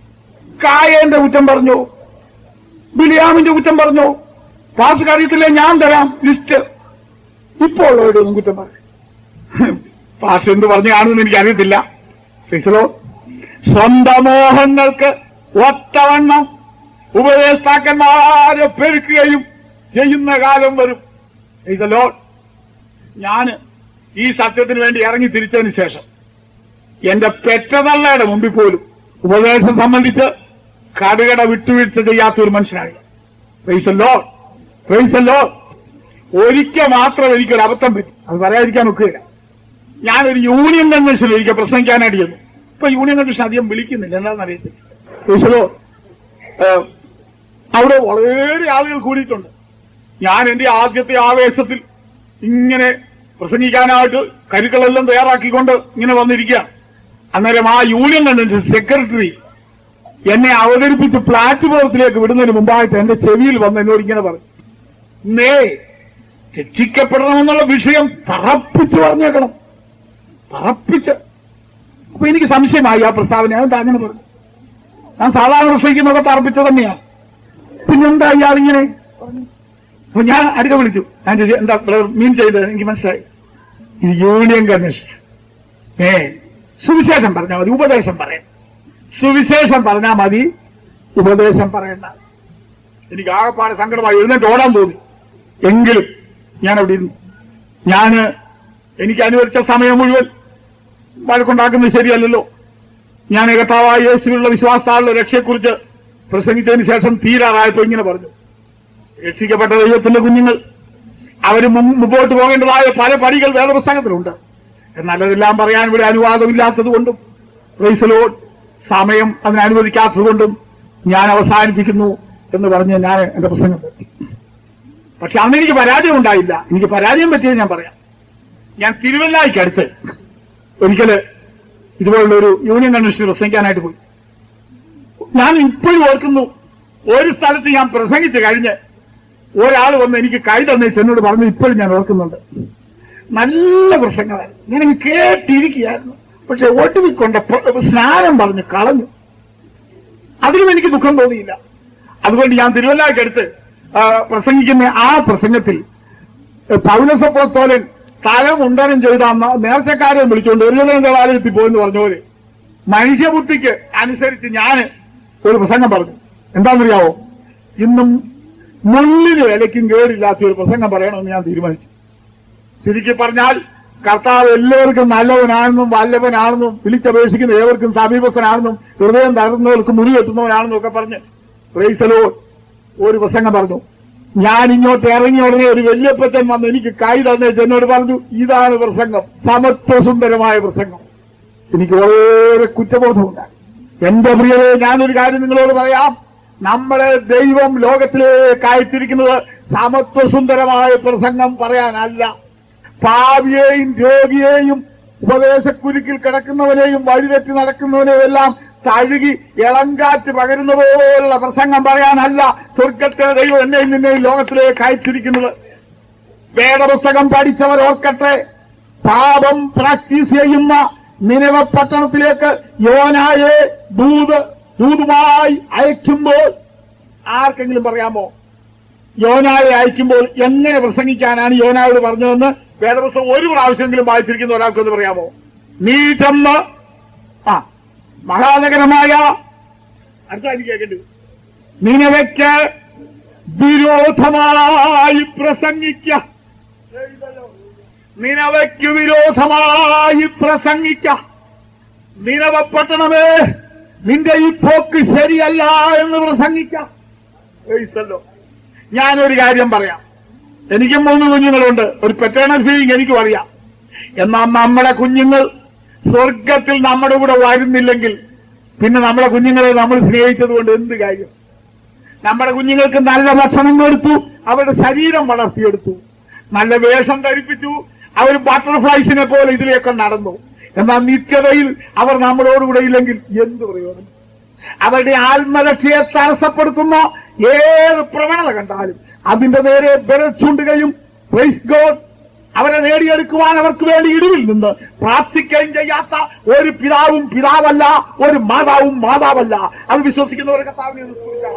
കായേന്റെ കുറ്റം പറഞ്ഞു ബിലിയാമിന്റെ കുറ്റം പറഞ്ഞു പാസ് അറിയത്തില്ലേ ഞാൻ തരാം ലിസ്റ്റ് ഇപ്പോൾ ഉള്ളവരുടെ ഒന്നും കുറ്റം പറയും പാസ് എന്ത് പറഞ്ഞു കാണുമെന്ന് എനിക്കറിയത്തില്ല ഫിക്സലോ സ്വന്തം മോഹങ്ങൾക്ക് ഒത്തവണ്ണം ഉപദേഷ്ടാക്കന്മാരെ പെരുക്കുകയും ചെയ്യുന്ന കാലം വരും ഇതല്ലോ ഞാൻ ഈ സത്യത്തിന് വേണ്ടി ഇറങ്ങി തിരിച്ചതിന് ശേഷം എന്റെ പെറ്റതള്ളയുടെ മുമ്പിൽ പോലും ഉപദേശം സംബന്ധിച്ച് കടുകട വിട്ടുവീഴ്ച ചെയ്യാത്ത ഒരു മനുഷ്യനാണ് പ്രൈസല്ലോ പ്രൈസല്ലോ ഒരിക്കൽ മാത്രം എനിക്കൊരു അബദ്ധം പറ്റി അത് പറയാതിരിക്കാൻ ഒക്കുകയില്ല ഞാനൊരു യൂണിയൻ കൺവെൻഷനിൽ ഒരിക്കൽ പ്രസംഗിക്കാനായിട്ട് ചെന്നു ഇപ്പൊ യൂണിയൻ കൺവെൻഷൻ അധികം വിളിക്കുന്നില്ല എന്താണെന്ന് അറിയത്തില്ല പ്രൈസല്ലോ ഏഹ്, അവിടെ വളരെ ആളുകൾ കൂടിയിട്ടുണ്ട് ഞാൻ എന്റെ ആദ്യത്തെ ആവേശത്തിൽ ഇങ്ങനെ പ്രസംഗിക്കാനായിട്ട് കരുക്കളെല്ലാം തയ്യാറാക്കിക്കൊണ്ട് ഇങ്ങനെ വന്നിരിക്കുകയാണ് അന്നേരം ആ യൂണിയൻ കൺവെൻഷൻ സെക്രട്ടറി എന്നെ അവതരിപ്പിച്ച് പ്ലാറ്റ്ഫോമത്തിലേക്ക് വിടുന്നതിന് മുമ്പായിട്ട് എന്റെ ചെവിയിൽ വന്ന് എന്നോട് ഇങ്ങനെ പറഞ്ഞു നേ രക്ഷിക്കപ്പെടണമെന്നുള്ള വിഷയം തറപ്പിച്ച് പറഞ്ഞേക്കണം തറപ്പിച്ച് അപ്പൊ എനിക്ക് സംശയമായി ആ പ്രസ്താവന അതെന്താ അങ്ങനെ പറഞ്ഞു ഞാൻ സാധാരണ പ്രസംഗിക്കുന്നതൊക്കെ തറപ്പിച്ച തന്നെയാണ് പിന്നെന്താ ഇയാളിങ്ങനെ അപ്പൊ ഞാൻ അടുക്ക വിളിച്ചു ഞാൻ ചോദിച്ചു എന്താ ബ്രദർ മീൻ ചെയ്തത് എനിക്ക് മനസ്സിലായി ഇത് യൂണിയൻ കമ്മീഷൻ ഏ സുവിശേഷം പറഞ്ഞാൽ മതി ഉപദേശം പറയാം സുവിശേഷം പറഞ്ഞാൽ മതി ഉപദേശം പറയണ്ട എനിക്ക് ആകെപ്പാടെ സങ്കടമായി എഴുന്നേറ്റ് ഓടാൻ തോന്നി എങ്കിലും ഞാൻ അവിടെ ഇരുന്നു ഞാന് എനിക്ക് അനുവദിച്ച സമയം മുഴുവൻ വഴക്കുണ്ടാക്കുന്നത് ശരിയല്ലല്ലോ ഞാൻ ഏകത്താവായ യേശുവിലുള്ള വിശ്വാസത്താളുടെ രക്ഷയെക്കുറിച്ച് പ്രസംഗിച്ചതിന് ശേഷം തീരാറായപ്പോ ഇങ്ങനെ പറഞ്ഞു രക്ഷിക്കപ്പെട്ട ദൈവത്തിന്റെ കുഞ്ഞുങ്ങൾ അവർ മുമ്പോട്ട് പോകേണ്ടതായ പല പടികൾ വേദപുസ്തകത്തിലുണ്ട് എന്നാൽ അതെല്ലാം പറയാൻ ഇവിടെ അനുവാദമില്ലാത്തത് കൊണ്ടും പ്രൈസലോട് സമയം അതിന് അനുവദിക്കാത്തത് കൊണ്ടും ഞാൻ അവസാനിപ്പിക്കുന്നു എന്ന് പറഞ്ഞ് ഞാൻ എന്റെ പ്രസംഗം നിർത്തി പക്ഷെ അന്ന് എനിക്ക് പരാജയം ഉണ്ടായില്ല എനിക്ക് പരാജയം പറ്റിയത് ഞാൻ പറയാം ഞാൻ തിരുവല്ലായ്ക്കടുത്ത് ഒരിക്കല് ഇതുപോലുള്ള ഒരു യൂണിയൻ കൺവെൻഷൻ പ്രസംഗിക്കാനായിട്ട് പോയി ഞാൻ ഇപ്പോഴും ഓർക്കുന്നു ഒരു സ്ഥലത്ത് ഞാൻ പ്രസംഗിച്ച് കഴിഞ്ഞ് ഒരാൾ വന്ന് എനിക്ക് കൈ തന്നെ എന്നോട് പറഞ്ഞു ഇപ്പോഴും ഞാൻ ഓർക്കുന്നുണ്ട് നല്ല പ്രസംഗമായിരുന്നു ഞാനങ്ങ് കേട്ടിരിക്കുകയായിരുന്നു പക്ഷെ ഒടുവിൽ കൊണ്ട് പ്ര- സ്നാനം പറഞ്ഞ് കളഞ്ഞു അതിലും എനിക്ക് ദുഃഖം തോന്നിയില്ല അതുകൊണ്ട് ഞാൻ തിരുവല്ലാക്കടുത്ത് പ്രസംഗിക്കുന്ന ആ പ്രസംഗത്തിൽ പൗലസപ്പോസ്തോലൻ തല മുണ്ടനം ചെയ്ത അന്ന് നേർച്ചക്കാരെ വിളിച്ചുകൊണ്ട് ഒരു കാലത്തിൽ പോയെന്ന് പറഞ്ഞപോലെ മനുഷ്യബുദ്ധിക്ക് അനുസരിച്ച് ഞാൻ ഒരു പ്രസംഗം പറഞ്ഞു എന്താണെന്നറിയാവോ ഇന്നും മുള്ളിന് വിലയ്ക്കും കേടില്ലാത്ത ഒരു പ്രസംഗം പറയണമെന്ന് ഞാൻ തീരുമാനിച്ചു ചുരുക്കി പറഞ്ഞാൽ കർത്താവ് എല്ലാവർക്കും നല്ലവനാണെന്നും വല്ലവനാണെന്നും വിളിച്ചപേക്ഷിക്കുന്ന ഏവർക്കും സമീപസ്ഥനാണെന്നും ഹൃദയം തകർന്നവർക്ക് മുറി കെട്ടുന്നവനാണെന്നും ഒക്കെ പറഞ്ഞ് പ്രൈസലോ ഒരു പ്രസംഗം പറഞ്ഞു ഞാൻ ഇങ്ങോട്ട് ഇറങ്ങിയ ഉടനെ ഒരു വല്യപ്പച്ചൻ വന്ന് എനിക്ക് കൈ തന്നേച്ച് എന്നോട് പറഞ്ഞു ഇതാണ് പ്രസംഗം സമത്വസുന്ദരമായ പ്രസംഗം എനിക്ക് വളരെ കുറ്റബോധമുണ്ട് എന്റെ പ്രിയരെ ഞാനൊരു കാര്യം നിങ്ങളോട് പറയാം നമ്മളെ ദൈവം ലോകത്തിലേക്ക് അയച്ചിരിക്കുന്നത് സമത്വസുന്ദരമായ പ്രസംഗം പറയാനല്ല പാവിയെയും രോഗിയെയും ഉപദേശക്കുരുക്കിൽ കിടക്കുന്നവനെയും വഴിതെറ്റി നടക്കുന്നവനെയും എല്ലാം തഴുകി ഇളങ്കാറ്റ് പകരുന്ന പോലുള്ള പ്രസംഗം പറയാനല്ല സ്വർഗത്തെ ദൈവം എന്നെയും നിന്നെയും ലോകത്തിലേക്ക് അയച്ചിരിക്കുന്നത് വേദപുസ്തകം പഠിച്ചവർ ഓർക്കട്ടെ പാപം പ്രാക്ടീസ് ചെയ്യുന്ന നിലവ പട്ടണത്തിലേക്ക് യോനായെ ദൂത് ദൂതുമായി അയക്കുമ്പോൾ ആർക്കെങ്കിലും പറയാമോ യോനായെ അയക്കുമ്പോൾ എങ്ങനെ പ്രസംഗിക്കാനാണ് യോനായോട് പറഞ്ഞതെന്ന് വേദപുസ്തകം ഒരു പ്രാവശ്യമെങ്കിലും വായിച്ചിരിക്കുന്ന ഒരാൾക്കൊന്ന് പറയാമോ നീ ചെന്ന് ആ മഹാനഗരമായ അടുത്ത എനിക്ക് കേൾക്കേണ്ടി വരും. നിനവയ്ക്ക് വിരോധമായി പ്രസംഗിക്ക നിനവയ്ക്ക് വിരോധമായി പ്രസംഗിക്ക നിനവപ്പെട്ടണമേ നിന്റെ ഈ പോക്ക് ശരിയല്ല എന്ന് പ്രസംഗിക്കാം ക്രൈസ്തല്ലോ ഞാനൊരു കാര്യം പറയാം എനിക്കും മൂന്ന് കുഞ്ഞുങ്ങളുണ്ട് ഒരു പെറ്റേണൽ ഫീലിംഗ് എനിക്കും അറിയാം എന്നാൽ നമ്മുടെ കുഞ്ഞുങ്ങൾ സ്വർഗത്തിൽ നമ്മുടെ കൂടെ വരുന്നില്ലെങ്കിൽ പിന്നെ നമ്മുടെ കുഞ്ഞുങ്ങളെ നമ്മൾ സ്നേഹിച്ചത് കൊണ്ട് എന്ത് കാര്യം നമ്മുടെ കുഞ്ഞുങ്ങൾക്ക് നല്ല ഭക്ഷണം കൊടുത്തു അവരുടെ ശരീരം വളർത്തിയെടുത്തു നല്ല വേഷം ധരിപ്പിച്ചു അവർ ബട്ടർഫ്ലൈസിനെ പോലെ ഇതിലേക്ക് നടന്നു എന്നാൽ നിത്യതയിൽ അവർ നമ്മളോടുകൂടെ ഇല്ലെങ്കിൽ എന്ത് പ്രയോജനം അവരുടെ ആത്മരക്ഷയെ തടസ്സപ്പെടുത്തുന്ന ഏത് പ്രവണത കണ്ടാലും അതിന്റെ നേരെ വിരൽ ചൂണ്ടുകയും പ്രൈസ് ഗോഡ് അവരെ നേടിയെടുക്കുവാൻ അവർക്ക് വേണ്ടി ഇടിവിൽ നിന്ന് പ്രാർത്ഥിക്കുകയും ചെയ്യാത്ത ഒരു പിതാവും പിതാവല്ല ഒരു മാതാവും മാതാവല്ല അത് വിശ്വസിക്കുന്നവർ കർത്താവിനെ ഒന്ന് സ്തുതിക്കാം.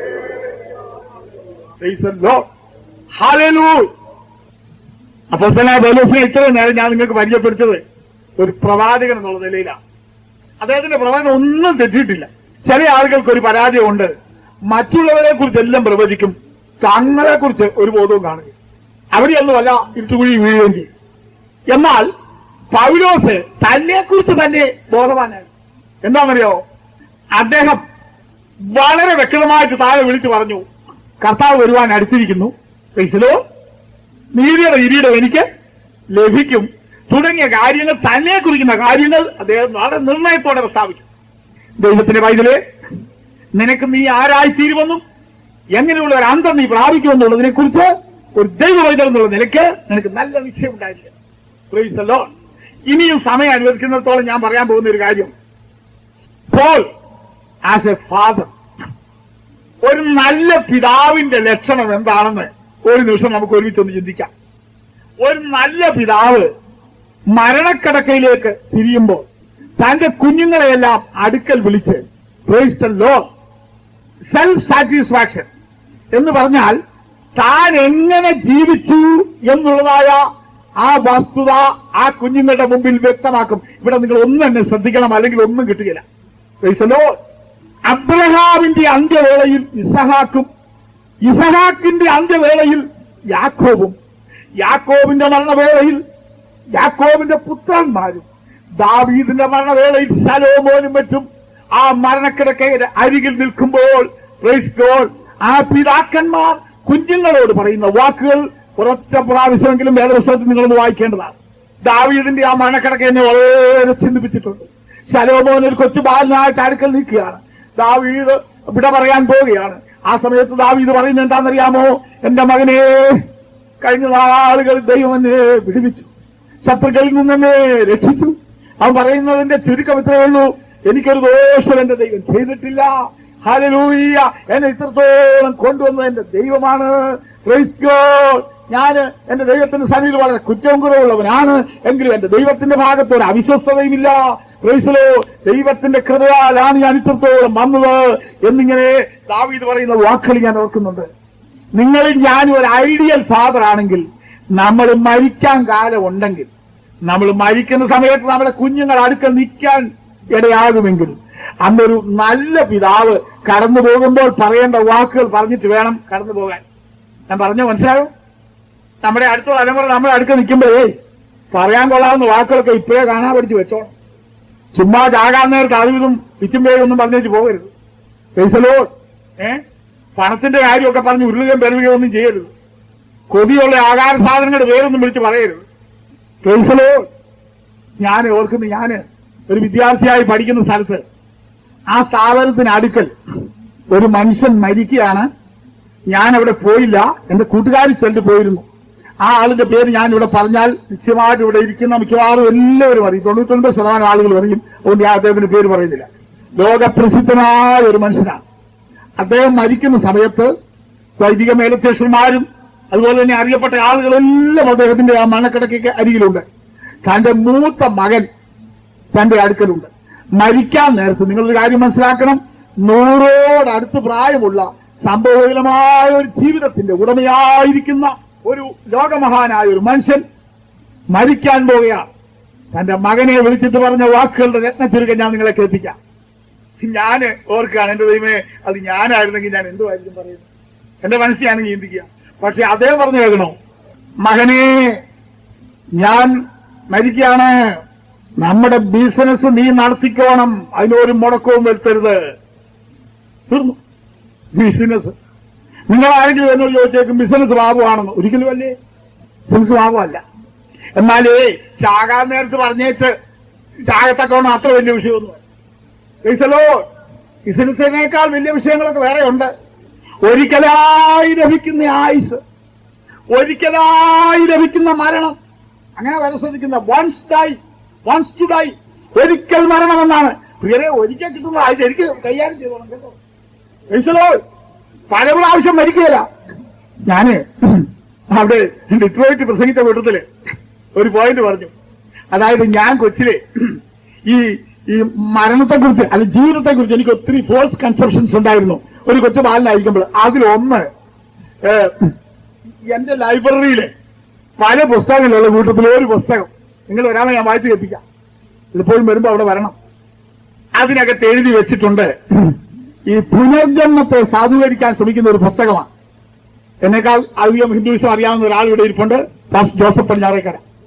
Praise the Lord. Hallelujah. അപ്പൊ ബലോസിനെ ഇത്രയും നേരം ഞാൻ നിങ്ങൾക്ക് പരിചയപ്പെടുത്തത് ഒരു പ്രവാചകൻ എന്നുള്ള നിലയിലാണ് അദ്ദേഹത്തിന്റെ പ്രവചനം ഒന്നും തെറ്റിയിട്ടില്ല ചില ആളുകൾക്ക് ഒരു പരാജയമുണ്ട് മറ്റുള്ളവരെ കുറിച്ച് എല്ലാം പ്രവചിക്കും തങ്ങളെ കുറിച്ച് ഒരു ബോധവും കാണുക അവിടെയൊന്നുമല്ല ഇരുട്ടുകുഴി വീഴുകയും ചെയ്യും എന്നാൽ പൗലോസ് തന്നെക്കുറിച്ച് തന്നെ ബോധവാനാണ് എന്താണെന്നറിയോ അദ്ദേഹം വളരെ വ്യക്തമായിട്ട് താഴെ വിളിച്ചു പറഞ്ഞു കർത്താവ് വരുവാൻ അടുത്തിരിക്കുന്നു പൈസലോ നീതിയുടെ കിരീടം എനിക്ക് ലഭിക്കും തുടങ്ങിയ കാര്യങ്ങൾ തന്നെ കുറിക്കുന്ന കാര്യങ്ങൾ അദ്ദേഹം വളരെ നിർണയത്തോടെ പ്രസ്താവിച്ചു ദൈവത്തിന്റെ വൈദ്യലെ നിനക്ക് നീ ആരായിത്തീരുമെന്നും എങ്ങനെയുള്ള ഒരു അന്തം നീ പ്രാപിക്കുമെന്നുള്ളതിനെ കുറിച്ച് ഒരു ദൈവവൈദ്യം എന്നുള്ള നിലയ്ക്ക് നിനക്ക് നല്ല നിശ്ചയം ഉണ്ടായിരിക്കും Praise the Lord. ഇനിയും സമയം അനുവദിക്കുന്നിടത്തോളം ഞാൻ പറയാൻ പോകുന്ന ഒരു കാര്യം പോൾ ആസ് എ ഫാദർ ഒരു നല്ല പിതാവിന്റെ ലക്ഷണം എന്താണെന്ന് ഒരു നിമിഷം നമുക്ക് ഒരുമിച്ചൊന്ന് ചിന്തിക്കാം ഒരു നല്ല പിതാവ് മരണക്കിടക്കയിലേക്ക് തിരിയുമ്പോൾ തന്റെ കുഞ്ഞുങ്ങളെയെല്ലാം അടുക്കൽ വിളിച്ച് price the low self satisfaction എന്ന് പറഞ്ഞാൽ താൻ എങ്ങനെ ജീവിച്ചു എന്നുള്ളതായ ആ വസ്തുത ആ കുഞ്ഞുങ്ങളുടെ മുമ്പിൽ വ്യക്തമാക്കും ഇവിടെ നിങ്ങൾ ഒന്നും തന്നെ ശ്രദ്ധിക്കണം അല്ലെങ്കിൽ ഒന്നും കിട്ടുകയില്ല Praise the Lord. അബ്രഹാമിന്റെ അന്ത്യവേളയിൽ ഇസഹാക്കും ഇസഹാക്കിന്റെ അന്ത്യവേളയിൽ യാക്കോബും യാക്കോബിന്റെ മരണവേളയിൽ യാക്കോബിന്റെ പുത്രന്മാരും ദാവീദിന്റെ മരണവേളയിൽ ശലോമോനും മറ്റും ആ മരണക്കിടക്കയുടെ അരികിൽ നിൽക്കുമ്പോൾ praise God, ആ പിതാക്കന്മാർ കുഞ്ഞുങ്ങളോട് പറയുന്ന വാക്കുകൾ ഒരൊറ്റ പ്രാവശ്യമെങ്കിലും വേദപുസ്തകത്തിൽ നിങ്ങളൊന്ന് വായിക്കേണ്ടതാണ് ദാവീദിന്റെ ആ മരണക്കിടക്ക എന്നെ വളരെ ചിന്തിപ്പിച്ചിട്ടുണ്ട് ശലോമോൻ ഒരു കൊച്ചു ബാലനായിട്ട് അടുക്കൽ നിൽക്കുകയാണ് ദാവീദ് വിട പറയാൻ പോവുകയാണ് ആ സമയത്ത് ദാവീദ് പറയുന്നത് എന്താണെന്നറിയാമോ എന്റെ മകനെ കഴിഞ്ഞ നാളുകൾ ദൈവം എന്നെ വിടുവിച്ചു ശത്രുക്കളിൽ നിന്ന് എന്നെ രക്ഷിച്ചു അവൻ പറയുന്നതിന്റെ ചുരുക്കം ഇത്രയേ ഉള്ളൂ എനിക്കൊരു ദോഷം എന്റെ ദൈവം ചെയ്തിട്ടില്ല ഹലലൂയ്യ എന്നെ ഇത്രത്തോളം കൊണ്ടുവന്നത് എന്റെ ദൈവമാണ് Praise God. ഞാൻ എന്റെ ദൈവത്തിന്റെ സന്നിധിയിൽ വളരെ കുറ്റവും കുറവുള്ളവനാണ് എങ്കിലും എന്റെ ദൈവത്തിന്റെ ഭാഗത്ത് ഒരു അവിശ്വസ്തതയുമില്ല പ്രൈസലോ ദൈവത്തിന്റെ കൃപയാലാണ് ഞാൻ ഇത്രത്തോളം വന്നത് എന്നിങ്ങനെ ദാവീദ് പറയുന്ന വാക്കുകൾ ഞാൻ ഓർക്കുന്നുണ്ട് നിങ്ങളിൽ ഞാൻ ഒരു ഐഡിയൽ ഫാദർ ആണെങ്കിൽ നമ്മൾ മരിക്കാൻ കാലമുണ്ടെങ്കിൽ നമ്മൾ മരിക്കുന്ന സമയത്ത് നമ്മുടെ കുഞ്ഞുങ്ങൾ അടുക്കൽ നിൽക്കാൻ ഇടയാകുമെങ്കിൽ അന്നൊരു നല്ല പിതാവ് കടന്നു പോകുമ്പോൾ പറയേണ്ട വാക്കുകൾ പറഞ്ഞിട്ട് വേണം കടന്നു പോകാൻ ഞാൻ പറഞ്ഞു മനസ്സിലായോ നമ്മുടെ അടുത്ത തലമുറ നമ്മുടെ അടുക്ക നിൽക്കുമ്പോഴേ പറയാൻ കൊള്ളാവുന്ന വാക്കുകളൊക്കെ ഇപ്പോഴേ കാണാൻ പഠിച്ച് വെച്ചോണം ചുമ്മാ ചാകാൻ നേരത്ത് അറിവിതും പിച്ചുമ്പേയും ഒന്നും പറഞ്ഞേച്ച് പോകരുത് പൈസലോ ഏ പണത്തിന്റെ കാര്യമൊക്കെ പറഞ്ഞ് ഉരുളുകയും പെരുവുകയും ഒന്നും ചെയ്യരുത് കൊതിയുള്ള ആഹാര സാധനങ്ങളുടെ പേരൊന്നും വിളിച്ച് പറയരുത് പൈസലോ ഞാൻ ഓർക്കുന്നു ഞാന് ഒരു വിദ്യാർത്ഥിയായി പഠിക്കുന്ന സ്ഥലത്ത് ആ സ്ഥാപനത്തിന് അടുക്കൽ ഒരു മനുഷ്യൻ മരിക്കുകയാണ് ഞാൻ അവിടെ പോയില്ല എന്റെ കൂട്ടുകാരി ചെല്ല് പോയിരുന്നു ആ ആളിന്റെ പേര് ഞാൻ ഇവിടെ പറഞ്ഞാൽ നിശ്ചയമായിട്ട് ഇവിടെ ഇരിക്കുന്ന മിക്കവാറും എല്ലാവരും അറിയും തൊണ്ണൂറ്റൊൻപത് ശതമാനം ആളുകൾ അറിയും അതുകൊണ്ട് ഞാൻ അദ്ദേഹത്തിന്റെ പേര് പറയുന്നില്ല ലോകപ്രസിദ്ധനായ ഒരു മനുഷ്യനാണ് അദ്ദേഹം മരിക്കുന്ന സമയത്ത് വൈദിക മേലധ്യക്ഷന്മാരും അതുപോലെ തന്നെ അറിയപ്പെട്ട ആളുകളെല്ലാം അദ്ദേഹത്തിന്റെ ആ മണ്ണക്കിടക്കൊക്കെ അരികിലുണ്ട് തന്റെ മൂത്ത മകൻ തന്റെ അടുക്കലുണ്ട് മരിക്കാൻ നേരത്ത് നിങ്ങളൊരു കാര്യം മനസ്സിലാക്കണം നൂറോടടുത്ത് പ്രായമുള്ള സംഭവകരമായ ഒരു ജീവിതത്തിന്റെ ഉടമയായിരിക്കുന്ന ഒരു ലോകമഹാനായ ഒരു മനുഷ്യൻ മരിക്കാൻ പോവുകയാണ് തന്റെ മകനെ വിളിച്ചിട്ട് പറഞ്ഞ വാക്കുകളുടെ രത്നച്ചുരുക്കം ഞാൻ നിങ്ങളെ കേൾപ്പിക്കാം ഞാന് ഓർക്കുകയാണ് എന്റെ ദൈവമേ അത് ഞാനായിരുന്നെങ്കിൽ ഞാൻ എന്തുമായിരിക്കും പറയുന്നത് എന്റെ മനസ്സിൽ ഞാൻ ചിന്തിക്കുക പക്ഷെ അദ്ദേഹം പറഞ്ഞു കേൾക്കണോ മകനെ ഞാൻ മരിക്കുകയാണ് നമ്മുടെ ബിസിനസ് നീ നടത്തിക്കോണം അതിനൊരു മുടക്കവും വരുത്തരുത് തീർന്നു ബിസിനസ് നിങ്ങൾ ആരെങ്കിലും എന്നോട് ചോദിച്ചേക്കും ബിസിനസ് ലാഭമാണെന്ന് ഒരിക്കലും അല്ലേ ബിസിനസ് ലാഭമല്ല എന്നാലേ ചാകാൻ നേരത്ത് പറഞ്ഞേച്ച് ചാകത്തക്കോണം അത്ര വലിയ വിഷയമൊന്നും ബിസിനോ ബിസിനസിനേക്കാൾ വലിയ വിഷയങ്ങളൊക്കെ വേറെ ഉണ്ട് ഒരിക്കലായി ലഭിക്കുന്ന ആയുസ് ഒരിക്കലായി ലഭിക്കുന്ന മരണം അങ്ങനെ വരെ ശ്രദ്ധിക്കുന്ന once die once to die ഒരിക്കൽ മരണമെന്നാണ് പ്രിയരെ ഒരിക്കൽ കിട്ടുന്ന ആയുസ് എനിക്ക് കൈകാര്യം ചെയ്തോണം കേട്ടോ ഈശ്വരോ പല പ്രാവശ്യം മരിക്കുകയില്ല ഞാന് അവിടെ ഡിട്രോയിറ്റ് പ്രസംഗിച്ച കൂട്ടത്തില് ഒരു പോയിന്റ് പറഞ്ഞു അതായത് ഞാൻ കൊച്ചിലെ ഈ ഈ മരണത്തെക്കുറിച്ച് അല്ല ജീവിതത്തെക്കുറിച്ച് എനിക്ക് ഒത്തിരി ഫോൾസ് കൺസെപ്ഷൻസ് ഉണ്ടായിരുന്നു ഒരു കൊച്ചു ബാലനായിരിക്കുമ്പോൾ അതിലൊന്ന് ഏഹ്, എന്റെ ലൈബ്രറിയില് പല പുസ്തകങ്ങളുള്ള കൂട്ടത്തിൽ ഒരു പുസ്തകം നിങ്ങൾ ഒരാളെ ഞാൻ വായിച്ചു കേൾപ്പിക്കാം എപ്പോഴും വരുമ്പോ അവിടെ വരണം അതിനകത്ത് എഴുതി വെച്ചിട്ടുണ്ട് ഈ പുനർജന്മത്തെ സാധൂകരിക്കാൻ ശ്രമിക്കുന്ന ഒരു പുസ്തകമാണ് എന്നെക്കാൾ അധികം ഹിന്ദുവിസം അറിയാവുന്ന ഒരാൾ ഇവിടെ ഇരിപ്പുണ്ട് പാസ് ജോസഫ് പടിഞ്ഞാറേക്കര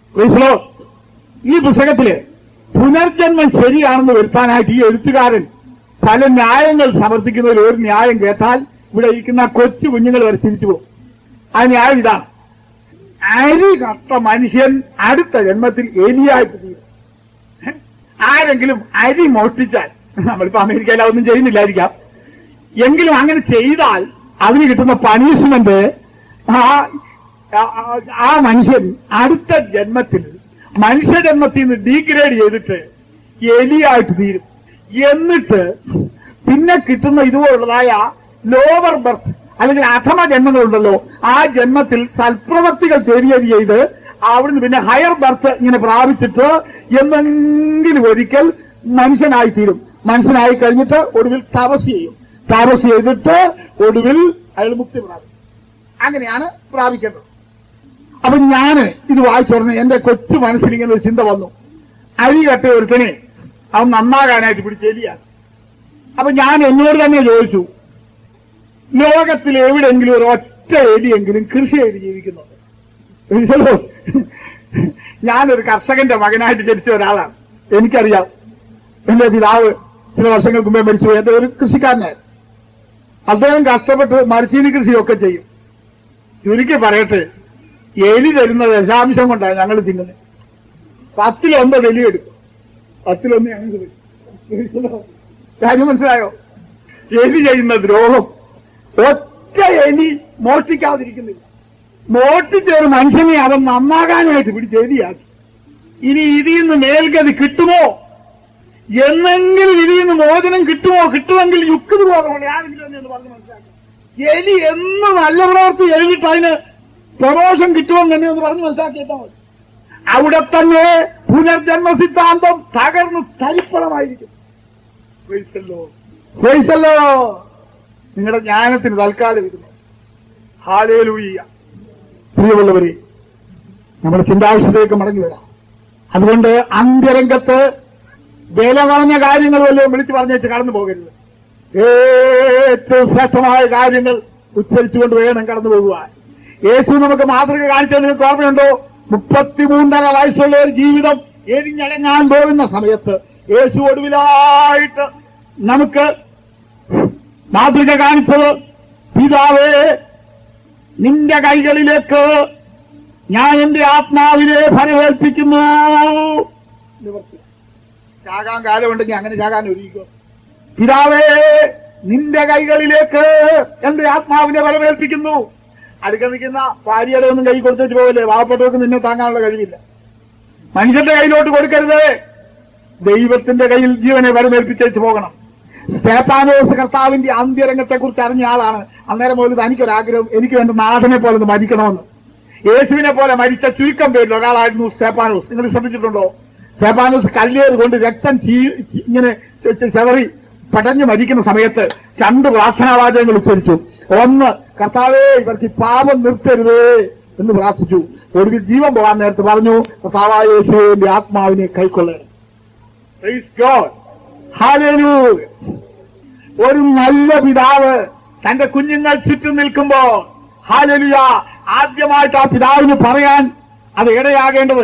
ക്രൈസ്തലോ ഈ പുസ്തകത്തില് പുനർജന്മം ശരിയാണെന്ന് വരുത്താനായിട്ട് ഈ എഴുത്തുകാരൻ പല ന്യായങ്ങൾ സമർത്ഥിക്കുന്നതിൽ ഒരു ന്യായം കേട്ടാൽ ഇവിടെ ഇരിക്കുന്ന കൊച്ചു കുഞ്ഞുങ്ങൾ വരെ ചിരിച്ചു പോകും ആ ന്യായം ഇതാണ് അരി കട്ട മനുഷ്യൻ അടുത്ത ജന്മത്തിൽ എലിയായിട്ട് തീരും ഏ? ആരെങ്കിലും അരി മോഷ്ടിച്ചാൽ നമ്മളിപ്പോ അമേരിക്കയിൽ അതൊന്നും ചെയ്യുന്നില്ലായിരിക്കാം എങ്കിലും അങ്ങനെ ചെയ്താൽ അതിന് കിട്ടുന്ന പണിഷ്മെന്റ് ആ ആ- ആ- ആ മനുഷ്യൻ അടുത്ത ജന്മത്തിൽ മനുഷ്യജന്മത്തിൽ നിന്ന് ഡീഗ്രേഡ് ചെയ്തിട്ട് എലിയായിട്ട് തീരും എന്നിട്ട് പിന്നെ കിട്ടുന്ന ഇതുപോലുള്ളതായ ലോവർ ബർത്ത് അല്ലെങ്കിൽ അധമ ജന്മങ്ങളുണ്ടല്ലോ ആ ജന്മത്തിൽ സൽപ്രവർത്തികൾ ചെറിയത് ചെയ്ത് അവിടുന്ന് പിന്നെ ഹയർ ബർത്ത് ഇങ്ങനെ പ്രാപിച്ചിട്ട് എന്നെങ്കിലും ഒരിക്കൽ മനുഷ്യനായി തീരും മനുഷ്യനായി കഴിഞ്ഞിട്ട് ഒടുവിൽ തപസ് ചെയ്യും തപസ് ചെയ്തിട്ട് ഒടുവിൽ അയാൾ മുക്തി പ്രാപിക്കും അങ്ങനെയാണ് പ്രാപിക്കേണ്ടത് അപ്പൊ ഞാന് ഇത് വായിച്ചുടനെ എന്റെ കൊച്ചു മനസ്സിൽ ഇങ്ങനെ ഒരു ചിന്ത വന്നു അരി കട്ട ഒരുത്തനെ അവൻ നന്നാകാനായിട്ട് പിടിച്ചെലിയാണ് അപ്പൊ ഞാൻ എന്നോട് തന്നെ ചോദിച്ചു ലോകത്തിൽ എവിടെയെങ്കിലും ഒരു ഒറ്റ എലിയെങ്കിലും കൃഷി ചെയ്ത് ജീവിക്കുന്നുണ്ട് മനസ്സിലോ? ഞാനൊരു കർഷകന്റെ മകനായിട്ട് ജനിച്ച ഒരാളാണ് എനിക്കറിയാം എന്റെ പിതാവ് ചില വർഷങ്ങൾക്ക് മുമ്പേ മരിച്ചുപോയി എന്റെ ഒരു കൃഷിക്കാരനായിരുന്നു അദ്ദേഹം കഷ്ടപ്പെട്ട് മരച്ചീനി കൃഷിയൊക്കെ ചെയ്യും ചുരുക്കി പറയട്ടെ എലി തരുന്ന ദശാംശം കൊണ്ടാണ് ഞങ്ങൾ തിന്നുന്നത് പത്തിലൊന്ന് എലി എടുക്കും പത്തിലൊന്ന് ഞങ്ങൾ എടുക്കും കാര്യം മനസ്സിലായോ എലി ചെയ്യുന്ന ദ്രോഹം ഒറ്റ എലി മോഷ്ടിക്കാതിരിക്കുന്നില്ല മോഷ്ടിച്ച ഒരു മനുഷ്യനെ അവൻ നന്നാകാനായിട്ട് പിടിച്ച് എലിയാക്കി ഇനി ഇതിൽ നിന്ന് മേൽഗതി കിട്ടുമോ എന്നെങ്കിലും ഇതിൽ നിന്ന് മോചനം കിട്ടുമോ കിട്ടുമെങ്കിൽ യുക്തി പോകണം ആരെങ്കിലും എന്നെ ഒന്ന് പറഞ്ഞ് മനസ്സിലാക്കി എലി എന്ന് നല്ല പ്രവർത്തി എഴുതിട്ട് അതിന് പ്രമോഷൻ കിട്ടുമെന്ന് തന്നെ ഒന്ന് പറഞ്ഞ് മനസ്സിലാക്കിയിട്ടാ മതി അവിടെ തന്നെ പുനർജന്മ സിദ്ധാന്തം തകർന്ന് തരിപ്പണമായിരിക്കും ഫേസല്ലോ ഫേസല്ലോ നിങ്ങളുടെ ജ്ഞാനത്തിന് തൽക്കാലം ഇരുന്നു ഹാലേലൂയ്യ പ്രിയമുള്ളവരെ നമ്മുടെ ചിന്താവിഷയത്തിലേക്ക് മടങ്ങി വരാം അതുകൊണ്ട് അന്ത്യരംഗത്ത് വില പറഞ്ഞ കാര്യങ്ങൾ വല്ലതും വിളിച്ചു പറഞ്ഞേച്ച് കടന്നു പോകരുത് ഏറ്റവും ശ്രേഷ്ഠമായ കാര്യങ്ങൾ ഉച്ചരിച്ചുകൊണ്ട് വേണം കടന്നു പോകുവാൻ യേശു നമുക്ക് മാതൃക കാണിച്ചത് നിങ്ങൾക്ക് ഓർമ്മയുണ്ടോ മുപ്പത്തിമൂന്നര വയസ്സുള്ള ഒരു ജീവിതം എരിഞ്ഞടങ്ങാൻ പോകുന്ന സമയത്ത് യേശു ഒടുവിലായിട്ട് നമുക്ക് മാതൃക കാണിച്ചത് പിതാവേ നിന്റെ കൈകളിലേക്ക് ഞാൻ എന്റെ ആത്മാവിനെ ഫലമേൽപ്പിക്കുന്നു നിവർത്തി ചാകാൻ കാലമുണ്ടെങ്കിൽ അങ്ങനെ ചാകാൻ ഒരുക്കുക പിതാവേ നിന്റെ കൈകളിലേക്ക് എന്റെ ആത്മാവിനെ ഫലമേൽപ്പിക്കുന്നു അടുക്ക നിൽക്കുന്ന ഭാര്യയുടെ ഒന്നും കൈ കൊടുത്തേച്ച് പോകല്ലേ പാവപ്പെട്ടവർക്ക് നിന്നെ താങ്ങാനുള്ള കഴിവില്ല മനുഷ്യന്റെ കയ്യിലോട്ട് കൊടുക്കരുത് ദൈവത്തിന്റെ കയ്യിൽ ജീവനെ വരമേൽപ്പിച്ചേച്ച് പോകണം സ്തേപ്പാനോസ് കർത്താവിന്റെ അന്ത്യരംഗത്തെ കുറിച്ച് അറിഞ്ഞ ആളാണ് അന്നേരം മുതൽ തനിക്കൊരാഗ്രഹം എനിക്ക് എന്റെ നാഥനെ പോലെ ഒന്ന് മരിക്കണമെന്ന് യേശുവിനെ പോലെ മരിച്ച ചുരുക്കം പേരിൽ ഒരാളായിരുന്നു സ്തേപ്പാനോസ് നിങ്ങൾ ശ്രദ്ധിച്ചിട്ടുണ്ടോ സ്തേപ്പാനോസ് കല്ലേറ് കൊണ്ട് രക്തം ചീ ചീ- ഇങ്ങനെ ചെ- ചെ- ചെതറി പടഞ്ഞു മരിക്കുന്ന സമയത്ത് രണ്ട് പ്രാർത്ഥനാവാചകങ്ങൾ ഉച്ചരിച്ചു ഒന്ന് കർത്താവേ ഇവർക്ക് ഈ പാപം നിർത്തരുതേ എന്ന് പ്രാർത്ഥിച്ചു ഒടുവിൽ ജീവൻ പോകാൻ നേരത്ത് പറഞ്ഞു കർത്താവായ യേശുവിന്റെ ആത്മാവിനെ കൈക്കൊള്ളണം Praise God. Hallelujah. ഒരു നല്ല പിതാവ് തന്റെ കുഞ്ഞുങ്ങൾ ചുറ്റും നിൽക്കുമ്പോ ഹാലലുയ ആദ്യമായിട്ട് ആ പിതാവിന് പറയാൻ അത് ഇടയാകേണ്ടത്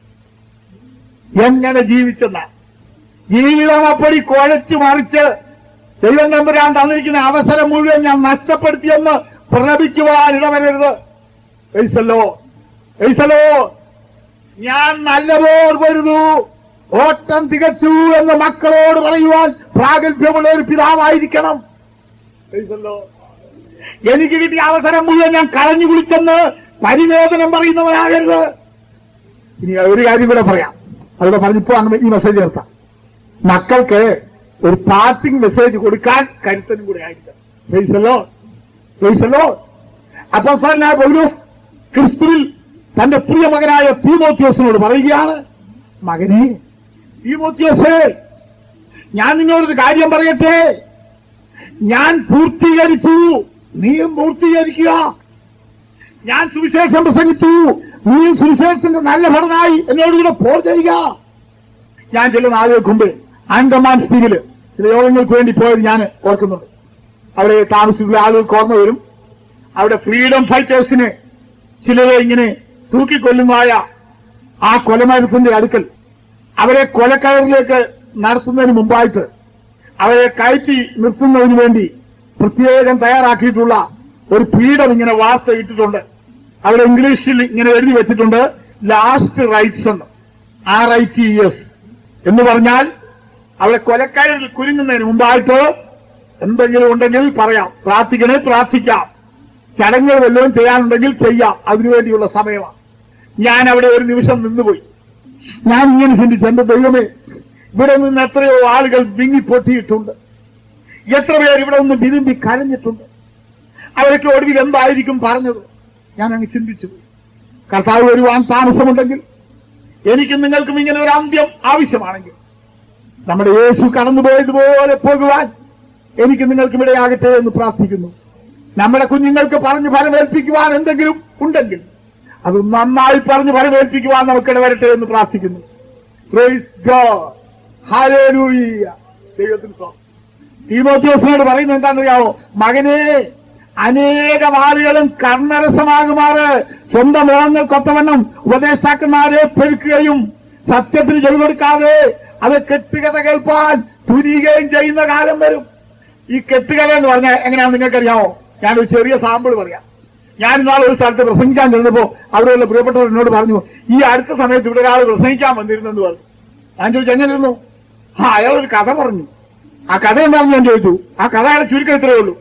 എങ്ങനെ ജീവിച്ചെന്ന ജീവിതം അപ്പടി കുഴച്ചു മറിച്ച് ദൈവം നമ്പുരാൻ തന്നിരിക്കുന്ന അവസരം മുഴുവൻ ഞാൻ നഷ്ടപ്പെടുത്തിയെന്ന് പ്രലപിക്കുവാൻ ഇടവരരുത് എയ്സല്ലോ എയ്സല്ലോ ഞാൻ നല്ലപോൽ വരുന്നു ഓട്ടം തികച്ചു എന്ന് മക്കളോട് പറയുവാൻ പ്രാഗൽഭ്യമുള്ള ഒരു പിതാവായിരിക്കണം എയ്സല്ലോ എനിക്ക് കിട്ടിയ അവസരം മുഴുവൻ ഞാൻ കളഞ്ഞു കുളിച്ചെന്ന് പരിവേദനം പറയുന്നവരാകരുത് ഇനി ഒരു കാര്യം കൂടെ പറയാം അവിടെ പറഞ്ഞപ്പോ അങ്ങനെ ഈ മെസ്സേജ് ചേർത്താം മക്കൾക്ക് ഒരു പാർട്ടിംഗ് മെസ്സേജ് കൊടുക്കാൻ കരുത്തനും കൂടെ ആയിരിക്കാം ഫേസല്ലോ ഫേസല്ലോ അപ്പൊ സാറിനായ പൗലോസ് ക്രിസ്തുവിൽ തന്റെ പ്രിയ മകനായ തീമോത്യോസിനോട് പറയുകയാണ് മകനെ തീമോത്യോസേ ഞാൻ നിങ്ങളൊരു കാര്യം പറയട്ടെ ഞാൻ പൂർത്തീകരിച്ചു നീയും പൂർത്തീകരിക്കുക ഞാൻ സുവിശേഷം പ്രസംഗിച്ചു നീയും സുവിശേഷത്തിന്റെ നല്ല ഭടനായി എന്നോടുകൂടെ പോർ ചെയ്യുക ഞാൻ ചില നാളുകൾക്ക് മുമ്പ് ആൻഡമാൻ ദ്വീപില് ചില യോഗങ്ങൾക്ക് വേണ്ടി പോയത് ഞാൻ ഓർക്കുന്നുണ്ട് അവിടെ താമസിക്കുന്ന ആളുകൾക്ക് ഓർമ്മ വരും അവിടെ ഫ്രീഡം ഫൈറ്റേഴ്സിനെ ചിലരെ ഇങ്ങനെ തൂക്കിക്കൊല്ലുന്നതായ ആ കൊലമരത്തിന്റെ അടുക്കൽ അവരെ കൊലക്കയറിലേക്ക് നടത്തുന്നതിന് മുമ്പായിട്ട് അവരെ കയറ്റി നിർത്തുന്നതിന് വേണ്ടി പ്രത്യേകം തയ്യാറാക്കിയിട്ടുള്ള ഒരു പീഠം ഇങ്ങനെ വാർത്ത ഇട്ടിട്ടുണ്ട് അവിടെ ഇംഗ്ലീഷിൽ ഇങ്ങനെ എഴുതി വെച്ചിട്ടുണ്ട് ലാസ്റ്റ് റൈറ്റ്സ് എന്ന് ആർ ഐ ടി എസ് എന്ന് പറഞ്ഞാൽ അവിടെ കൊലക്കാരിൽ കുരുങ്ങുന്നതിന് മുമ്പായിട്ട് എന്തെങ്കിലും ഉണ്ടെങ്കിൽ പറയാം പ്രാർത്ഥിക്കണേ പ്രാർത്ഥിക്കാം ചടങ്ങുകൾ വല്ലതും ചെയ്യാനുണ്ടെങ്കിൽ ചെയ്യാം അതിനുവേണ്ടിയുള്ള സമയമാണ് ഞാൻ അവിടെ ഒരു നിമിഷം നിന്നുപോയി ഞാൻ ഇങ്ങനെ ചിന്തിച്ചു എന്റെ ദൈവമേ ഇവിടെ നിന്ന് എത്രയോ ആളുകൾ വിങ്ങിപ്പൊട്ടിയിട്ടുണ്ട് എത്ര പേർ ഇവിടെ നിന്ന് വിരുമ്പി കരഞ്ഞിട്ടുണ്ട് അവരൊക്കെ ഒടുവിൽ എന്തായിരിക്കും പറഞ്ഞത് ഞാൻ അങ്ങ് ചിന്തിച്ചു പോയി കർത്താവ് വരുവാൻ താമസമുണ്ടെങ്കിൽ എനിക്കും നിങ്ങൾക്കും ഇങ്ങനെ ഒരു അന്ത്യം ആവശ്യമാണെങ്കിൽ നമ്മുടെ യേശു കടന്നുപോയതുപോലെ പോകുവാൻ എനിക്ക് നിങ്ങൾക്കും ഇടയാകട്ടെ എന്ന് പ്രാർത്ഥിക്കുന്നു നമ്മുടെ കുഞ്ഞുങ്ങൾക്ക് പറഞ്ഞ് ഫലമേൽപ്പിക്കുവാൻ എന്തെങ്കിലും ഉണ്ടെങ്കിൽ അത് നന്നായി പറഞ്ഞ് ഫലമേൽപ്പിക്കുവാൻ നമുക്കിട വരട്ടെ എന്ന് പ്രാർത്ഥിക്കുന്നു Praise God. Hallelujah. ദൈവത്തിന് സ്തോത്രം. തീമോത്യോസിനോട് പറയുന്നത് എന്താണെന്നറിയാമോ മകനെ അനേകം ആളുകളും കർണരസമാകുമാറ് സ്വന്തം മുഖങ്ങൾക്കൊത്തവണ്ണം ഉപദേഷ്ടാക്കന്മാരെ പെരുക്കുകയും സത്യത്തിന് ചെവി കൊടുക്കാതെ അത് കെട്ടുകഥ കേൾപ്പാൻ തുനിയുകയും ചെയ്യുന്ന കാലം വരും ഈ കെട്ടുകഥ എന്ന് പറഞ്ഞാൽ എങ്ങനെയാണെന്ന് നിങ്ങൾക്കറിയാമോ ഞാനൊരു ചെറിയ സാമ്പിൾ പറയാം ഞാൻ ഇന്നാളെ ഒരു സ്ഥലത്ത് പ്രസംഗിക്കാൻ ചെന്നപ്പോ അവിടെയുള്ള പ്രിയപ്പെട്ടവർ എന്നോട് പറഞ്ഞു ഈ അടുത്ത സമയത്ത് ഇവിടെ ഒരാൾ പ്രസംഗിക്കാൻ വന്നിരുന്നെന്ന് പറഞ്ഞു ഞാൻ ചോദിച്ചു എങ്ങനെയിരുന്നു ആ അയാൾ ഒരു കഥ പറഞ്ഞു ആ കഥ എന്താണെന്ന് ഞാൻ ചോദിച്ചു ആ കഥ അയാളെ ചുരുക്കം ഇത്രയേ ഉള്ളൂ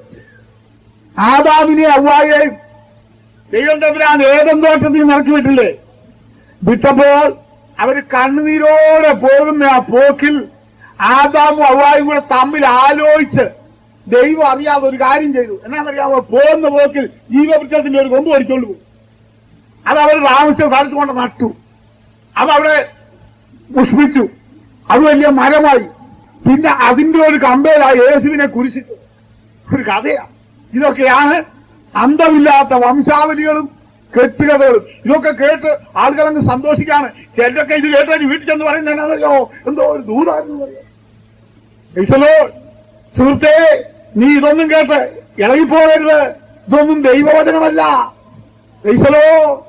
ആദാമിനെ അവ്വായെയും ദൈവം തമ്പുരാൻ ഏതൻ തോട്ടത്തിൽ നിന്ന് ഇറക്കി വിട്ടില്ലേ വിട്ടപ്പോൾ അവർ കണ്ണുനീരോടെ പോകുന്ന ആ പോക്കിൽ ആദാമും അവ്വായും കൂടെ തമ്മിൽ ആലോചിച്ച് ദൈവം അറിയാതെ ഒരു കാര്യം ചെയ്തു എന്നാണെന്നറിയാമോ പോകുന്ന പോക്കിൽ ജീവവൃക്ഷത്തിന്റെ ഒരു കൊമ്പ് വലിച്ചോണ്ട് പോകും അത് അവർ താമസിച്ച സ്ഥലത്ത് കൊണ്ട് നട്ടു അതവിടെ പുഷ്പിച്ചു അത് വലിയ മരമായി പിന്നെ അതിന്റെ ഒരു കമ്പയിലായി യേശുവിനെ കുരിശിച്ചു ഒരു കഥയാണ് ഇതൊക്കെയാണ് അന്തമില്ലാത്ത വംശാവലികളും കെട്ടുകഥകളും ഇതൊക്കെ കേട്ട് ആളുകളങ്ങ് സന്തോഷിക്കാണ് ചിലരൊക്കെ ഇത് കേട്ടാൽ വീട്ടിൽ ചെന്ന് പറയുന്നത് എന്നാണല്ലോ എന്തോ ഒരു ദൂരായിരുന്നു പറയാം ഈശ്വലോ സുഹൃത്തേ നീ ഇതൊന്നും കേട്ട് ഇളകിപ്പോകരുത് ഇതൊന്നും ദൈവവചനമല്ല ഈശ്വലോ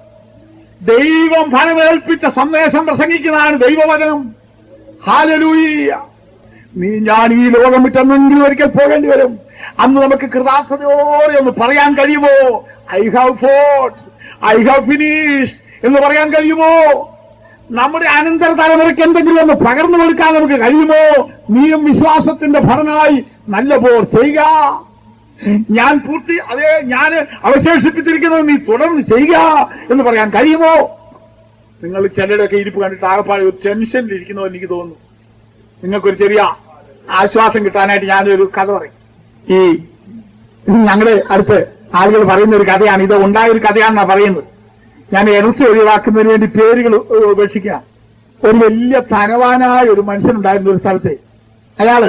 ദൈവം ഫലമേൽപ്പിച്ച സന്ദേശം പ്രസംഗിക്കുന്നതാണ് ദൈവവചനം ഹാലലൂയ നീ ഞാൻ ഈ ലോകം വിട്ടെന്നെങ്കിലും ഒരിക്കൽ പോകേണ്ടി വരും അന്ന് നമുക്ക് കൃതാർത്ഥതയോടെ ഒന്ന് പറയാൻ കഴിയുമോ I have fought I have finish എന്ന് പറയാൻ കഴിയുമോ നമ്മുടെ അനന്തര തലമുറയ്ക്ക് എന്തെങ്കിലും ഒന്ന് പകർന്നു കൊടുക്കാൻ നമുക്ക് കഴിയുമോ നീയും വിശ്വാസത്തിന്റെ ഭടനായി നല്ല പോർ ചെയ്യുക ഞാൻ പൂർത്തി അതേ ഞാൻ അവശേഷിപ്പിച്ചിരിക്കുന്നത് നീ തുടർന്ന് ചെയ്യുക എന്ന് പറയാൻ കഴിയുമോ നിങ്ങൾ ചിലരുടെയൊക്കെ ഇരിപ്പ് കണ്ടിട്ട് ആകപ്പാടെ ഒരു ടെൻഷനിലിരിക്കുന്നവർ എനിക്ക് തോന്നുന്നു നിങ്ങൾക്കൊരു ചെറിയ ആശ്വാസം കിട്ടാനായിട്ട് ഞാനൊരു കഥ പറയും ഈ ഞങ്ങളുടെ അടുത്ത് ആളുകൾ പറയുന്ന ഒരു കഥയാണ് ഇത് ഉണ്ടായ ഒരു കഥയാണെന്നാ പറയുന്നത് ഞാൻ ഇറച്ചി ഒഴിവാക്കുന്നതിന് വേണ്ടി പേരുകൾ ഉപേക്ഷിക്കുക ഒരു വലിയ ധനവാനായ ഒരു മനുഷ്യനുണ്ടായിരുന്ന ഒരു സ്ഥലത്ത് അയാള്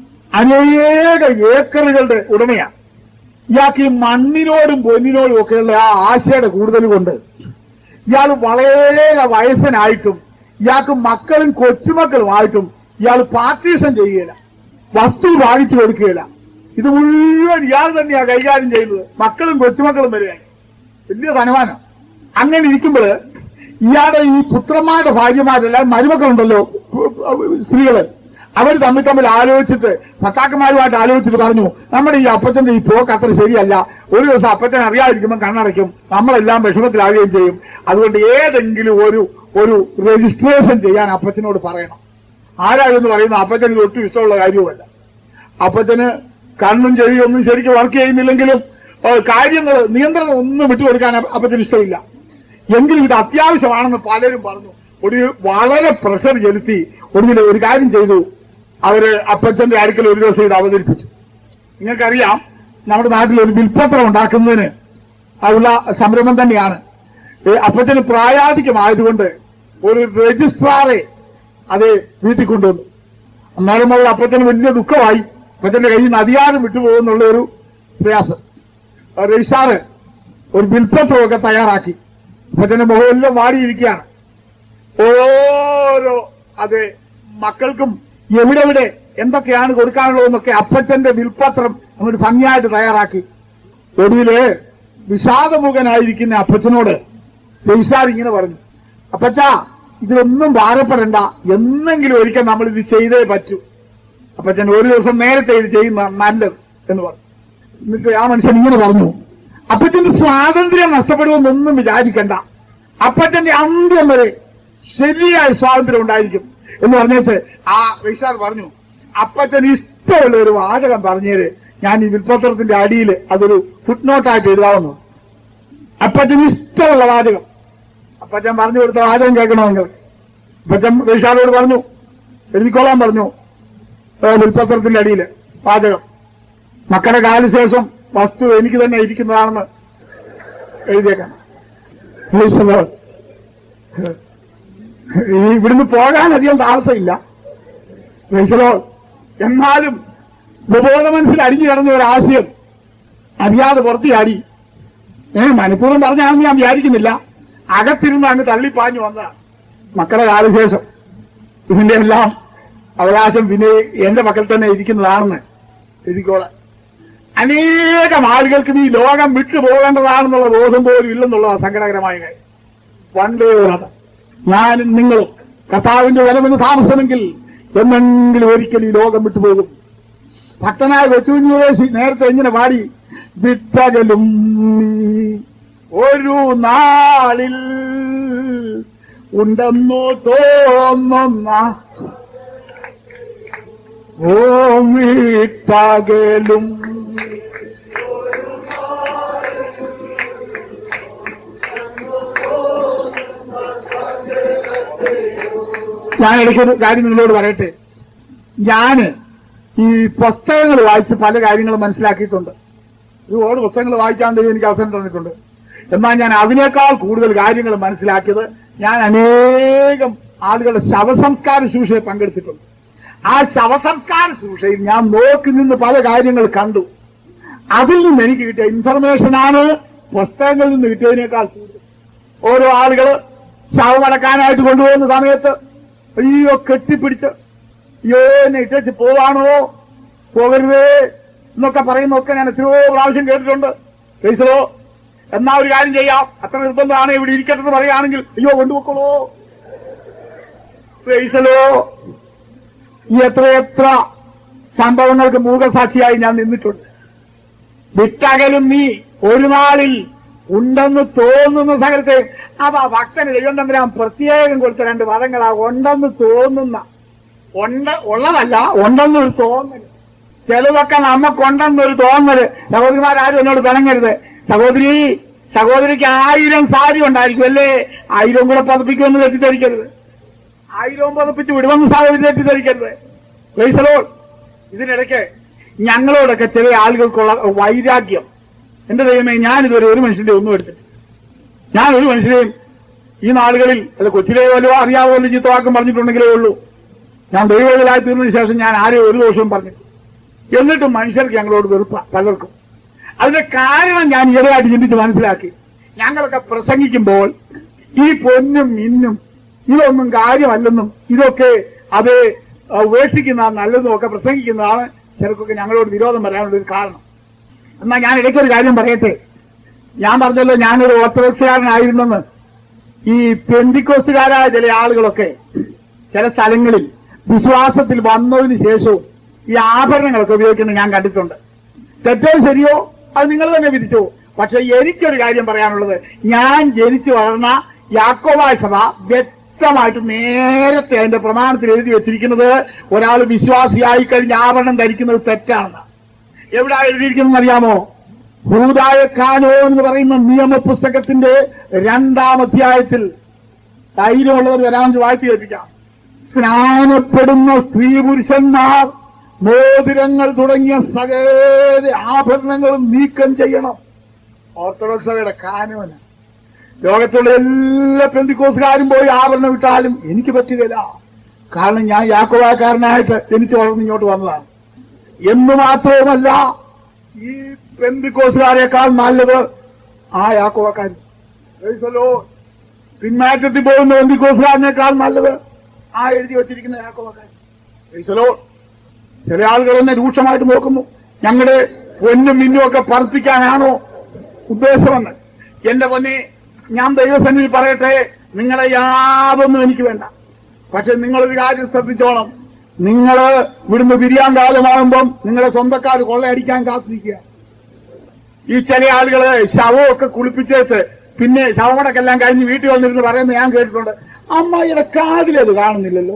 അനേക ഏക്കറുകളുടെ ഉടമയാണ് ഇയാൾക്ക് ഈ മണ്ണിനോടും പൊന്നിനോടും ഒക്കെയുള്ള ആ ആശയുടെ കൂടുതൽ കൊണ്ട് ഇയാൾ വളരെ വയസ്സനായിട്ടും ഇയാൾക്ക് മക്കളും കൊച്ചുമക്കളുമായിട്ടും ഇയാൾ പാർട്ടീഷൻ ചെയ്യുകയില്ല വസ്തു ഭാഗിച്ചു കൊടുക്കുകയില്ല ഇത് മുഴുവൻ ഇയാൾ തന്നെയാണ് കൈകാര്യം ചെയ്യുന്നത് മക്കളും കൊച്ചുമക്കളും വരികയാണ് വലിയ ധനവാനം അങ്ങനെ ഇരിക്കുമ്പോൾ ഇയാളുടെ ഈ പുത്രന്മാരുടെ ഭാര്യമാരെല്ലാം മരുമക്കളുണ്ടല്ലോ സ്ത്രീകള് അവർ തമ്മിൽ തമ്മിൽ ആലോചിച്ചിട്ട് ഭർത്താക്കന്മാരുമായിട്ട് ആലോചിച്ചിട്ട് പറഞ്ഞു നമ്മുടെ ഈ അപ്പച്ചന്റെ ഈ പോക്ക് അത്ര ശരിയല്ല ഒരു ദിവസം അപ്പച്ചൻ അറിയാതിരിക്കുമ്പോൾ കണ്ണടയ്ക്കും നമ്മളെല്ലാം വിഷമത്തിലാവുകയും ചെയ്യും അതുകൊണ്ട് ഏതെങ്കിലും ഒരു ഒരു രജിസ്ട്രേഷൻ ചെയ്യാൻ അപ്പച്ചനോട് പറയണം ആരായെന്ന് പറയുന്ന അപ്പച്ചന് ഇത് ഒട്ടും ഇഷ്ടമുള്ള കാര്യവുമല്ല അപ്പച്ചന് കണ്ണും ചെവിയും ഒന്നും ശരിക്കും വർക്ക് ചെയ്യുന്നില്ലെങ്കിലും കാര്യങ്ങൾ നിയന്ത്രണം ഒന്നും വിട്ടുകൊടുക്കാൻ അപ്പ- അപ്പച്ചന് ഇഷ്ടമില്ല എങ്കിലും ഇത് അത്യാവശ്യമാണെന്ന് പലരും പറഞ്ഞു ഒരു വളരെ പ്രഷർ ചെലുത്തി ഒടുവിൽ ഒരു കാര്യം ചെയ്തു അവര് അപ്പച്ചന്റെ അടുക്കൽ ഒരു ദിവസം ഇത് അവതരിപ്പിച്ചു നിങ്ങൾക്കറിയാം നമ്മുടെ നാട്ടിൽ ഒരു ബിൽപത്രം ഉണ്ടാക്കുന്നതിന് ഉള്ള സംരംഭം തന്നെയാണ് ഏ, അപ്പച്ചന് പ്രായാധികമായതുകൊണ്ട് ഒരു രജിസ്ട്രാറെ അത് വീട്ടിൽ കൊണ്ടുവന്നു അന്നേരം മുതൽ അപ്പച്ചന് വലിയ ദുഃഖമായി അപ്പച്ചന്റെ കയ്യിൽ നിന്ന് അധികാരം വിട്ടുപോകുന്നുള്ള ഒരു പ്രയാസം ആ രജിസ്ട്രാറ് ഒരു ബിൽപത്രമൊക്കെ തയ്യാറാക്കി അപ്പച്ചന്റെ മുഖമെല്ലാം വാടിയിരിക്കുകയാണ് ഓരോ അത് മക്കൾക്കും എവിടെവിടെ എന്തൊക്കെയാണ് കൊടുക്കാനുള്ളതെന്നൊക്കെ അപ്പച്ചന്റെ വിൽപത്രം അങ്ങോട്ട് ഭംഗിയായിട്ട് തയ്യാറാക്കി ഒടുവില് വിഷാദമുഖനായിരിക്കുന്ന അപ്പച്ചനോട് രജിസ്ട്രാർ ഇങ്ങനെ പറഞ്ഞു അപ്പച്ച ഇതിലൊന്നും ഭാരപ്പെടണ്ട എന്നെങ്കിലും ഒരിക്കൽ നമ്മൾ ഇത് ചെയ്തേ പറ്റൂ അപ്പച്ചൻ ഒരു ദിവസം നേരത്തെ ഇത് ചെയ്യുന്ന നല്ലത് എന്ന് പറഞ്ഞു എന്നിട്ട് ആ മനുഷ്യൻ ഇങ്ങനെ പറഞ്ഞു അപ്പച്ചന്റെ സ്വാതന്ത്ര്യം നഷ്ടപ്പെടുമെന്നൊന്നും വിചാരിക്കണ്ട അപ്പച്ചന്റെ അന്ത്യം വരെ ശരിയായ സ്വാതന്ത്ര്യം ഉണ്ടായിരിക്കും എന്ന് പറഞ്ഞേച്ച് ആ വിശാൽ പറഞ്ഞു അപ്പച്ചൻ ഇഷ്ടമുള്ള ഒരു വാചകം പറഞ്ഞേര് ഞാൻ ഈ വിൽപ്പത്രത്തിന്റെ അടിയിൽ അതൊരു ഫുട് നോട്ടായിട്ട് എഴുതാവുന്നു അപ്പച്ചന് ഇഷ്ടമുള്ള വാചകം അപ്പച്ചൻ പറഞ്ഞു കൊടുത്ത വാചകം കേൾക്കണോ നിങ്ങൾ അപ്പച്ചൻ വിശാലോട് പറഞ്ഞു എഴുതിക്കോളാൻ പറഞ്ഞു ഏ, വിൽപ്പത്രത്തിന്റെ അടിയിൽ വാചകം മക്കളുടെ കാലശേഷം വസ്തു എനിക്ക് തന്നെ ഇരിക്കുന്നതാണെന്ന് എഴുതിയേക്കാം Praise the Lord. ഈ ഇവിടുന്ന് പോകാൻ അധികം താമസമില്ല Praise the Lord. എന്നാലും ഉപബോധ മനസ്സിൽ അടിഞ്ഞു കിടന്ന ഒരു ആശയം അറിയാതെ പുറത്ത് ചാടി ഏ മനഃപൂർവ്വം പറഞ്ഞാണെന്ന് ഞാൻ വിചാരിക്കുന്നില്ല അകത്തിരുന്ന് അങ്ങ് തള്ളിപ്പാഞ്ഞു വന്നതാണ് മക്കളുടെ കാലശേഷം ഇതിന്റെ എല്ലാം അവകാശം പിന്നെ എന്റെ പക്കൽ തന്നെ ഇരിക്കുന്നതാണെന്ന് എഴുതിക്കോളാം അനേകം ആളുകൾക്കും ഈ ലോകം വിട്ടുപോകേണ്ടതാണെന്നുള്ള ബോധം പോലും ഇല്ലെന്നുള്ളതാണ് സങ്കടകരമായ കാര്യം വണ്ടേ ഉള്ളത് ഞാനും നിങ്ങളും കർത്താവിന്റെ വരമെന്ന് താമസമെങ്കിൽ എന്നെങ്കിലും ഒരിക്കൽ ഈ ലോകം വിട്ടുപോകും ഭക്തനായ കൊച്ചുകുഞ്ഞുദേശി നേരത്തെ ഇങ്ങനെ പാടി വിട്ടകലും നീ ഒരു നാളിൽ ഉണ്ടെന്നു തോന്നുന്ന ഓ വിട്ടകലും ഞാൻ ഇടയ്ക്കൊരു കാര്യം നിങ്ങളോട് പറയട്ടെ ഞാന് ഈ പുസ്തകങ്ങൾ വായിച്ച് പല കാര്യങ്ങളും മനസ്സിലാക്കിയിട്ടുണ്ട് ഒരുപാട് പുസ്തകങ്ങൾ വായിക്കാൻ ദൈവം എനിക്ക് അവസരം തന്നിട്ടുണ്ട് എന്നാൽ ഞാൻ അതിനേക്കാൾ കൂടുതൽ കാര്യങ്ങൾ മനസ്സിലാക്കിയത് ഞാൻ അനേകം ആളുകളുടെ ശവസംസ്കാര ശുശ്രൂഷയിൽ പങ്കെടുത്തിട്ടുണ്ട് ആ ശവസംസ്കാര ശുശ്രൂഷയിൽ ഞാൻ നോക്കി നിന്ന് പല കാര്യങ്ങൾ കണ്ടു അതിൽ നിന്ന് എനിക്ക് കിട്ടിയ ഇൻഫർമേഷനാണ് പുസ്തകങ്ങളിൽ നിന്ന് കിട്ടിയതിനേക്കാൾ കൂടുതൽ ഓരോ ആളുകള് ശവമടക്കാനായിട്ട് കൊണ്ടുപോകുന്ന സമയത്ത് അയ്യോ കെട്ടിപ്പിടിച്ച് അയ്യോ എന്നെ ഇട്ടേച്ച് പോവാണോ പോകരുതേ എന്നൊക്കെ പറയുന്നതൊക്കെ ഞാൻ എത്രയോ പ്രാവശ്യം കേട്ടിട്ടുണ്ട് കേസോ എന്നാ ഒരു കാര്യം ചെയ്യാം അത്ര നിർബന്ധമാണ് ഇവിടെ ഇരിക്കട്ടെന്ന് പറയുകയാണെങ്കിൽ അയ്യോ കൊണ്ടുപോക്കോളൂ കേസലോ ഈ എത്രയെത്ര സംഭവങ്ങൾക്ക് മൂകസാക്ഷിയായി ഞാൻ നിന്നിട്ടുണ്ട് വിട്ടകലും നീ ഒരു നാളിൽ ഉണ്ടെന്ന് തോന്നുന്ന സ്ഥലത്ത് അപ്പൊ ആ ഭക്തന് ദൈവം തമ്പുരാൻ പ്രത്യേകം കൊടുത്ത രണ്ട് പദങ്ങളാ ഉണ്ടെന്ന് തോന്നുന്ന ഉണ്ട് ഉള്ളതല്ല ഉണ്ടെന്നൊരു തോന്നൽ ചിലതൊക്കെ നമുക്കുണ്ടെന്നൊരു തോന്നല് സഹോദരിമാരും എന്നോട് പിണങ്ങരുത് സഹോദരി സഹോദരിക്ക് ആയിരം സാരി ഉണ്ടായിരിക്കും അല്ലേ ആയിരം കൂടെ പതിപ്പിക്കുമെന്ന് തെറ്റിദ്ധരിക്കരുത് ആയിരവും പതിപ്പിച്ച് വിടുമെന്ന് സഹോദരി തെറ്റിദ്ധരിക്കരുത് വൈസലോ ഇതിനിടയ്ക്ക് ഞങ്ങളോടൊക്കെ ചില ആളുകൾക്കുള്ള വൈരാഗ്യം എന്റെ ദൈവമേ ഞാനിതുവരെ ഒരു മനുഷ്യന്റെ ഒന്നും എടുത്തിട്ടില്ല ഞാൻ ഒരു മനുഷ്യനെയും ഈ നാളുകളിൽ അല്ല കൊച്ചിലെ വല്ലോ അറിയാവോ വല്ല ചീത്തവാക്കം പറഞ്ഞിട്ടുണ്ടെങ്കിലേ ഉള്ളൂ ഞാൻ ദൈവത്തിലായി തീർന്നതിന് ശേഷം ഞാൻ ആരെയും ഒരു ദോഷവും പറഞ്ഞിട്ടില്ല എന്നിട്ടും മനുഷ്യർക്ക് ഞങ്ങളോട് വെറുപ്പ പലർക്കും അതിന്റെ കാരണം ഞാൻ ഈയിടെയായിട്ട് ചിന്തിച്ച് മനസ്സിലാക്കി ഞങ്ങളൊക്കെ പ്രസംഗിക്കുമ്പോൾ ഈ പൊന്നും ഇന്നും ഇതൊന്നും കാര്യമല്ലെന്നും ഇതൊക്കെ അത് ഉപേക്ഷിക്കുന്ന നല്ലതും ഒക്കെ പ്രസംഗിക്കുന്നതാണ് ചിലർക്കൊക്കെ ഞങ്ങളോട് വിരോധം വരാനുള്ള ഒരു കാരണം എന്നാൽ ഞാൻ ഇടയ്ക്കൊരു കാര്യം പറയട്ടെ ഞാൻ പറഞ്ഞല്ലോ ഞാനൊരു ഓർത്തഡോക്സുകാരനായിരുന്നെന്ന് ഈ പെന്തിക്കോസ്തുകാരായ ചില ആളുകളൊക്കെ ചില സ്ഥലങ്ങളിൽ വിശ്വാസത്തിൽ വന്നതിന് ശേഷവും ഈ ആഭരണങ്ങളൊക്കെ ഉപയോഗിക്കുന്നത് ഞാൻ കണ്ടിട്ടുണ്ട് തെറ്റോ ശരിയോ അത് നിങ്ങൾ തന്നെ വിധിച്ചോ പക്ഷെ എനിക്കൊരു കാര്യം പറയാനുള്ളത് ഞാൻ ജനിച്ചു വളർന്ന യാക്കോബായ സഭ വ്യക്തമായിട്ട് നേരത്തെ അതിന്റെ പ്രമാണത്തിൽ എഴുതി വെച്ചിരിക്കുന്നത് ഒരാൾ വിശ്വാസിയായി കഴിഞ്ഞ് ആഭരണം ധരിക്കുന്നത് തെറ്റാണെന്ന് എവിടെ എഴുതിയിരിക്കുന്നത് അറിയാമോ ഭൂതായ ഖാനോ എന്ന് പറയുന്ന നിയമ പുസ്തകത്തിന്റെ രണ്ടാം അധ്യായത്തിൽ ധൈര്യമുള്ളവർ വരാമെന്ന് വായിച്ചു കേൾപ്പിക്കാം സ്നാനപ്പെടുന്ന സ്ത്രീ പുരുഷന്മാർ മോതിരങ്ങൾ തുടങ്ങിയ സകല ആഭരണങ്ങളും നീക്കം ചെയ്യണം ഓർത്തഡോക്സ് സഭയുടെ കാനോന് ലോകത്തുള്ള എല്ലാ പെന്തിക്കോസുകാരും പോയി ആഭരണം വിട്ടാലും എനിക്ക് പറ്റുകയില്ല കാരണം ഞാൻ യാക്കോവാക്കാരനായിട്ട് ജനിച്ചു വളർന്ന് ഇങ്ങോട്ട് വന്നതാണ് എന്ന് മാത്രവുമല്ല ഈ പെന്തിക്കോസുകാരെക്കാൾ നല്ലത് ആ യാക്കോവക്കാരൻ ക്രൈസ്തലോ പിന്മാറ്റത്തിൽ പോകുന്ന പെന്തിക്കോസുകാരനേക്കാൾ നല്ലത് ആ എഴുതി വച്ചിരിക്കുന്ന യാക്കോവക്കാരൻ ക്രൈസ്തലോ ചില ആളുകൾ എന്നെ രൂക്ഷമായിട്ട് നോക്കുന്നു ഞങ്ങളുടെ പൊന്നും മിന്നും ഒക്കെ പറപ്പിക്കാനാണോ ഉദ്ദേശമെന്ന് എന്റെ പൊന്നെ ഞാൻ ദൈവസന്നിധി പറയട്ടെ നിങ്ങളുടെ യാതൊന്നും എനിക്ക് വേണ്ട പക്ഷെ നിങ്ങളൊരു കാര്യം ശ്രദ്ധിച്ചോണം നിങ്ങള് ഇവിടുന്ന് പിരിയാൻ കാലമാകുമ്പം നിങ്ങളെ സ്വന്തക്കാർ കൊള്ളയടിക്കാൻ കാത്തിരിക്കുക ഈ ചില ആളുകള് ശവമൊക്കെ കുളിപ്പിച്ചേച്ച് പിന്നെ ശവമടക്കെല്ലാം കഴിഞ്ഞ് വീട്ടിൽ വന്നിരുന്ന് പറയുന്നത് ഞാൻ കേട്ടിട്ടുണ്ട് അമ്മായിയുടെ കാതിലത് കാണുന്നില്ലല്ലോ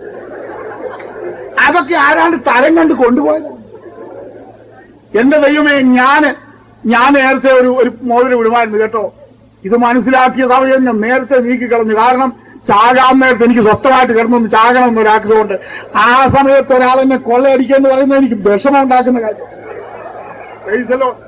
അതൊക്കെ ആരാണ്ട് തരം കണ്ട് കൊണ്ടുപോയതാണ് എന്റെ ദൈവമേ ഞാന് ഞാൻ നേരത്തെ ഒരു ഒരു മോതിരം വിടുമായിരുന്നു കേട്ടോ ഇത് മനസ്സിലാക്കിയ സമയം ഞാൻ നേരത്തെ നീക്കി കളഞ്ഞു കാരണം ചാകാൻ നേരത്തെ എനിക്ക് സ്വസ്ഥമായിട്ട് കിടന്നൊന്ന് ചാകണം എന്നൊരാഗ്രഹമുണ്ട് ആ സമയത്ത് ഒരാളെന്നെ കൊള്ളയടിക്കുക എന്ന് പറയുന്നത് എനിക്ക് വിഷമം ഉണ്ടാക്കുന്ന കാര്യം Praise the Lord.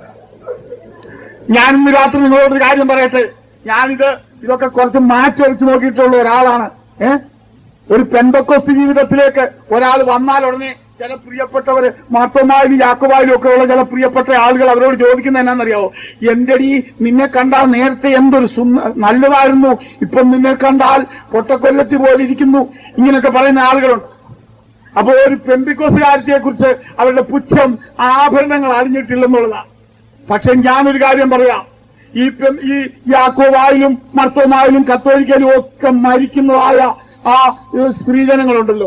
ഞാൻ ഇന്ന് രാത്രി നിങ്ങളോടൊരു കാര്യം പറയട്ടെ ഞാനിത് ഇതൊക്കെ കുറച്ച് മാറ്റിവെച്ച് നോക്കിയിട്ടുള്ള ഒരാളാണ് ഏ ഒരു പെന്തക്കൊസ്തി ജീവിതത്തിലേക്ക് ഒരാൾ വന്നാൽ ഉടനെ ചില പ്രിയപ്പെട്ടവര് മാർത്തോമായാലും യാക്കോബായാലും ഒക്കെ ഉള്ള ചില പ്രിയപ്പെട്ട ആളുകൾ അവരോട് ചോദിക്കുന്ന എന്നാന്നറിയാവോ എന്റെ ഈ നിന്നെ കണ്ടാൽ നേരത്തെ എന്തൊരു സുന്ദ- നല്ലതായിരുന്നു ഇപ്പൊ നിന്നെ കണ്ടാൽ പൊട്ടക്കൊല്ലത്തി പോലെ ഇരിക്കുന്നു ഇങ്ങനെയൊക്കെ പറയുന്ന ആളുകളുണ്ട് അപ്പോ ഒരു പെന്തിക്കോസുകാരത്തിയെ കുറിച്ച് അവരുടെ പുച്ഛം ആഭരണങ്ങൾ അറിഞ്ഞിട്ടില്ലെന്നുള്ളതാണ് പക്ഷെ ഞാനൊരു കാര്യം പറയാം ഈ പെ- ഈ യാക്കോവായാലും മർത്തോമായാലും കത്തോലിക്കലും ഒക്കെ മരിക്കുന്നതായ ആ ഏഹ്, സ്ത്രീജനങ്ങളുണ്ടല്ലോ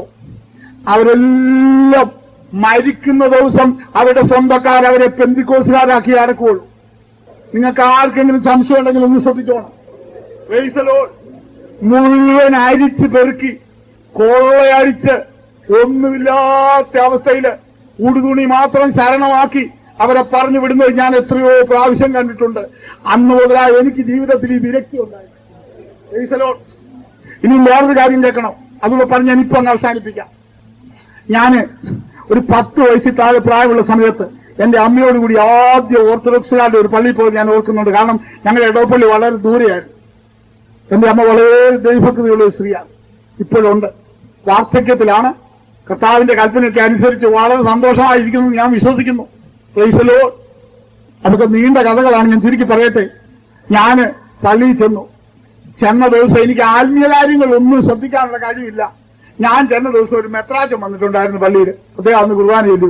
അവരെല്ലാം മരിക്കുന്ന ദിവസം അവരുടെ സ്വന്തക്കാർ അവരെ പെന്തിക്കോസുകാരാക്കി അടക്കുള്ളൂ നിങ്ങൾക്ക് ആർക്കെങ്കിലും സംശയം ഉണ്ടെങ്കിൽ ഒന്ന് ശ്രദ്ധിച്ചോണം Praise the Lord. മുഴുവൻ അരിച്ച് പെറുക്കി കൊള്ളയടിച്ച് ഒന്നുമില്ലാത്ത അവസ്ഥയില് ഉടുതുണി മാത്രം ശരണമാക്കി അവരെ പറഞ്ഞു വിടുന്നത് ഞാൻ എത്രയോ പ്രാവശ്യം കണ്ടിട്ടുണ്ട് അന്ന് മുതലാ എനിക്ക് ജീവിതത്തിൽ ഈ വിരക്തി ഉണ്ടായി Praise the Lord. ഇനി വേറൊരു കാര്യം കേൾക്കണം അതുകൂടെ പറഞ്ഞ് ഞാൻ ഇപ്പൊ അങ്ങ് അവസാനിപ്പിക്കാം ഞാന് ഒരു പത്ത് വയസ്സിൽ താഴെ പ്രായമുള്ള സമയത്ത് എന്റെ അമ്മയോട് കൂടി ആദ്യ ഓർത്തഡോക്സുകാരുടെ ഒരു പള്ളിയിൽ പോയി ഞാൻ ഓർക്കുന്നുണ്ട് കാരണം ഞങ്ങളുടെ ഇടവപ്പള്ളി വളരെ ദൂരെയായിരുന്നു എന്റെ അമ്മ വളരെ ദൈവഭക്തിയുള്ള ഒരു സ്ത്രീയാണ് ഇപ്പോഴുണ്ട് വാർദ്ധക്യത്തിലാണ് കർത്താവിന്റെ കൽപ്പനയ്ക്ക് അനുസരിച്ച് വളരെ സന്തോഷമായിരിക്കുന്നു എന്ന് ഞാൻ വിശ്വസിക്കുന്നു പ്രൈസലോ അതൊക്കെ നീണ്ട കഥകളാണ് ഞാൻ ചുരുക്കി പറയട്ടെ ഞാന് പള്ളിയിൽ ചെന്നു ചെന്ന ദിവസം എനിക്ക് ആത്മീയ കാര്യങ്ങൾ ഒന്നും ശ്രദ്ധിക്കാനുള്ള കഴിവില്ല ഞാൻ ചെന്ന ദിവസം ഒരു മെത്രാജൻ വന്നിട്ടുണ്ടായിരുന്നു പള്ളിയിൽ അദ്ദേഹം അന്ന് കുർബാന ചെയ്തു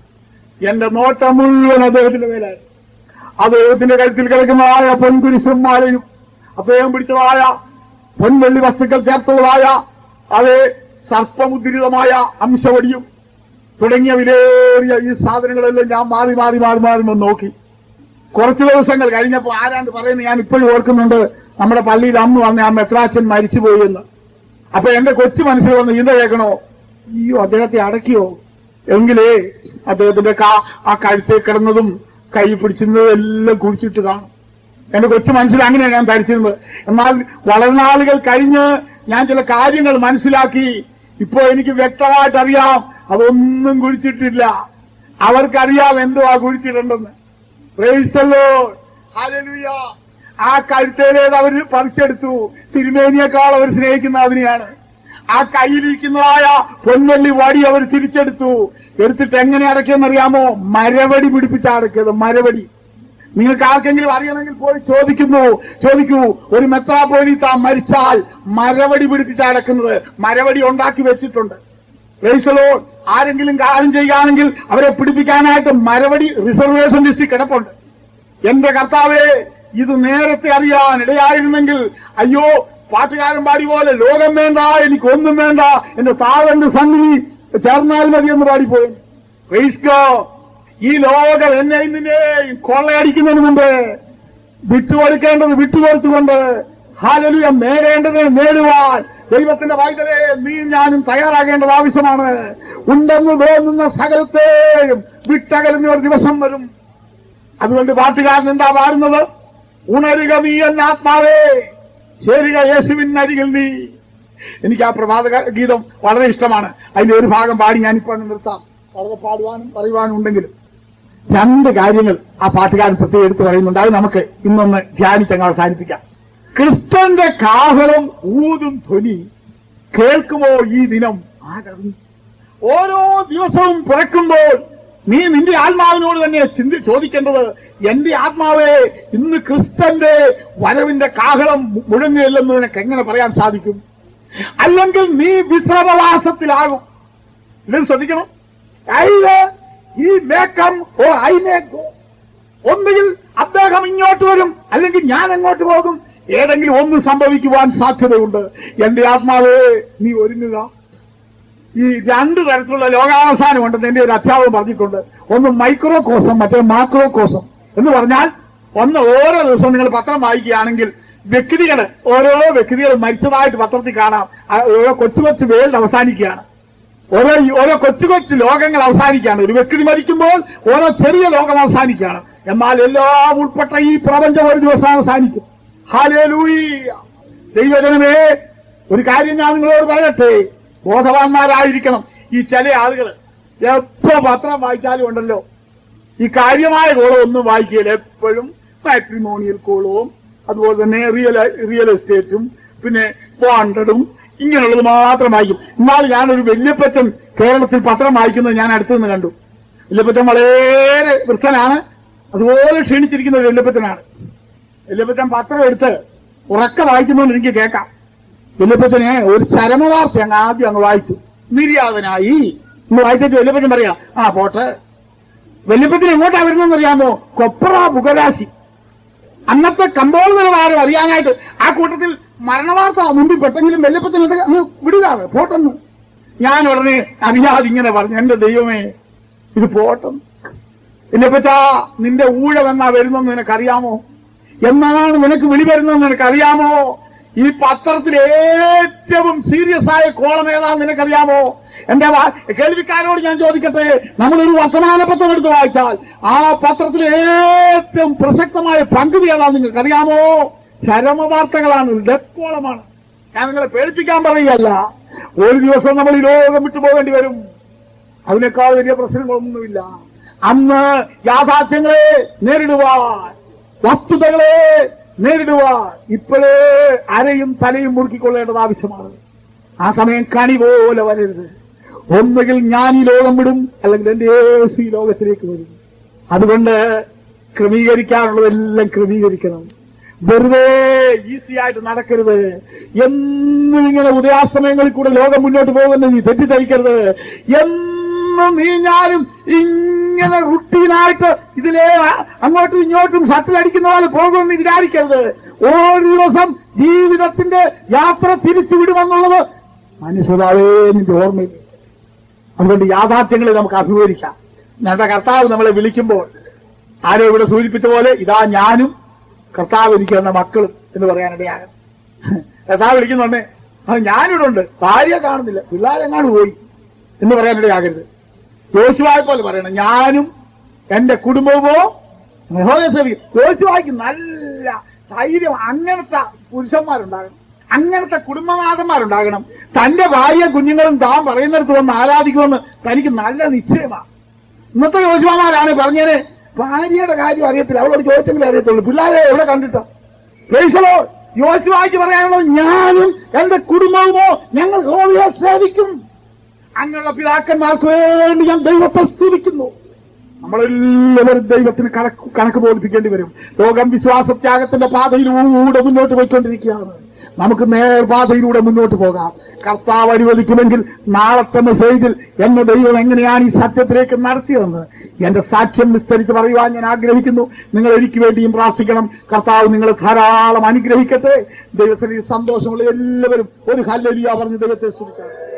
എന്റെ നോട്ടം മുഴുവൻ അദ്ദേഹത്തിന്റെ മേലായിരുന്നു അദ്ദേഹത്തിന്റെ കഴുത്തിൽ കിടക്കുന്നതായ പൊൻകുരിശും മാലയും അദ്ദേഹം പിടിച്ചതായ പൊൻവെള്ളി വസ്തുക്കൾ ചേർത്തുള്ളതായ അതേ സർപ്പമുദ്രിതമായ അംശവടിയും തുടങ്ങിയ വിലയേറിയ ഈ സാധനങ്ങളെല്ലാം ഞാൻ മാറി മാറി മാറി മാറി ഒന്ന് നോക്കി കുറച്ച് ദിവസങ്ങൾ കഴിഞ്ഞപ്പോൾ ആരാണ്ട് പറയുന്നത് ഞാൻ ഇപ്പോഴും ഓർക്കുന്നുണ്ട് നമ്മുടെ പള്ളിയിൽ അന്ന് വന്ന ആ മെത്രാച്ചൻ മരിച്ചുപോയി എന്ന് അപ്പൊ എന്റെ കൊച്ചു മനസ്സിൽ വന്ന് ചിന്ത കേൾക്കണോ അയ്യോ അദ്ദേഹത്തെ അടക്കിയോ എങ്കിലേ അദ്ദേഹത്തിന്റെ കാ ആ കഴുത്തിൽ കിടന്നതും കൈ പിടിച്ചിരുന്നതും എല്ലാം കുടിച്ചിട്ട് കാണും എന്റെ കൊച്ചു മനസ്സിൽ അങ്ങനെയാണ് ഞാൻ ധരിച്ചിരുന്നത് എന്നാൽ വളരെ നാളുകൾ കഴിഞ്ഞ് ഞാൻ ചില കാര്യങ്ങൾ മനസ്സിലാക്കി ഇപ്പോ എനിക്ക് വ്യക്തമായിട്ട് അറിയാം അതൊന്നും കുഴിച്ചിട്ടില്ല അവർക്കറിയാം എന്തുവാ കുഴിച്ചിടണ്ടെന്ന് Praise the Lord. Hallelujah. ആ കഴുത്തേലേത് അവർ പറിച്ചെടുത്തു തിരുമേനിയേക്കാൾ അവർ സ്നേഹിക്കുന്ന അതിനെയാണ് ആ കയ്യിലിരിക്കുന്നതായ പൊൻവള്ളി വടി അവർ തിരിച്ചെടുത്തു എടുത്തിട്ട് എങ്ങനെ അടക്കിയെന്നറിയാമോ മരവടി പിടിപ്പിച്ച അടക്കിയത് മരവടി നിങ്ങൾക്ക് ആർക്കെങ്കിലും അറിയണമെങ്കിൽ പോയി ചോദിക്കുന്നു ചോദിക്കൂ ഒരു മെത്രാപോലീത്ത മരിച്ചാൽ മരവടി പിടിപ്പിച്ച് അടക്കുന്നത് മരവടി ഉണ്ടാക്കി വെച്ചിട്ടുണ്ട് റേസലോ ആരെങ്കിലും കാര്യം ചെയ്യുകയാണെങ്കിൽ അവരെ പിടിപ്പിക്കാനായിട്ട് മരവടി റിസർവേഷൻ ലിസ്റ്റിൽ കിടപ്പുണ്ട് എന്റെ കർത്താവേ ഇത് നേരത്തെ അറിയാൻ ഇടയായിരുന്നെങ്കിൽ അയ്യോ പാട്ടുകാരൻ പാടി പോലെ ലോകം വേണ്ട എനിക്കൊന്നും വേണ്ട എന്റെ താഴന്റെ സംഗതി ചേർന്നാൽ മതി എന്ന് പാടിപ്പോയി Praise God. ഈ ലോകം എന്നെ ഇന്നിനെ കൊള്ളയടിക്കുന്നതിന് മുമ്പ് വിട്ടുകൊടുക്കേണ്ടത് വിട്ടുകൊടുത്തുകൊണ്ട് ഹാലലുയ നേടേണ്ടതിനെ നേടുവാൻ ദൈവത്തിന്റെ വൈദ്യരെ നീ ഞാനും തയ്യാറാകേണ്ടത് ആവശ്യമാണ് ഉണ്ടെന്ന് തോന്നുന്ന സകലത്തെയും വിട്ടകലുന്ന ഒരു ദിവസം വരും അതുകൊണ്ട് പാട്ടുകാരൻ എന്താ പാടുന്നത് ഉണരുക നീ എന്ന ആത്മാവേ ചേരുക യേശുവിൻ അരികിൽ നീ എനിക്ക് ആ പ്രഭാത ഗീതം വളരെ ഇഷ്ടമാണ് അതിന്റെ ഒരു ഭാഗം പാടി ഞാനിപ്പോ അങ്ങ് നിർത്താം വളരെ പാടുവാനും പറയുവാനും ഉണ്ടെങ്കിലും രണ്ട് കാര്യങ്ങൾ ആ പാട്ടുകാരൻ പ്രത്യേകം എടുത്തു പറയുന്നുണ്ട് അത് നമുക്ക് ഇന്നൊന്ന് ധ്യാനിച്ചങ്ങ് അവസാനിപ്പിക്കാം ക്രിസ്തന്റെ കാഹളം ഊതും ധ്വനി കേൾക്കുമോ ഈ ദിനം ആരറിഞ്ഞു ഓരോ ദിവസവും പിറക്കുമ്പോൾ നീ നിന്റെ ആത്മാവിനോട് തന്നെ ചിന്തി ചോദിക്കേണ്ടത് എന്റെ ആത്മാവേ ഇന്ന് ക്രിസ്തന്റെ വരവിന്റെ കാഹളം മുഴങ്ങില്ലെന്ന് നിനക്ക് എങ്ങനെ പറയാൻ സാധിക്കും അല്ലെങ്കിൽ നീ വിശ്രമവാസത്തിലാകും ഇത് ശ്രദ്ധിക്കണം either he may come or I may go. ഒന്നുകിൽ അദ്ദേഹം ഇങ്ങോട്ട് വരും അല്ലെങ്കിൽ ഞാൻ എങ്ങോട്ട് പോകും ഏതെങ്കിലും ഒന്ന് സംഭവിക്കുവാൻ സാധ്യതയുണ്ട് എന്റെ ആത്മാവേ നീ ഒരുങ്ങുക ഈ രണ്ട് തരത്തിലുള്ള ലോകാവസാനം ഉണ്ടെന്ന് എന്റെ ഒരു അധ്യാപകൻ പറഞ്ഞിട്ടുണ്ട് ഒന്ന് മൈക്രോ കോസം മറ്റേ മാക്രോ കോസം എന്ന് പറഞ്ഞാൽ ഒന്ന് ഓരോ ദിവസവും നിങ്ങൾ പത്രം വായിക്കുകയാണെങ്കിൽ വ്യക്തികൾ ഓരോ വ്യക്തികൾ മരിച്ചതായിട്ട് പത്രത്തിൽ കാണാം ആ ഓരോ കൊച്ചു കൊച്ചു വേൾഡ് അവസാനിക്കുകയാണ് ഓരോ ഓരോ കൊച്ചു കൊച്ചു ലോകങ്ങൾ അവസാനിക്കുകയാണ് ഒരു വ്യക്തി മരിക്കുമ്പോൾ ഓരോ ചെറിയ ലോകം അവസാനിക്കുകയാണ് എന്നാൽ എല്ലാം ഉൾപ്പെട്ട ഈ പ്രപഞ്ചം ഒരു ദിവസം അവസാനിക്കും ഹാലേലൂയ ദൈവജനമേ ഒരു കാര്യം ഞാൻ നിങ്ങളോട് പറയട്ടെ ബോധവാന്മാരായിരിക്കണം ഈ ചില ആളുകൾ എപ്പോ പത്രം വായിച്ചാലും ഉണ്ടല്ലോ ഈ കാര്യമായ കോളം ഒന്നും വായിക്കുകയില്ല എപ്പോഴും മാട്രിമോണിയൽ കോളവും അതുപോലെ തന്നെ റിയൽ റിയൽ എസ്റ്റേറ്റും പിന്നെ ബോണ്ടഡും ഇങ്ങനെയുള്ളത് മാത്രം വായിക്കും എന്നാൽ ഞാനൊരു വല്യപ്പറ്റൻ കേരളത്തിൽ പത്രം വായിക്കുന്നത് ഞാൻ അടുത്തു നിന്ന് കണ്ടു വല്യപ്പറ്റൻ വളരെ വൃദ്ധനാണ് അതുപോലെ ക്ഷീണിച്ചിരിക്കുന്ന ഒരു വല്യപ്പറ്റനാണ് വല്യപ്പറ്റൻ പത്രം എടുത്ത് ഉറക്ക വായിക്കുന്നതുകൊണ്ട് എനിക്ക് കേൾക്കാം വല്യപ്പറ്റനെ ഒരു ചരമവാർത്ത അങ്ങ് ആദ്യം അങ്ങ് വായിച്ചു നിര്യാതനായി ഇന്ന് വായിച്ചിട്ട് വല്യപ്പറ്റൻ പറയാ ആ പോട്ടെ വല്യപ്പത്തിന് എങ്ങോട്ടാ വരുന്നതെന്ന് അറിയാമോ കൊപ്ര ബുഗരാശി അന്നത്തെ കമ്പോൾ നിലവാരം അറിയാനായിട്ട് ആ കൂട്ടത്തിൽ മരണവാർത്ത മുമ്പിൽ പെട്ടെങ്കിലും വല്യപ്പത്തിന് അത് അങ്ങ് വിടുകയാണ് പോട്ടെന്ന് ഞാൻ ഉടനെ അറിയാതെ ഇങ്ങനെ പറഞ്ഞു എന്റെ ദൈവമേ ഇത് പോട്ടെന്ന് എന്നെ പറ്റാ നിന്റെ ഊഴം എന്നാ വരുന്നെന്ന് നിനക്കറിയാമോ എന്നാണ് നിനക്ക് വിളി വരുന്നതെന്ന് നിനക്കറിയാമോ ഈ പത്രത്തിൽ ഏറ്റവും സീരിയസ് ആയ കോളം ഏതാണെന്ന് നിനക്കറിയാമോ എന്റെ വാ- കേൾവിക്കാരോട് ഞാൻ ചോദിക്കട്ടെ നമ്മളൊരു വർത്തമാന പത്രം എടുത്ത് വായിച്ചാൽ ആ പത്രത്തിൽ ഏറ്റവും പ്രസക്തമായ പങ്കുതി ഏതാണെന്ന് നിങ്ങൾക്കറിയാമോ ചരമവാർത്തകളാണ് ഡെത്ത് കോളമാണ് ഞാൻ നിങ്ങളെ പേടിപ്പിക്കാൻ പറയുകയല്ല ഒരു ദിവസം നമ്മൾ ഈ ലോകം വിട്ടു പോകേണ്ടി വരും അതിനേക്കാൾ വലിയ പ്രശ്നങ്ങളൊന്നുമില്ല അന്ന് യാഥാർത്ഥ്യങ്ങളെ നേരിടുവാൻ വസ്തുതകളെ നേരിടുവാൻ ഇപ്പോഴേ അരയും തലയും മുറുക്കിക്കൊള്ളേണ്ടത് ആവശ്യമാണ് ആ സമയം കണി പോലെ വരരുത് ഒന്നുകിൽ ഞാൻ ഈ ലോകം വിടും അല്ലെങ്കിൽ എന്റെ യേശു ഈ ലോകത്തിലേക്ക് വരും അതുകൊണ്ട് ക്രമീകരിക്കാനുള്ളതെല്ലാം ക്രമീകരിക്കണം വെറുതെ ഈസി ആയിട്ട് നടക്കരുത് എന്നും ഇങ്ങനെ ഉദയാസ്തമയങ്ങളിൽ കൂടെ ലോകം മുന്നോട്ട് പോകുമെന്ന് നീ തെറ്റിദ്ധരിക്കരുത് എന്നും നീ ഞാനും ഇങ്ങനെ റുട്ടീനായിട്ട് ഇതിലെ അങ്ങോട്ടും ഇങ്ങോട്ടും ഷട്ടിലടിക്കുന്ന പോലെ പോകുമെന്ന് വിചാരിക്കരുത് ഒരു ദിവസം ജീവിതത്തിന്റെ യാത്ര തിരിച്ചു വിടുമെന്നുള്ളത് മനുഷ്യരാവേ നിന്റെ ഓർമ്മയിൽ അതുകൊണ്ട് യാഥാർത്ഥ്യങ്ങളെ നമുക്ക് അഭിമുഖീകരിക്കാം ഞങ്ങളുടെ കർത്താവ് നമ്മളെ വിളിക്കുമ്പോൾ ആരോ ഇവിടെ സൂചിപ്പിച്ച പോലെ ഇതാ ഞാനും കർത്താവ് എനിക്ക് തന്ന മക്കളും എന്ന് പറയാനിടയാണ് കർത്താവ് വിളിക്കുന്നുണ്ട് അത് ഞാനിവിടെ ഉണ്ട് ഭാര്യ കാണുന്നില്ല പിള്ളേരെങ്ങാണ്ട് പോയി എന്ന് പറയാനിടയാകരുത് യോശുവായെ പോലെ പറയണം ഞാനും എന്റെ കുടുംബവുമോ യഹോവയെ സേവിക്കും യോശുവായ്ക്ക് നല്ല ധൈര്യം അങ്ങനത്തെ പുരുഷന്മാരുണ്ടാകണം അങ്ങനത്തെ കുടുംബനാഥന്മാരുണ്ടാകണം തന്റെ ഭാര്യ കുഞ്ഞുങ്ങളും താൻ പറയുന്നിടത്ത് വന്ന് ആരാധിക്കുമെന്ന് തനിക്ക് നല്ല നിശ്ചയമാണ് ഇന്നത്തെ യോശുവാമാരാണ് പറഞ്ഞേനെ ഭാര്യയുടെ കാര്യം അറിയത്തില്ല അവളോട് ചോദിച്ചെങ്കിലും അറിയത്തുള്ളൂ പിള്ളേരെ എവിടെ കണ്ടിട്ടോ യേശുവോ യോശുവായ്ക്ക് പറയാനുള്ളത് ഞാനും എന്റെ കുടുംബവുമോ ഞങ്ങൾ ഹോവിയെ സേവിക്കും അങ്ങനെയുള്ള പിതാക്കന്മാർക്ക് വേണ്ടി ഞാൻ ദൈവത്തെ സ്തുതിക്കുന്നു നമ്മളെല്ലാവരും ദൈവത്തിന് കണക്ക് കണക്ക് ബോധിപ്പിക്കേണ്ടി വരും ലോകം വിശ്വാസത്യാഗത്തിന്റെ പാതയിലൂടെ മുന്നോട്ട് പോയിക്കൊണ്ടിരിക്കുകയാണ് നമുക്ക് നേർപാതയിലൂടെ മുന്നോട്ട് പോകാം കർത്താവ് അനുവദിക്കുമെങ്കിൽ നാളത്തെ മെസ്സേജിൽ എന്നെ ദൈവം എങ്ങനെയാണ് ഈ സത്യത്തിലേക്ക് നടത്തിയതെന്ന് എന്റെ സാക്ഷ്യം വിസ്തരിച്ച് പറയുവാൻ ഞാൻ ആഗ്രഹിക്കുന്നു നിങ്ങൾ എനിക്ക് വേണ്ടിയും പ്രാർത്ഥിക്കണം കർത്താവ് നിങ്ങളെ ധാരാളം അനുഗ്രഹിക്കട്ടെ ദൈവത്തിന് ഈ സന്തോഷമുള്ള എല്ലാവരും ഒരു ഹല്ലലിയ പറഞ്ഞ് ദൈവത്തെ സ്തുതിക്കാം